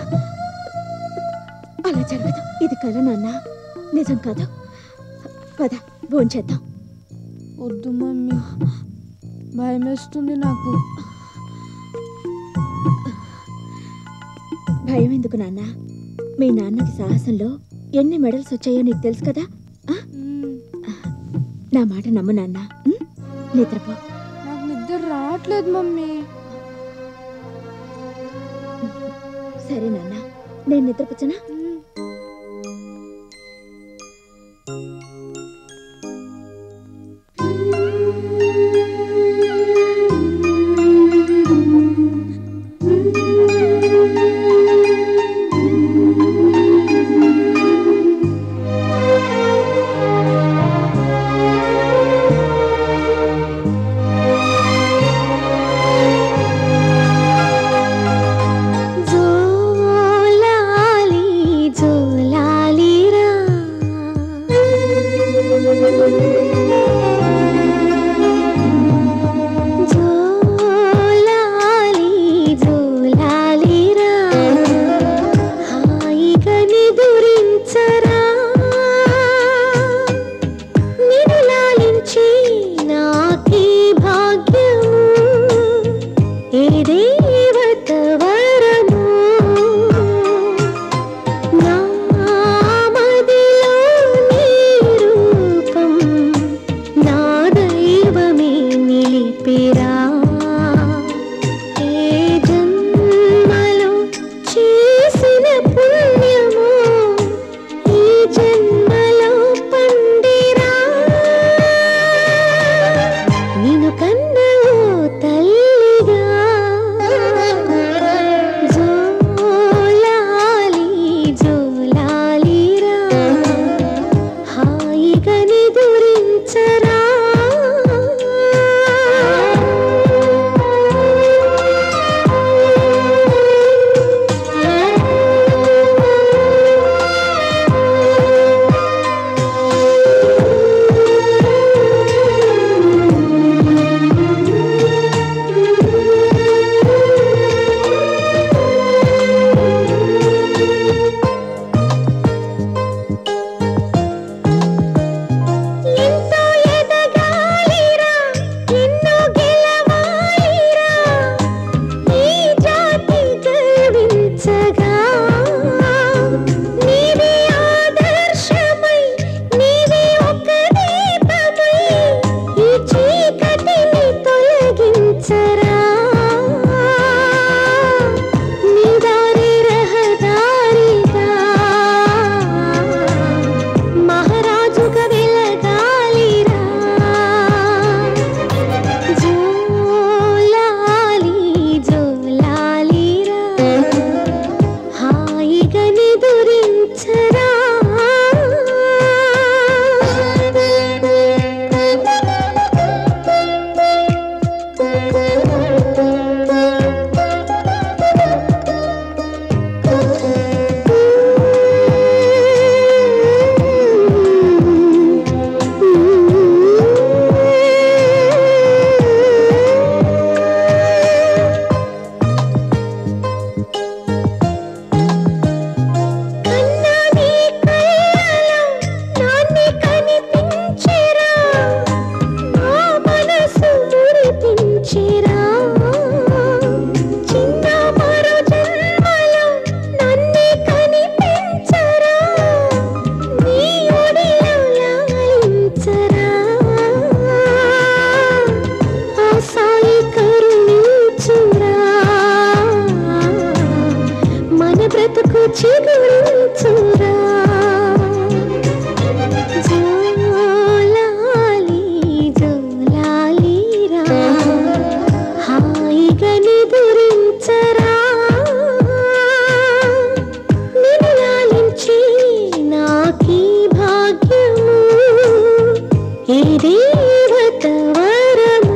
అలా జరగదు ఇది కల నాన్న నిజం కాదు పద భోంచేద్దాం వద్దు మమ్మీ భయం వేస్తుంది నాకు భయం ఎందుకు నాన్న మీ నాన్నకి సాహసంలో ఎన్ని మెడల్స్ వచ్చాయో నీకు తెలుసు కదా ఆ? నా మాట నమ్ము నాన్న ఉం? నిద్రపో నాకు నిద్ర రావట్లేదు మమ్మీ సరే నాన్న నేను నిద్రపుచ్చనా జోలాలి జోలాలి రా జోలాలి జోలాలి రా హాయిగా నిదురించరా నిన్ను లాలించి నాకీ భాగ్యము ఏ దేవత వరము నా మదిలో నీ రూపం నా దైవమే నిలిపిరా ఏ జన్మలో చేసిన పుణ్యము ఈ జన్మలో పండిరా నిన్ను కన్న ఓ తల్లిగా జోలాలి జోలాలిరా హాయిగా నిదురించరా ఎంతో ఎదగాలిరా ఎన్నో గెలవాలిరా ఈ జాతి గర్వించగా నీవే ఆదర్శమై నీవే ఒక దీపమై ఈ చీకటిని తొలగించరా నీ దారి రహదారిగా మహారాజుగా వెలగాలిరా జోలాలి జోలాలిరా హాయిగా నిదురించరా కన్నాని కళ్ళలో నాన్ని కనిపించెరా నా మనసు మురిపించెరా చిన్న మరో జన్మలో నన్ను కనిపించరా నీ ఒడిలో లాలించరా ఆ సాయి కరుణించురా మన బ్రతుకు చిగురించురా జోలాలి జోలాలిరా హాయిగా నిదురించరా నిన్ను లాలించి నాకీ భాగ్యము ఏ దేవత వరము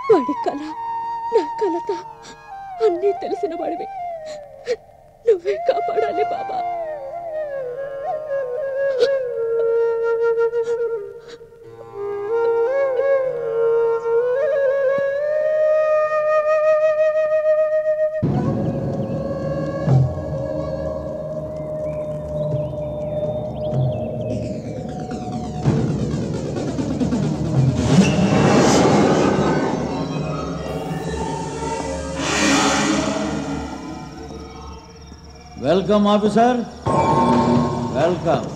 వాడి కళ నా కలత అన్నీ తెలిసిన వాడివి నువ్వే కాపాడాలి బాబా వెల్కమ్ ఆఫీసర్ వెల్కమ్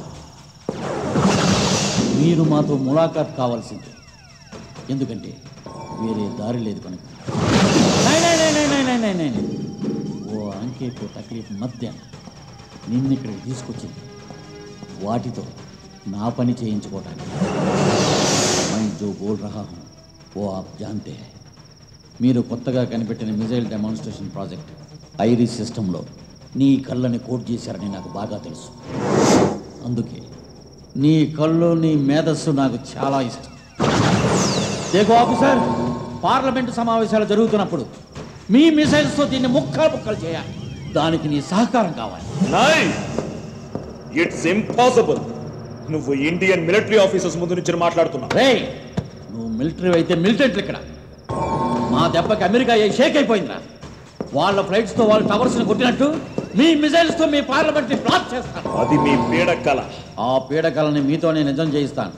మీరు మాతో ములాఖాత్ కావాల్సిందే ఎందుకంటే వేరే దారి లేదు కనుక నై, నై, నై, నై, నై, నై, నై, నై, నై. ఓ అంకేకు తక్లీఫ్ మధ్య నిన్ను ఇక్కడికి తీసుకొచ్చింది వాటితో నా పని చేయించుకోవటానికి my Joe boll రహా హూం, oh AAP జాంతే high. మీరు కొత్తగా కనిపెట్టిన మిజైల్ డెమాన్స్ట్రేషన్ ప్రాజెక్ట్ ఐరిస్ సిస్టంలో నీ కళ్ళని కోట్ చేశారని నాకు బాగా తెలుసు అందుకే నీ కళ్ళు నీ మేధస్సు నాకు చాలా ఇష్టం దేగో ఆఫీసర్ పార్లమెంటు సమావేశాలు జరుగుతున్నప్పుడు మీ మిసైల్స్తో దీన్ని ముక్కలు ముక్కలు చేయాలి దానికి నీ సహకారం కావాలి నై ఇట్స్ ఇంపాసిబుల్ నువ్వు ఇండియన్ మిలిటరీ ఆఫీసర్స్ ముందు నుంచి మాట్లాడుతున్నావు రే నువ్వు మిలిటరీ అయితే మిలిటెంట్లు ఇక్కడ మా దెబ్బకి అమెరికా ఏ షేక్ అయిపోయిందిరా వాళ్ళ ఫ్లైట్స్తో వాళ్ళ టవర్స్ని కొట్టినట్టు మీ మిసైల్స్తో మీ పార్లమెంట్ని బ్లాక్ చేస్తాను అది మీ పీడ కళ ఆ పీడకలని మీతోనే నిజం చేయిస్తాను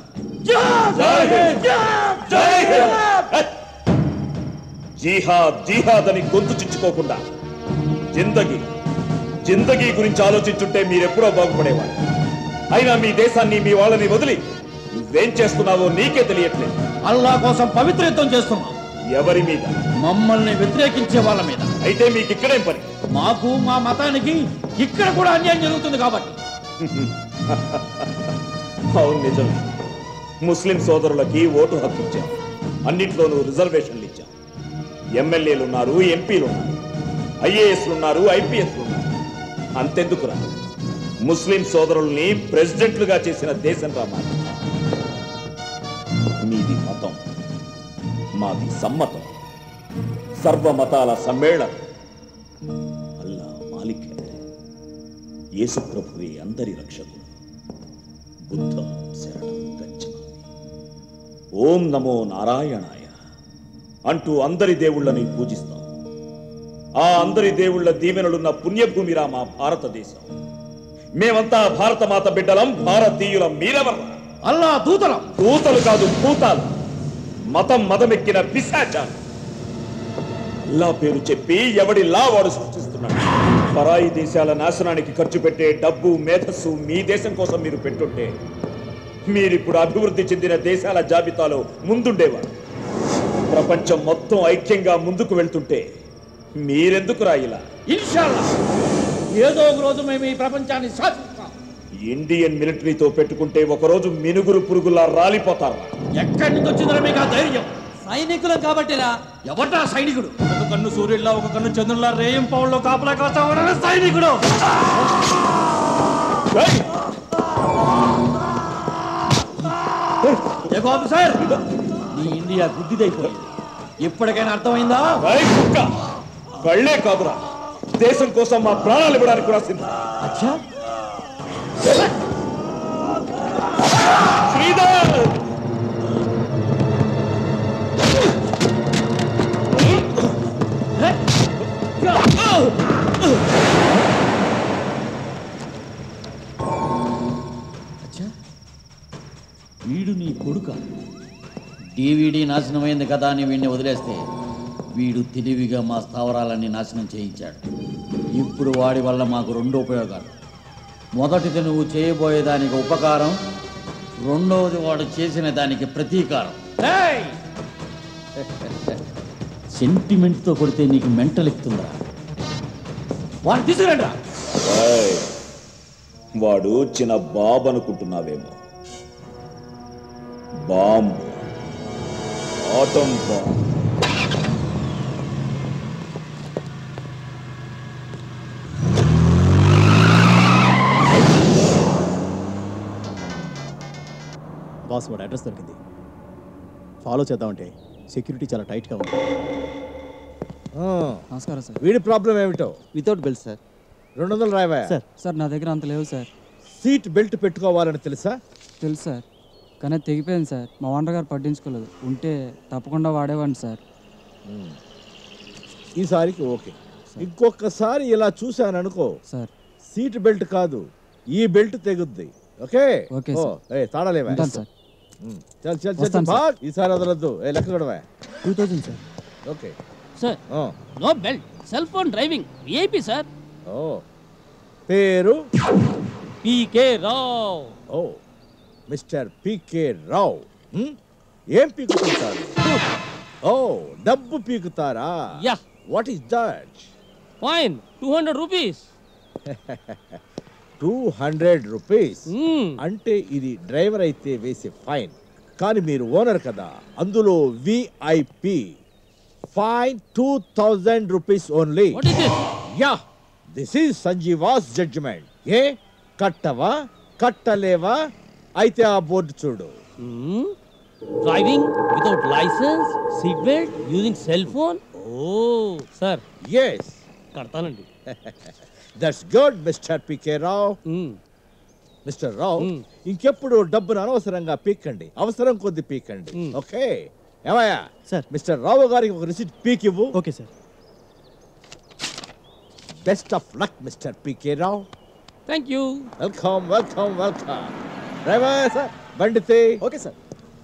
జిహాద్ జిహాద్ అని గొంతు చించుకోకుండా జిందగీ జిందగీ గురించి ఆలోచించుంటే మీరెప్పుడో బాగుపడేవారు అయినా మీ దేశాన్ని మీ వాళ్ళని వదిలి నువ్వేం చేస్తున్నావో నీకే తెలియట్లేదు అల్లా కోసం పవిత్ర యుద్ధం చేస్తున్నాం ఎవరి మీద మమ్మల్ని వ్యతిరేకించే వాళ్ళ మీద అయితే మీకు ఇక్కడేం పని మాకు మా మతానికి ఇక్కడ కూడా అన్యాయం జరుగుతుంది కాబట్టి అవును నిజమే ముస్లిం సోదరులకి ఓటు హక్కు ఇచ్చాం అన్నింటిలోనూ రిజర్వేషన్లు ఇచ్చాం ఎమ్మెల్యేలు ఉన్నారు ఎంపీలు ఉన్నారు ఐఏఎస్లు ఉన్నారు ఐపీఎస్లు ఉన్నారు అంతెందుకురా ముస్లిం సోదరుల్ని ప్రెసిడెంట్లుగా చేసిన దేశం రా మాది. మీది మతం మాది సమ్మతం సర్వమతాల సమ్మేళనం అల్లా మాలిక్ హై. యేసు ప్రభువే అందరి రక్షకుడు బుద్ధం శరణం గచ్చామి ఓం నమో నారాయణాయ అంటూ అందరి దేవుళ్ళని పూజిస్తాం ఆ అందరి దేవుళ్ళ దీవెనలున్న పుణ్యభూమిరా మా భారతదేశం మేమంతా భారతమాత బిడ్డలం భారతీయులం మీరెవరు అల్లా దూతలం దూతలు కాదు భూతాలు మతం మదమెక్కిన పిశాచాలు అల్లా పేరు చెప్పి ఎవడి లా వాడు సృష్టిస్తున్నాడు పరాయి దేశాల నాశనానికి ఖర్చు పెట్టే డబ్బు మేధస్సు మీ దేశం కోసం మీరు పెట్టుంటే మీరిప్పుడు అభివృద్ధి చెందిన దేశాల జాబితాలో ముందుండేవారు ప్రపంచం మొత్తం ఐక్యంగా ముందుకు వెళ్తుంటే మీరెందుకు రాయిలా ఇన్షాల్లా ఏదో ఒక రోజు మేము ఈ ప్రపంచాన్ని శాసిస్తాం ఇండియన్ మిలిటరీతో పెట్టుకుంటే ఒకరోజు మినుగురు పురుగులా రాలిపోతారు ఎక్కడి నుంచి వచ్చిందిరా మీకు ఆ ధైర్యం సైనికులం కాబట్టిరా ఎవటా సైనికుడు ఒక కన్ను సూర్యుడిలా ఒక కన్ను చంద్రుడిలా రేయం పౌల్లో కాపలా కాచావడమే సైనికుడు ఏగో ఆఫీసర్ నీ ఇండియా గుడ్డిదైపోయింది ఇప్పటికైనా అర్థమైందా ఏయ్ కుక్క! కళ్ళే కాదురా దేశం కోసం మా ప్రాణాలు ఇవ్వడానికి కూడా సిద్ధం అచ్చా శ్రీధర్ అచ్చా వీడు నీ కొడుక డివిడి నాశనమైంది కదా అని వీడిని వదిలేస్తే వీడు తెలివిగా మా స్థావరాలన్నీ నాశనం చేయించాడు ఇప్పుడు వాడి వల్ల మాకు రెండు ఉపయోగాలు మొదటిది నువ్వు చేయబోయేదానికి ఉపకారం రెండవది వాడు చేసిన దానికి ప్రతీకారం సెంటిమెంట్తో కొడితే నీకు మెంటల్ ఎక్కుతుందా వాడిని తీసుకురండి ఏయ్, వాడు చిన్న బాబు అనుకుంటున్నావేమో బాంబు ఆటం బాంబు బాస్ వాడు అడ్రస్ దొరికింది ఫాలో చేద్దామంటే సెక్యూరిటీ చాలా టైట్గా ఉంది నమస్కారం సార్ వీడి ప్రాబ్లం ఏమిటో వితౌట్ బెల్ట్ సార్ రెండు వందలు రాయవా సార్ సార్ నా దగ్గర అంత లేవు సార్ సీట్ బెల్ట్ పెట్టుకోవాలని తెలుసా తెలుసు సార్ కానీ అది తెగిపోయింది సార్ మా ఓనర్ గారు పట్టించుకోలేదు ఉంటే తప్పకుండా వాడేవాడిని సార్ ఈసారికి ఓకే ఇంకొకసారి ఇలా చూశాను అనుకో సార్ సీట్ బెల్ట్ కాదు ఈ బెల్ట్ తెగుద్ది ఓకే ఓకే, ఓ, సార్. ఏ తాళలేవా ఉంటాను సార్. ఉమ్, చల్ చల్ చల్ వస్తాను, సార్. భాగ్ ఈసారి వదలొద్దు ఏ లెక్క కూడా two thousand sir okay sir ఆ, no belt cell phone driving VIP sir ఓ పేరు పీకే రావ్ ఓ మిస్టర్ పీకే రావ్ ఉమ్, ఏం పీకుతుంటారు ఓ డబ్బు పీకుతారా yeah what is that fine two hundred rupees two hundred rupees అంటే ఇది డ్రైవర్ అయితే వేసే ఫైన్ కానీ మీరు ఓనర్ కదా అందులో VIP fine two thousand rupees only yeah this is Sanjeeva's judgement ఏ కట్టవా కట్టలేవా అయితే ఆ బోర్డు చూడు driving without license seat belt using cell phone ఓ సార్ ఎస్ కడతానండి that's good mister PK Rao mister Rao ఇంకెప్పుడు డబ్బును అనవసరంగా పీక్కండి అవసరం కొద్ది పీక్కండి ఓకే ఏమయ్యా సార్ మిస్టర్ రావు గారికి ఒక రిసిప్ట్ పీక్ ఇవ్వు okay sir best of luck mister PK Rao thank you welcome welcome welcome driver sir బండితే ఓకే సార్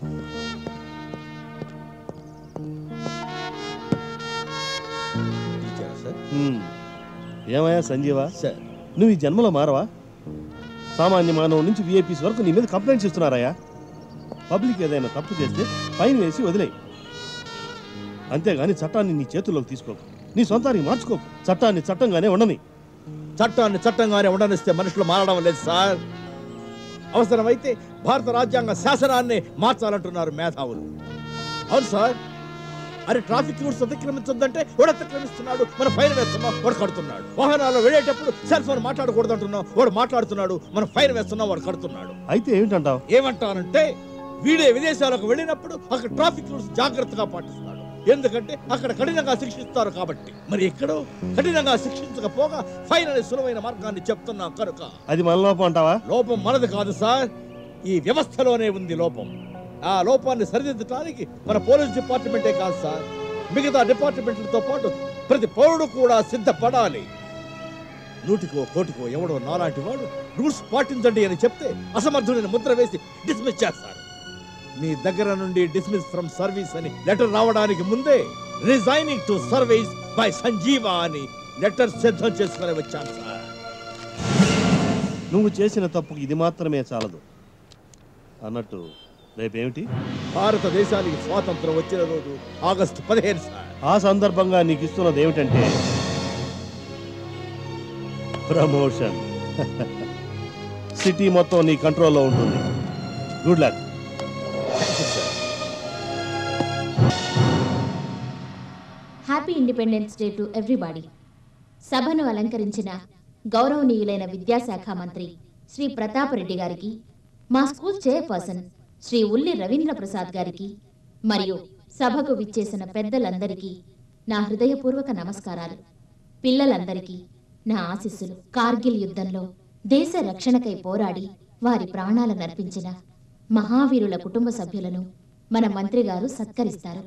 హ్మ్. ఏమయ్యా సంజీవ సార్ నువ్వు ఈ జన్మలో మారవా సామాన్య మానవు నుంచి విఐపీస్ వరకు నీ మీద కంప్లైంట్స్ ఇస్తున్నారయ్యా పబ్లిక్ ఏదైనా తప్పు చేస్తే ఫైన్ వేసి వదిలేయి అంతేగాని చట్టాన్ని నీ చేతుల్లోకి తీసుకోకు నీ సొంతానికి మార్చుకోకు చట్టాన్ని చట్టంగానే ఉండని చట్టాన్ని చట్టంగానే ఉండనిస్తే మనుషులు మారడం లేదు సార్ అవసరమైతే భారత రాజ్యాంగ శాసనాన్ని మార్చాలంటున్నారు మేధావులు అవును సార్ అరే ట్రాఫిక్ రూల్స్ అతిక్రమించొద్దంటే వాడు అతిక్రమిస్తున్నాడు మన ఫైన్ వేస్తున్నాం వాడు కడుతున్నాడు వాహనాల్లో వెళ్ళేటప్పుడు సెల్ ఫోన్ మాట్లాడకూడదు అంటున్నాం వాడు మాట్లాడుతున్నాడు మన ఫైన్ వేస్తున్నాం వాడు కడుతున్నాడు అయితే ఏమిటంటావు ఏమంటానంటే వీడే విదేశాలకు వెళ్ళినప్పుడు అక్కడ ట్రాఫిక్ రూల్స్ జాగ్రత్తగా పాటిస్తాడు ఎందుకంటే అక్కడ కఠినంగా శిక్షిస్తారు కాబట్టి మరి ఎక్కడో కఠినంగా శిక్షించకపోగా ఫైన్ అనే సులువైన మార్గాన్ని చెప్తున్నాం కనుక అది మన లోపం అంటావా లోపం మనది కాదు సార్ ఈ వ్యవస్థలోనే ఉంది లోపం ఆ లోపాన్ని సరిదిద్దడానికి మన పోలీస్ డిపార్ట్మెంటే కాదు సార్ మిగతా డిపార్ట్మెంట్లతో పాటు ప్రతి పౌరుడు కూడా సిద్ధపడాలి నూటికో కోటికో ఎవడో నాలాంటి వాడు రూల్స్ పాటించండి అని చెప్తే అసమర్థుడిని ముద్ర వేసి డిస్మిస్ చేస్తారు మీ దగ్గర నుండి డిస్మిస్ ఫ్రమ్ సర్వీస్ అని లెటర్ రావడానికి ముందే resigning to service by Sanjeeva అని లెటర్ సిద్ధం చేసుకుని వచ్చాను సార్ నువ్వు చేసిన తప్పుకి ఇది మాత్రమే చాలదు అన్నట్టు రేపేమిటి భారతదేశానికి స్వాతంత్రం వచ్చిన రోజు ఆగస్టు పదిహేను సార్ ఆ సందర్భంగా నీకు ఇస్తున్నది ఏమిటంటే ప్రమోషన్ సిటీ మొత్తం నీ కంట్రోల్లో ఉంటుంది good luck happy independence day to everybody సభను అలంకరించిన గౌరవనీయులైన విద్యాశాఖ మంత్రి శ్రీ ప్రతాపరెడ్డి గారికి మా స్కూల్ చైర్పర్సన్ శ్రీ ఉల్లి రవీంద్ర ప్రసాద్ గారికి మరియు సభకు విచ్చేసిన పెద్దలందరికీ నా హృదయపూర్వక నమస్కారాలు పిల్లలందరికీ నా ఆశీస్సులు కార్గిల్ యుద్ధంలో దేశ రక్షణకై పోరాడి వారి ప్రాణాలను అర్పించిన మహావీరుల కుటుంబ సభ్యులను మన మంత్రి గారు సత్కరిస్తారు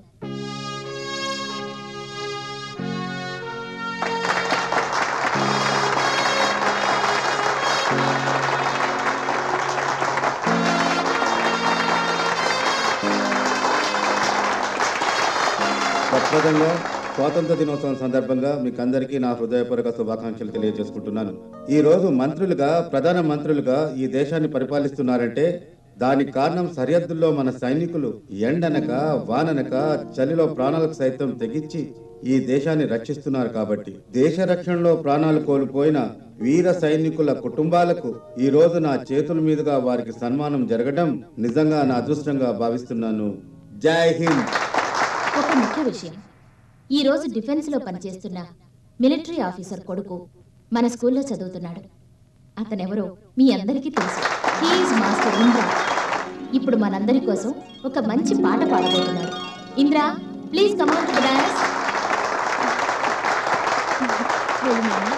ప్రప్రదంగా స్వాతంత్ర దినోత్సవం సందర్భంగా మీకు అందరికీ నా హృదయపూర్వక శుభాకాంక్షలు తెలియజేసుకుంటున్నాను ఈ రోజు మంత్రులుగా ప్రధాన మంత్రులుగా ఈ దేశాన్ని పరిపాలిస్తున్నారంటే దానికి కారణం సరిహద్దుల్లో మన సైనికులు ఎండనక వాననక చలిలో ప్రాణాలకు సైతం తెగించి ఈ దేశాన్ని రక్షిస్తున్నారు కాబట్టి దేశ రక్షణలో ప్రాణాలు కోల్పోయిన వీర సైనికుల కుటుంబాలకు ఈ రోజు నా చేతుల మీదుగా వారికి సన్మానం జరగడం నిజంగా నా అదృష్టంగా భావిస్తున్నాను జై హింద్ ఒక ముఖ్య విషయం ఈ రోజు డిఫెన్స్ లో పనిచేస్తున్న మిలిటరీ ఆఫీసర్ కొడుకు మన స్కూల్లో చదువుతున్నాడు అతనెవరో మీ అందరికీ తెలుసు హీఈస్ మాస్టర్ ఇంద్ర ఇప్పుడు మనందరి కోసం ఒక మంచి పాట పాడబోతున్నాడు Indra please come on to the dance వెళ్ళు నాన్న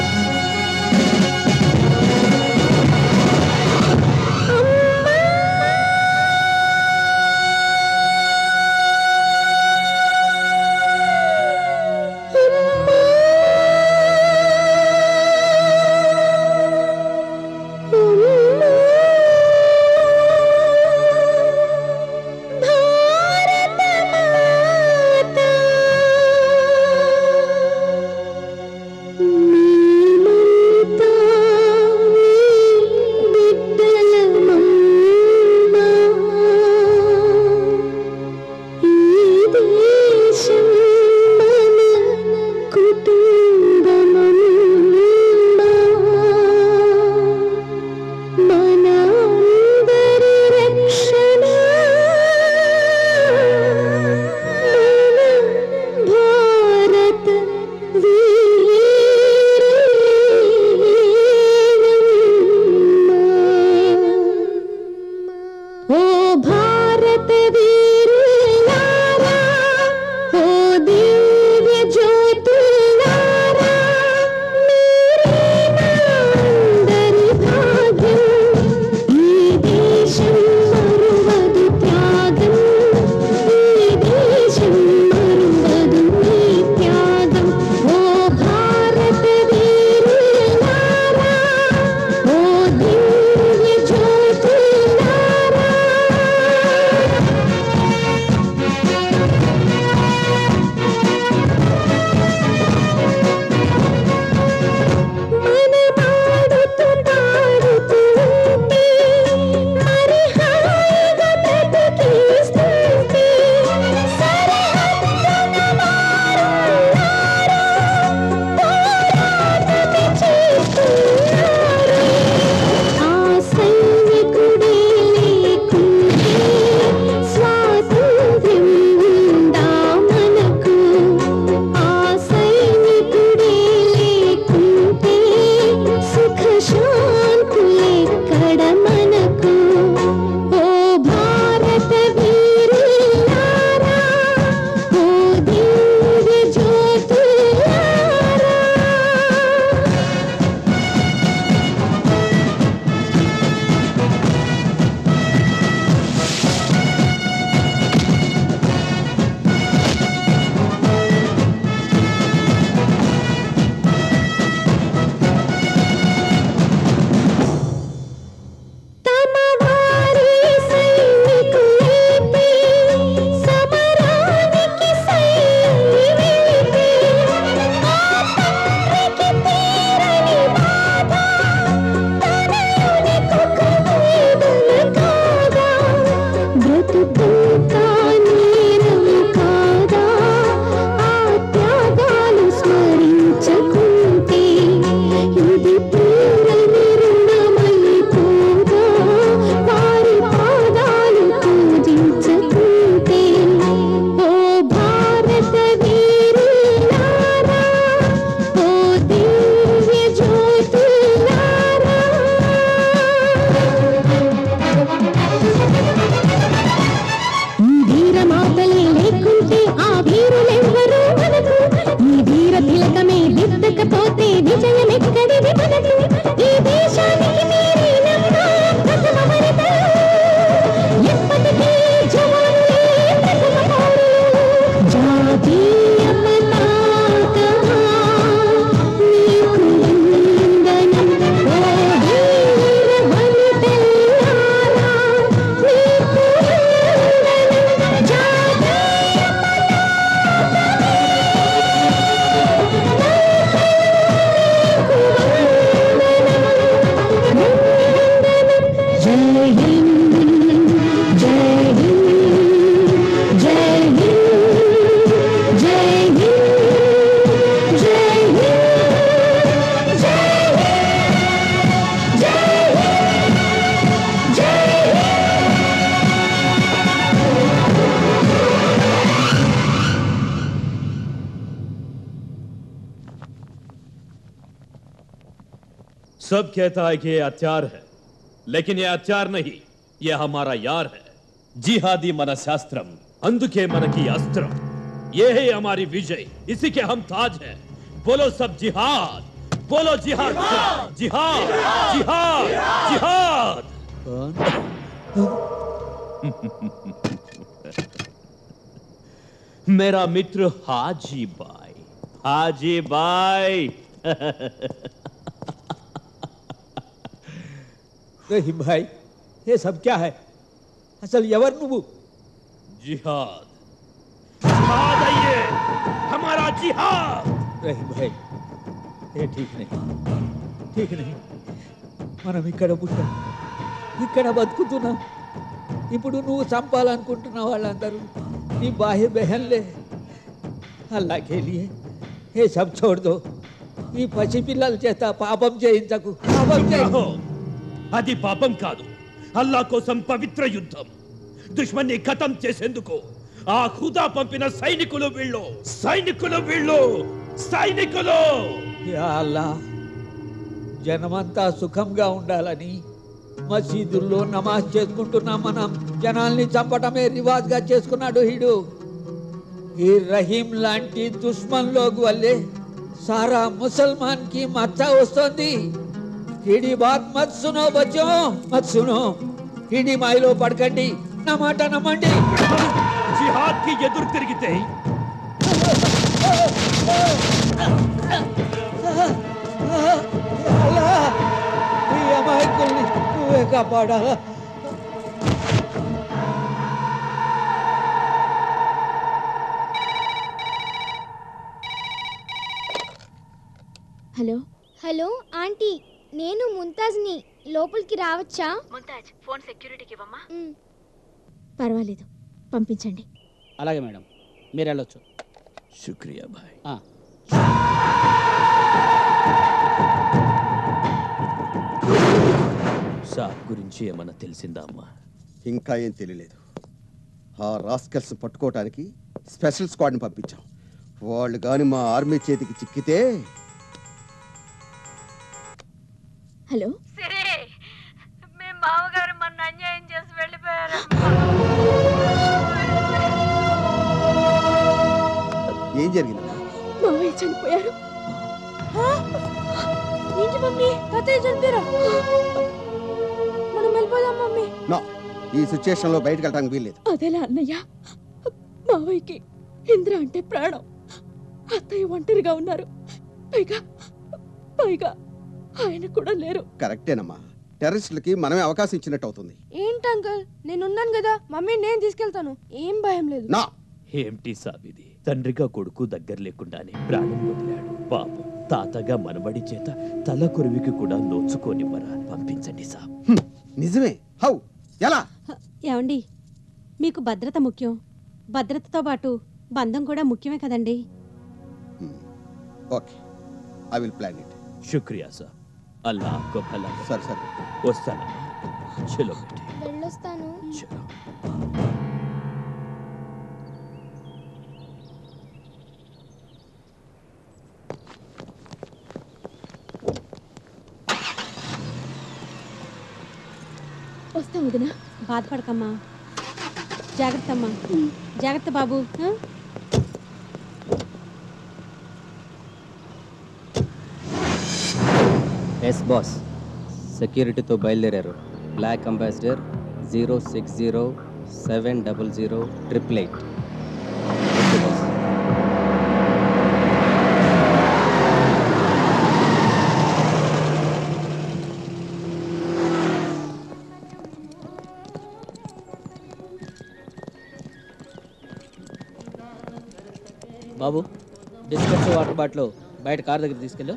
అమ్మా सब कहता है कि ये हथियार है लेकिन ये हथियार नहीं ये हमारा यार है जिहादी मनशास्त्रम అందుకే మనకి అస్త్రం ये है हमारी विजय इसी के हम ताज हैं बोलो सब जिहाद बोलो जिहाद जिहाद जिहाद जिहाद मेरा मित्र हाजी भाई हाजी भाई रहीम भाई ये सब क्या है असल यवर నువ్వు जिहाद जिहाद है ये हमारा जिहाद రహీం భాయ్ ఏ ఠీక్ नहीं ఠీక్ नहीं మనం ఇక్కడ పుట్టాం ఇక్కడ బతుకుతున్నాం ఇప్పుడు నువ్వు చంపాలనుకుంటున్న వాళ్ళందరూ నీ బాహ్య బెహన్లే అల్లా के लिए ये सब छोड़ दो ఈ పసిపిల్లల చేత పాపం చేయించకు పాపం చేయించు అది పాపం కాదు అల్లా కోసం పవిత్ర యుద్ధం దుష్మన్ని ఖతం చేసేందుకు ఆ ఖుదా పంపిన సైనికులు వీళ్ళు సైనికులు వీళ్ళు సైనికులు యా అల్లా జనమంతా సుఖంగా ఉండాలని మసీదుల్లో నమాజ్ చేసుకుంటున్నాం మనం జనాల్ని చంపటమే రివాజ్గా చేసుకున్నాడు హీడు ఈ రహీం లాంటి దుష్మన్ లోగ్ వల్లే సారా ముసల్మాన్ కి మచ్చ వస్తుంది హిడి బాత్ మత్ సునో బచ్చో మత్ సునో హిడి మాయలో పడకండి నా మాట నమ్మండి జిహాద్ కి ఎదురు తిరిగితే అల్లా, ఈ అమాయకుల్ని నువ్వే కాపాడాలా హలో హలో ఆంటీ నేను ముంతాజ్ని లోపలికి రావచ్చా ముంతాజ్ ఫోన్ సెక్యూరిటీకి ఇవ్వమ్మా పర్వాలేదు పంపించండి అలాగే మేడం మీరు వెళ్ళొచ్చు శుక్రియా భాయ్ సాబ్ గురించి ఏమన్నా తెలిసిందా అమ్మా ఇంకా ఏం తెలియలేదు ఆ రాస్కల్స్ పట్టుకోవటానికి స్పెషల్ స్క్వాడ్ని పంపించాం వాళ్ళు కానీ మా ఆర్మీ చేతికి చిక్కితే హలో సరే మీ మామగారు మన అన్యాయం చేసి వెళ్ళిపోయారు ఏం జరిగిందమ్మా మావయ్య చనిపోయారు ఏంటి మమ్మీ తాతయ్య చనిపోయారా మనం వెళ్ళిపోదాం మమ్మీ నా ఈ సిచ్యుయేషన్లో బయటకు వెళ్ళడానికి వీల్లేదు అదేలా అన్నయ్య మావయ్యకి ఇంద్ర అంటే ప్రాణం అత్తయ్య ఒంటరిగా ఉన్నారు పైగా పైగా ఆయన కూడా లేరు కరెక్టేనమ్మా టెర్రరిస్టులకి మనమే అవకాశం ఇచ్చినట్టు అవుతుంది ఏంటి అంకల్ నేనున్నాను కదా మమ్మీ నేను తీసుకెళ్తాను ఏం భయం లేదు నా ఏమిటి సాబ్ ఇది తండ్రిగా కొడుకు దగ్గర లేకుండానే ప్రాణం వదిలాడు పాపం తాతగా మనబడి చేత తల కొరివికి కూడా నోచుకోనివ్వరా పంపించండి సాబ్ నిజమే హౌ ఎలా ఏమండి మీకు భద్రత ముఖ్యం భద్రతతో పాటు బంధం కూడా ముఖ్యమే కదండి okay I will plan it శుక్రియా సాబ్ అల్లా ఆప్కో భలా करे. సరే సరే వస్తానమ్మా చలో బేటీ వెళ్ళొస్తాను చలో వస్తాం వదినా బాధపడకమ్మా జాగ్రత్త అమ్మా జాగ్రత్త బాబు ఆ? ఎస్ బాస్ సెక్యూరిటీతో బయలుదేరారు black Ambassador zero six zero seven double zero triple eight బాబు బిస్కెట్స్ వాటర్ బాటిల్ బయట కార్ దగ్గర తీసుకెళ్ళు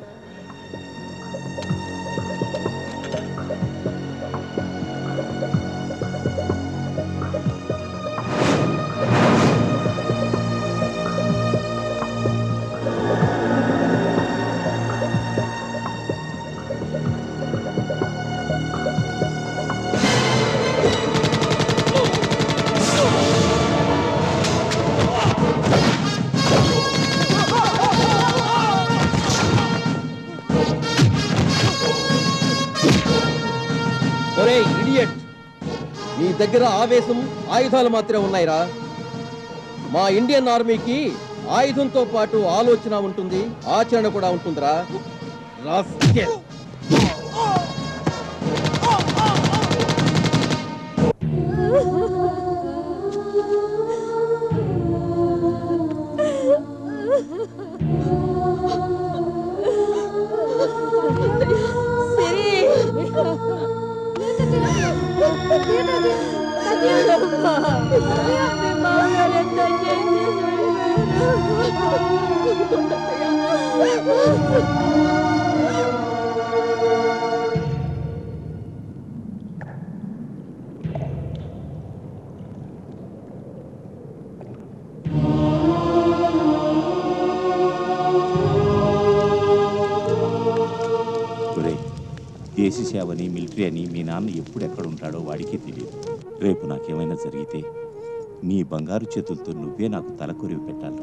ఒరే ఇడియట్ నీ దగ్గర ఆవేశం ఆయుధాలు మాత్రమే ఉన్నాయిరా మా ఇండియన్ ఆర్మీకి ఆయుధంతో పాటు ఆలోచన ఉంటుంది ఆచరణ కూడా ఉంటుందిరా రాస్కెల్. ఒరేయ్, దేశ సేవని మిలిటరీ అని మీ నాన్న ఎప్పుడు ఎక్కడ ఉంటాడో వాడికే తెలియదు రేపు నాకేమైనా జరిగితే నీ బంగారు చేతులతో నువ్వే నాకు తలకొరివి పెట్టాలి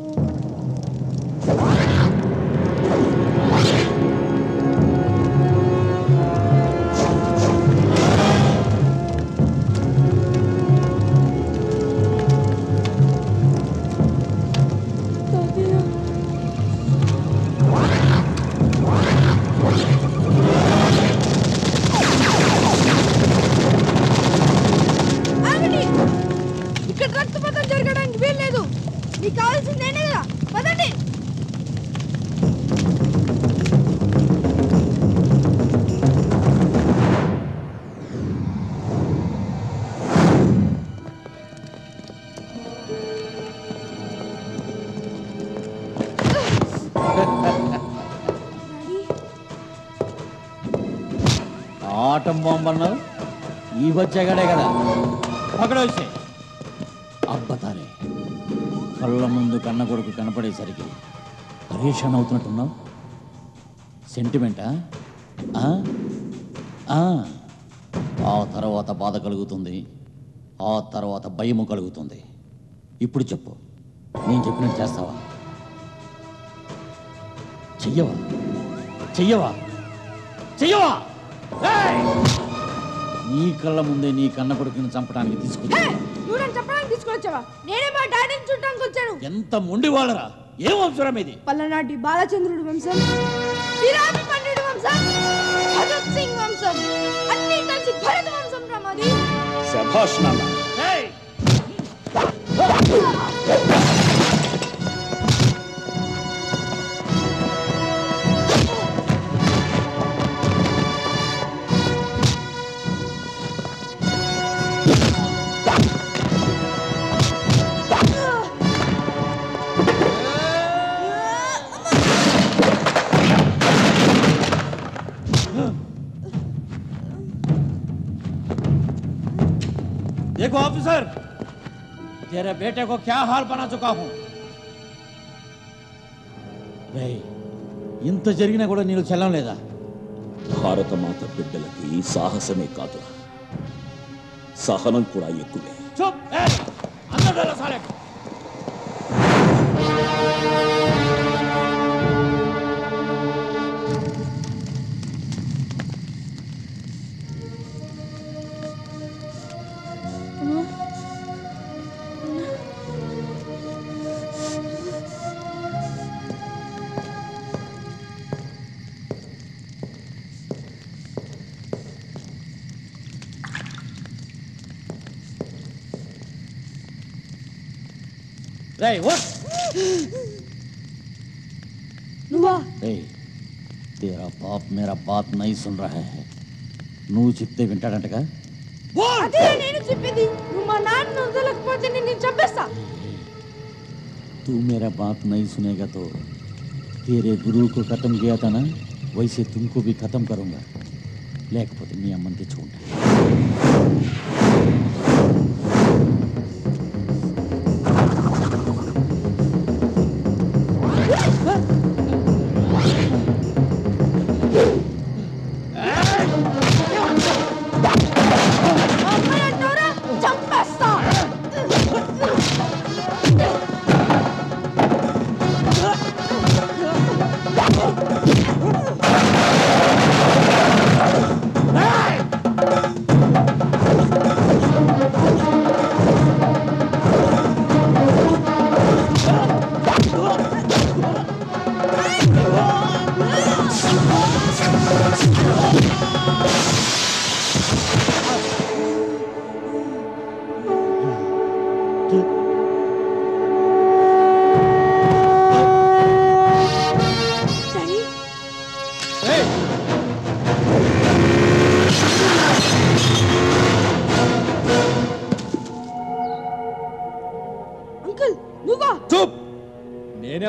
ఆగండి ఇక్కడ రక్తపాతం జరగడానికి వీల్లేదు మీకు కావాల్సింది నేనే కదా పదండి ఆటం బాంబన్నావు ఈ వచ్చాగడే కదా అక్కడ వచ్చే అబ్బతారే కళ్ళ ముందు కన్న కొడుకు కనపడేసరికి పరేషాన్ అవుతున్నట్టున్నావు సెంటిమెంటా ఆ? ఆ. ఆ తర్వాత బాధ కలుగుతుంది ఆ తర్వాత భయము కలుగుతుంది ఇప్పుడు చెప్పు నేను చెప్పినట్టు చేస్తావా చెయ్యవా చెయ్యవా చెయ్యవా ఏయ్! నీ కళ్ళ ముందే నీ కన్న కొడుకుని చంపడానికి తీసుకొచ్చా నువ్వు నన్ను చెప్పడానికి తీసుకొచ్చావా నేనే మా డాడీని చూడటానికి వచ్చాను ఎంత మొండి వాళ్ళరా ఏం అవసరం ఇది పల్లనాటి బాలచంద్రుడి వంశం పిరామి పండుడి వంశం భగత్ సింగ్ వంశం అన్ని కలిసి భరత వంశం రా మాది శభాష్ నాన్న देखो ऑफिसर तेरे बेटे को क्या हाल बना चुका हूं రేయ్, ఇంత జరిగినా కూడా నీకు చెల్లం లేదా భారతమాత బిడ్డలకి సాహసమే కాదు సహనం కూడా ఎక్కువే चुप ए, अंदर डालो साले को। రేయ్, ఉఠ్. నువ్వా రేయ్, तेरा बाप मेरा बात नहीं सुन रहा है నువ్వు చెప్తే వింటాడంటగా అదే నేను చెప్పింది నువ్వు మా నాన్న వదలకపోతే నేను చంపేస్తా तू मेरा बात नहीं सुनेगा तो तेरे गुरु को खत्म किया था ना वैसे तुमको भी खत्म करूंगा లేకపోతే మీ అమ్మని తెచ్చుకుంటా అమ్మాయి అంటారా చంపేస్తా Hey!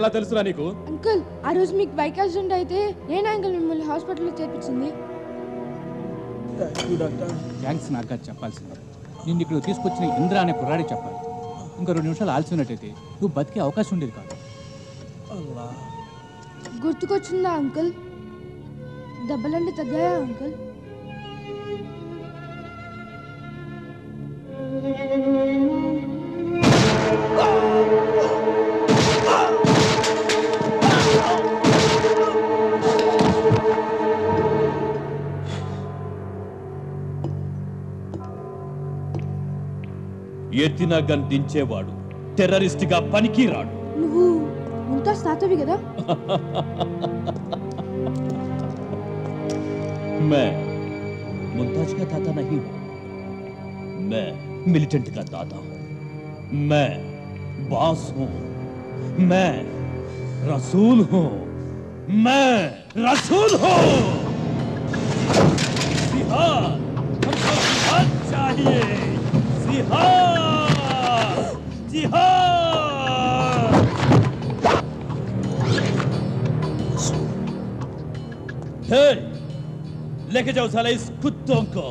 ఎలా తెలుసురా నీకు అంకుల్ ఆ రోజు మీకు బైక్ యాక్సిడెంట్ అయితే నేను అంకుల్ మిమ్మల్ని హాస్పిటల్లో చేర్పించింది థ్యాంక్స్ నాకు కాదు చెప్పాల్సింది నిన్ను ఇక్కడ తీసుకొచ్చిన ఇంద్ర అనే కుర్రాడికి చెప్పాలి ఇంకో రెండు నిమిషాలు ఆల్సినట్టయితే నువ్వు బతికే అవకాశం ఉండేది కాదు గుర్తుకొచ్చిందా అంకుల్ దెబ్బలన్నీ తగ్గాయా అంకుల్ ఎత్తిన గన్ దించేవాడు టెర్రరిస్ట్ గా పనికిరాడు నువ్వు ముంతాజ్ తాతవి కదా मैं मुमताज का दादा नहीं हूं मैं मिलिटेंट का दादा हूं मैं बॉस हूं मैं रसूल हूं मैं रसूल हूं जिहाद हमको जिहाद चाहिए जिहाद जिहाद हे लेके जाओ साला इस कुत्तों को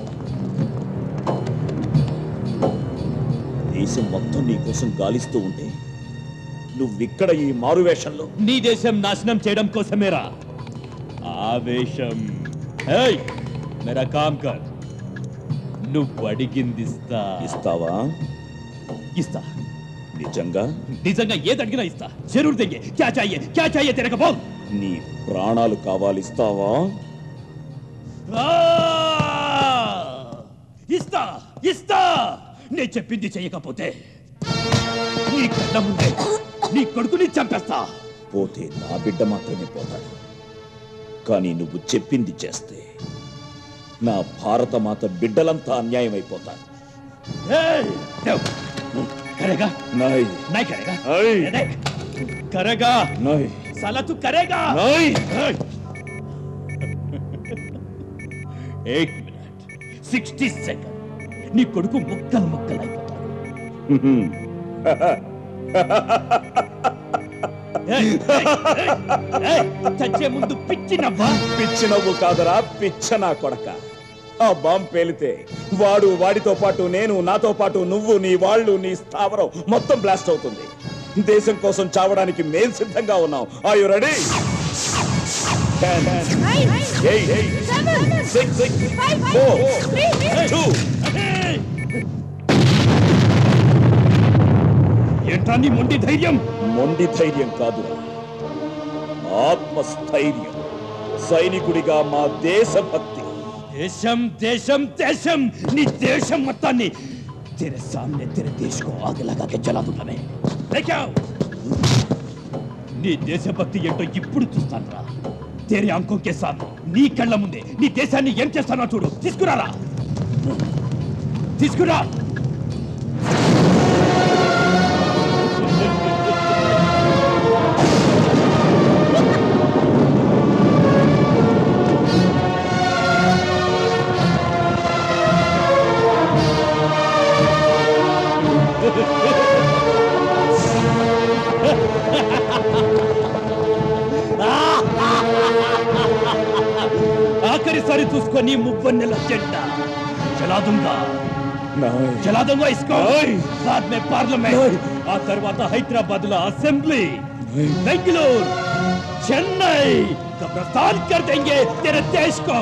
దేశం మొత్తం నీ కోసం గాలిస్తూ ఉంటే నువ్విక్కడ ఈ మారువేషంలో నీ దేశం నాశనం చేయడం కోసమేరా ఆవేశం ఏయ్ మేరా కామ్ కర్ నువ్వు అడిగిందిస్తా ఇస్తావా ఇస్తా నిజంగా నిజంగా ఏది అడిగినా ఇస్తా జరూర్ దెంగే క్యా చాహియే క్యా చాహియే తెరక బోల్ నీ ప్రాణాలు కావాలిస్తావా ఆ! ఇస్తా ఇస్తా నేను చెప్పింది చెయ్యకపోతే నీ కళ్ళ ముందే నీ కొడుకుని చంపేస్తా పోతే నా బిడ్డ మాత్రమే పోతాడు కానీ నువ్వు చెప్పింది చేస్తే నా భారతమాత బిడ్డలంతా అన్యాయం అయిపోతారు ఏయ్! దేవ్, కరేగా నాయ్ नहीं करेगा नहीं। ये देख, करेगा నాయ్ साला तू करेगा नहीं। नहीं। एक मिनट सिक्सटी सेकंड నీ కొడుకు ముక్కలు ముక్కలు అయిపోతాడు ఏయ్, ఏయ్, ఏయ్, ఏయ్, చచ్చే ముందు పిచ్చి నవ్వా పిచ్చి నవ్వు కాదరా పిచ్చ నా కొడక ఆ బాంబ్ పేలితే వాడు వాడితో పాటు నేను నాతో పాటు నువ్వు నీ వాళ్ళు నీ స్థావరం మొత్తం బ్లాస్ట్ అవుతుంది దేశం కోసం చావడానికి మేం సిద్ధంగా ఉన్నాం ఆ యు రెడీ ఏంట్రా నీ మొండి ధైర్యం మొండి ధైర్యం కాదురా ఆత్మస్థైర్యం సైనికుడిగా మా దేశభక్తి దేశం దేశం దేశం నీ దేశం మొత్తాన్ని तेरे सामने तेरे देश को आग लगा के जला दूंगा मैं लेके आओ నీ దేశభక్తి ఏంటో ఇప్పుడు చూస్తాను రా తేరి అంకం కే సాత్ నీ కళ్ళ ముందే నీ దేశాన్ని ఏం చేస్తానో చూడు తీసుకురారా తీసుకురా ఆఖరిసారి చూసుకొని ముప్పన్నెల జెండా జలా दूंगा జలా दूंगा इसको बाद में पार्लियामेंट ఆ తర్వాత హైదరాబాద్ లో అసెంబ్లీ బెంగళూరు చెన్నై कब्रिस्तान कर देंगे तेरे देश को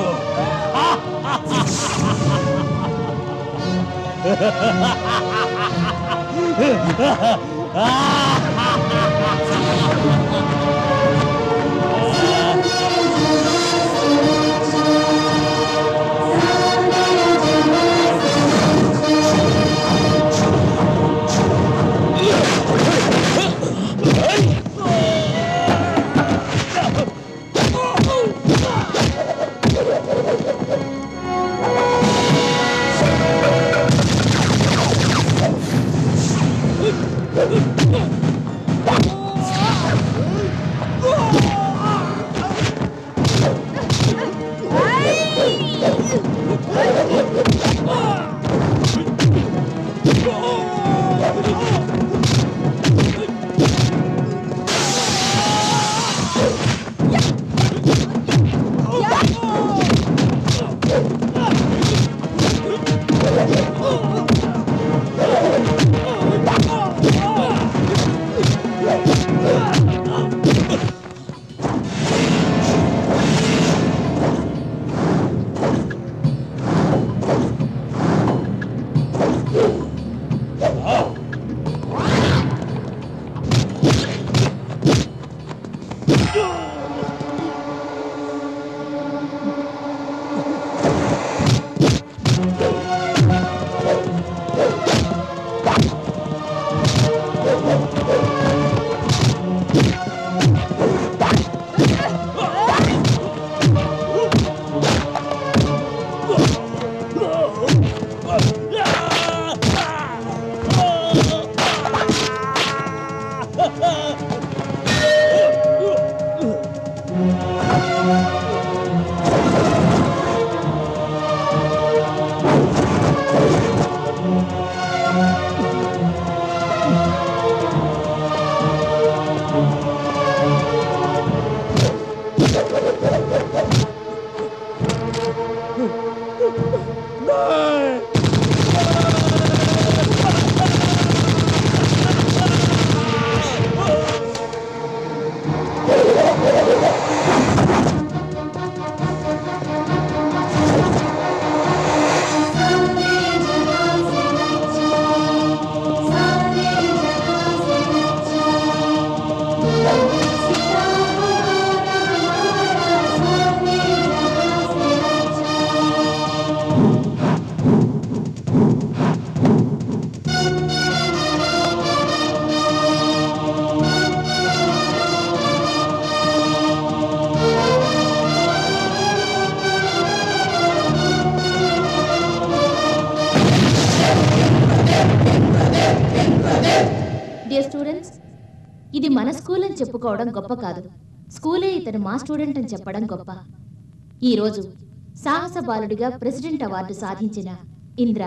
డియర్ స్టూడెంట్స్ ఇది మన స్కూల్ అని చెప్పుకోవడం గొప్ప కాదు స్కూలే ఇతను మా స్టూడెంట్ అని చెప్పడం గొప్ప ఈరోజు సాహస బాలుడిగా ప్రెసిడెంట్ అవార్డు సాధించిన ఇంద్ర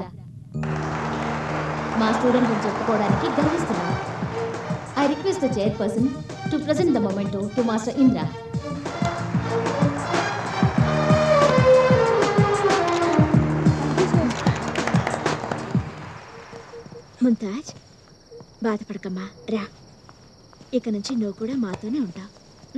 మా స్టూడెంట్ అని చెప్పుకోవడానికి గర్విస్తున్నాను I request the chairperson to present the memento to master Indra Mumtaz బాధపడకమ్మా రా ఇక నుంచి నువ్వు కూడా మాతోనే ఉంటావు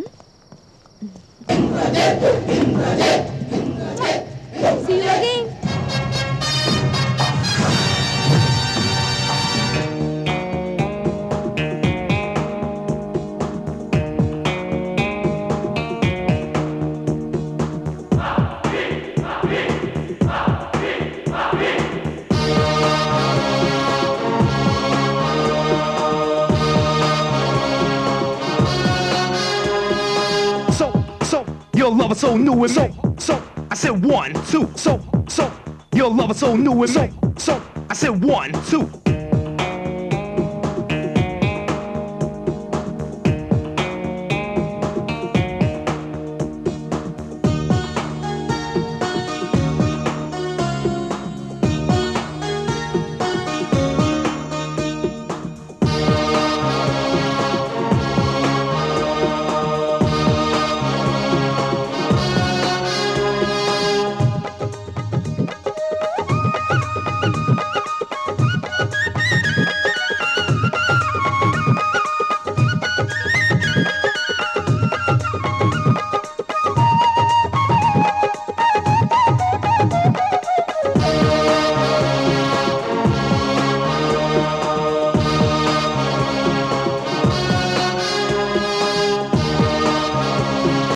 So, so, your love is so new and so, so, I said one, two, so, so, your love is so new and so, so, I said one, two,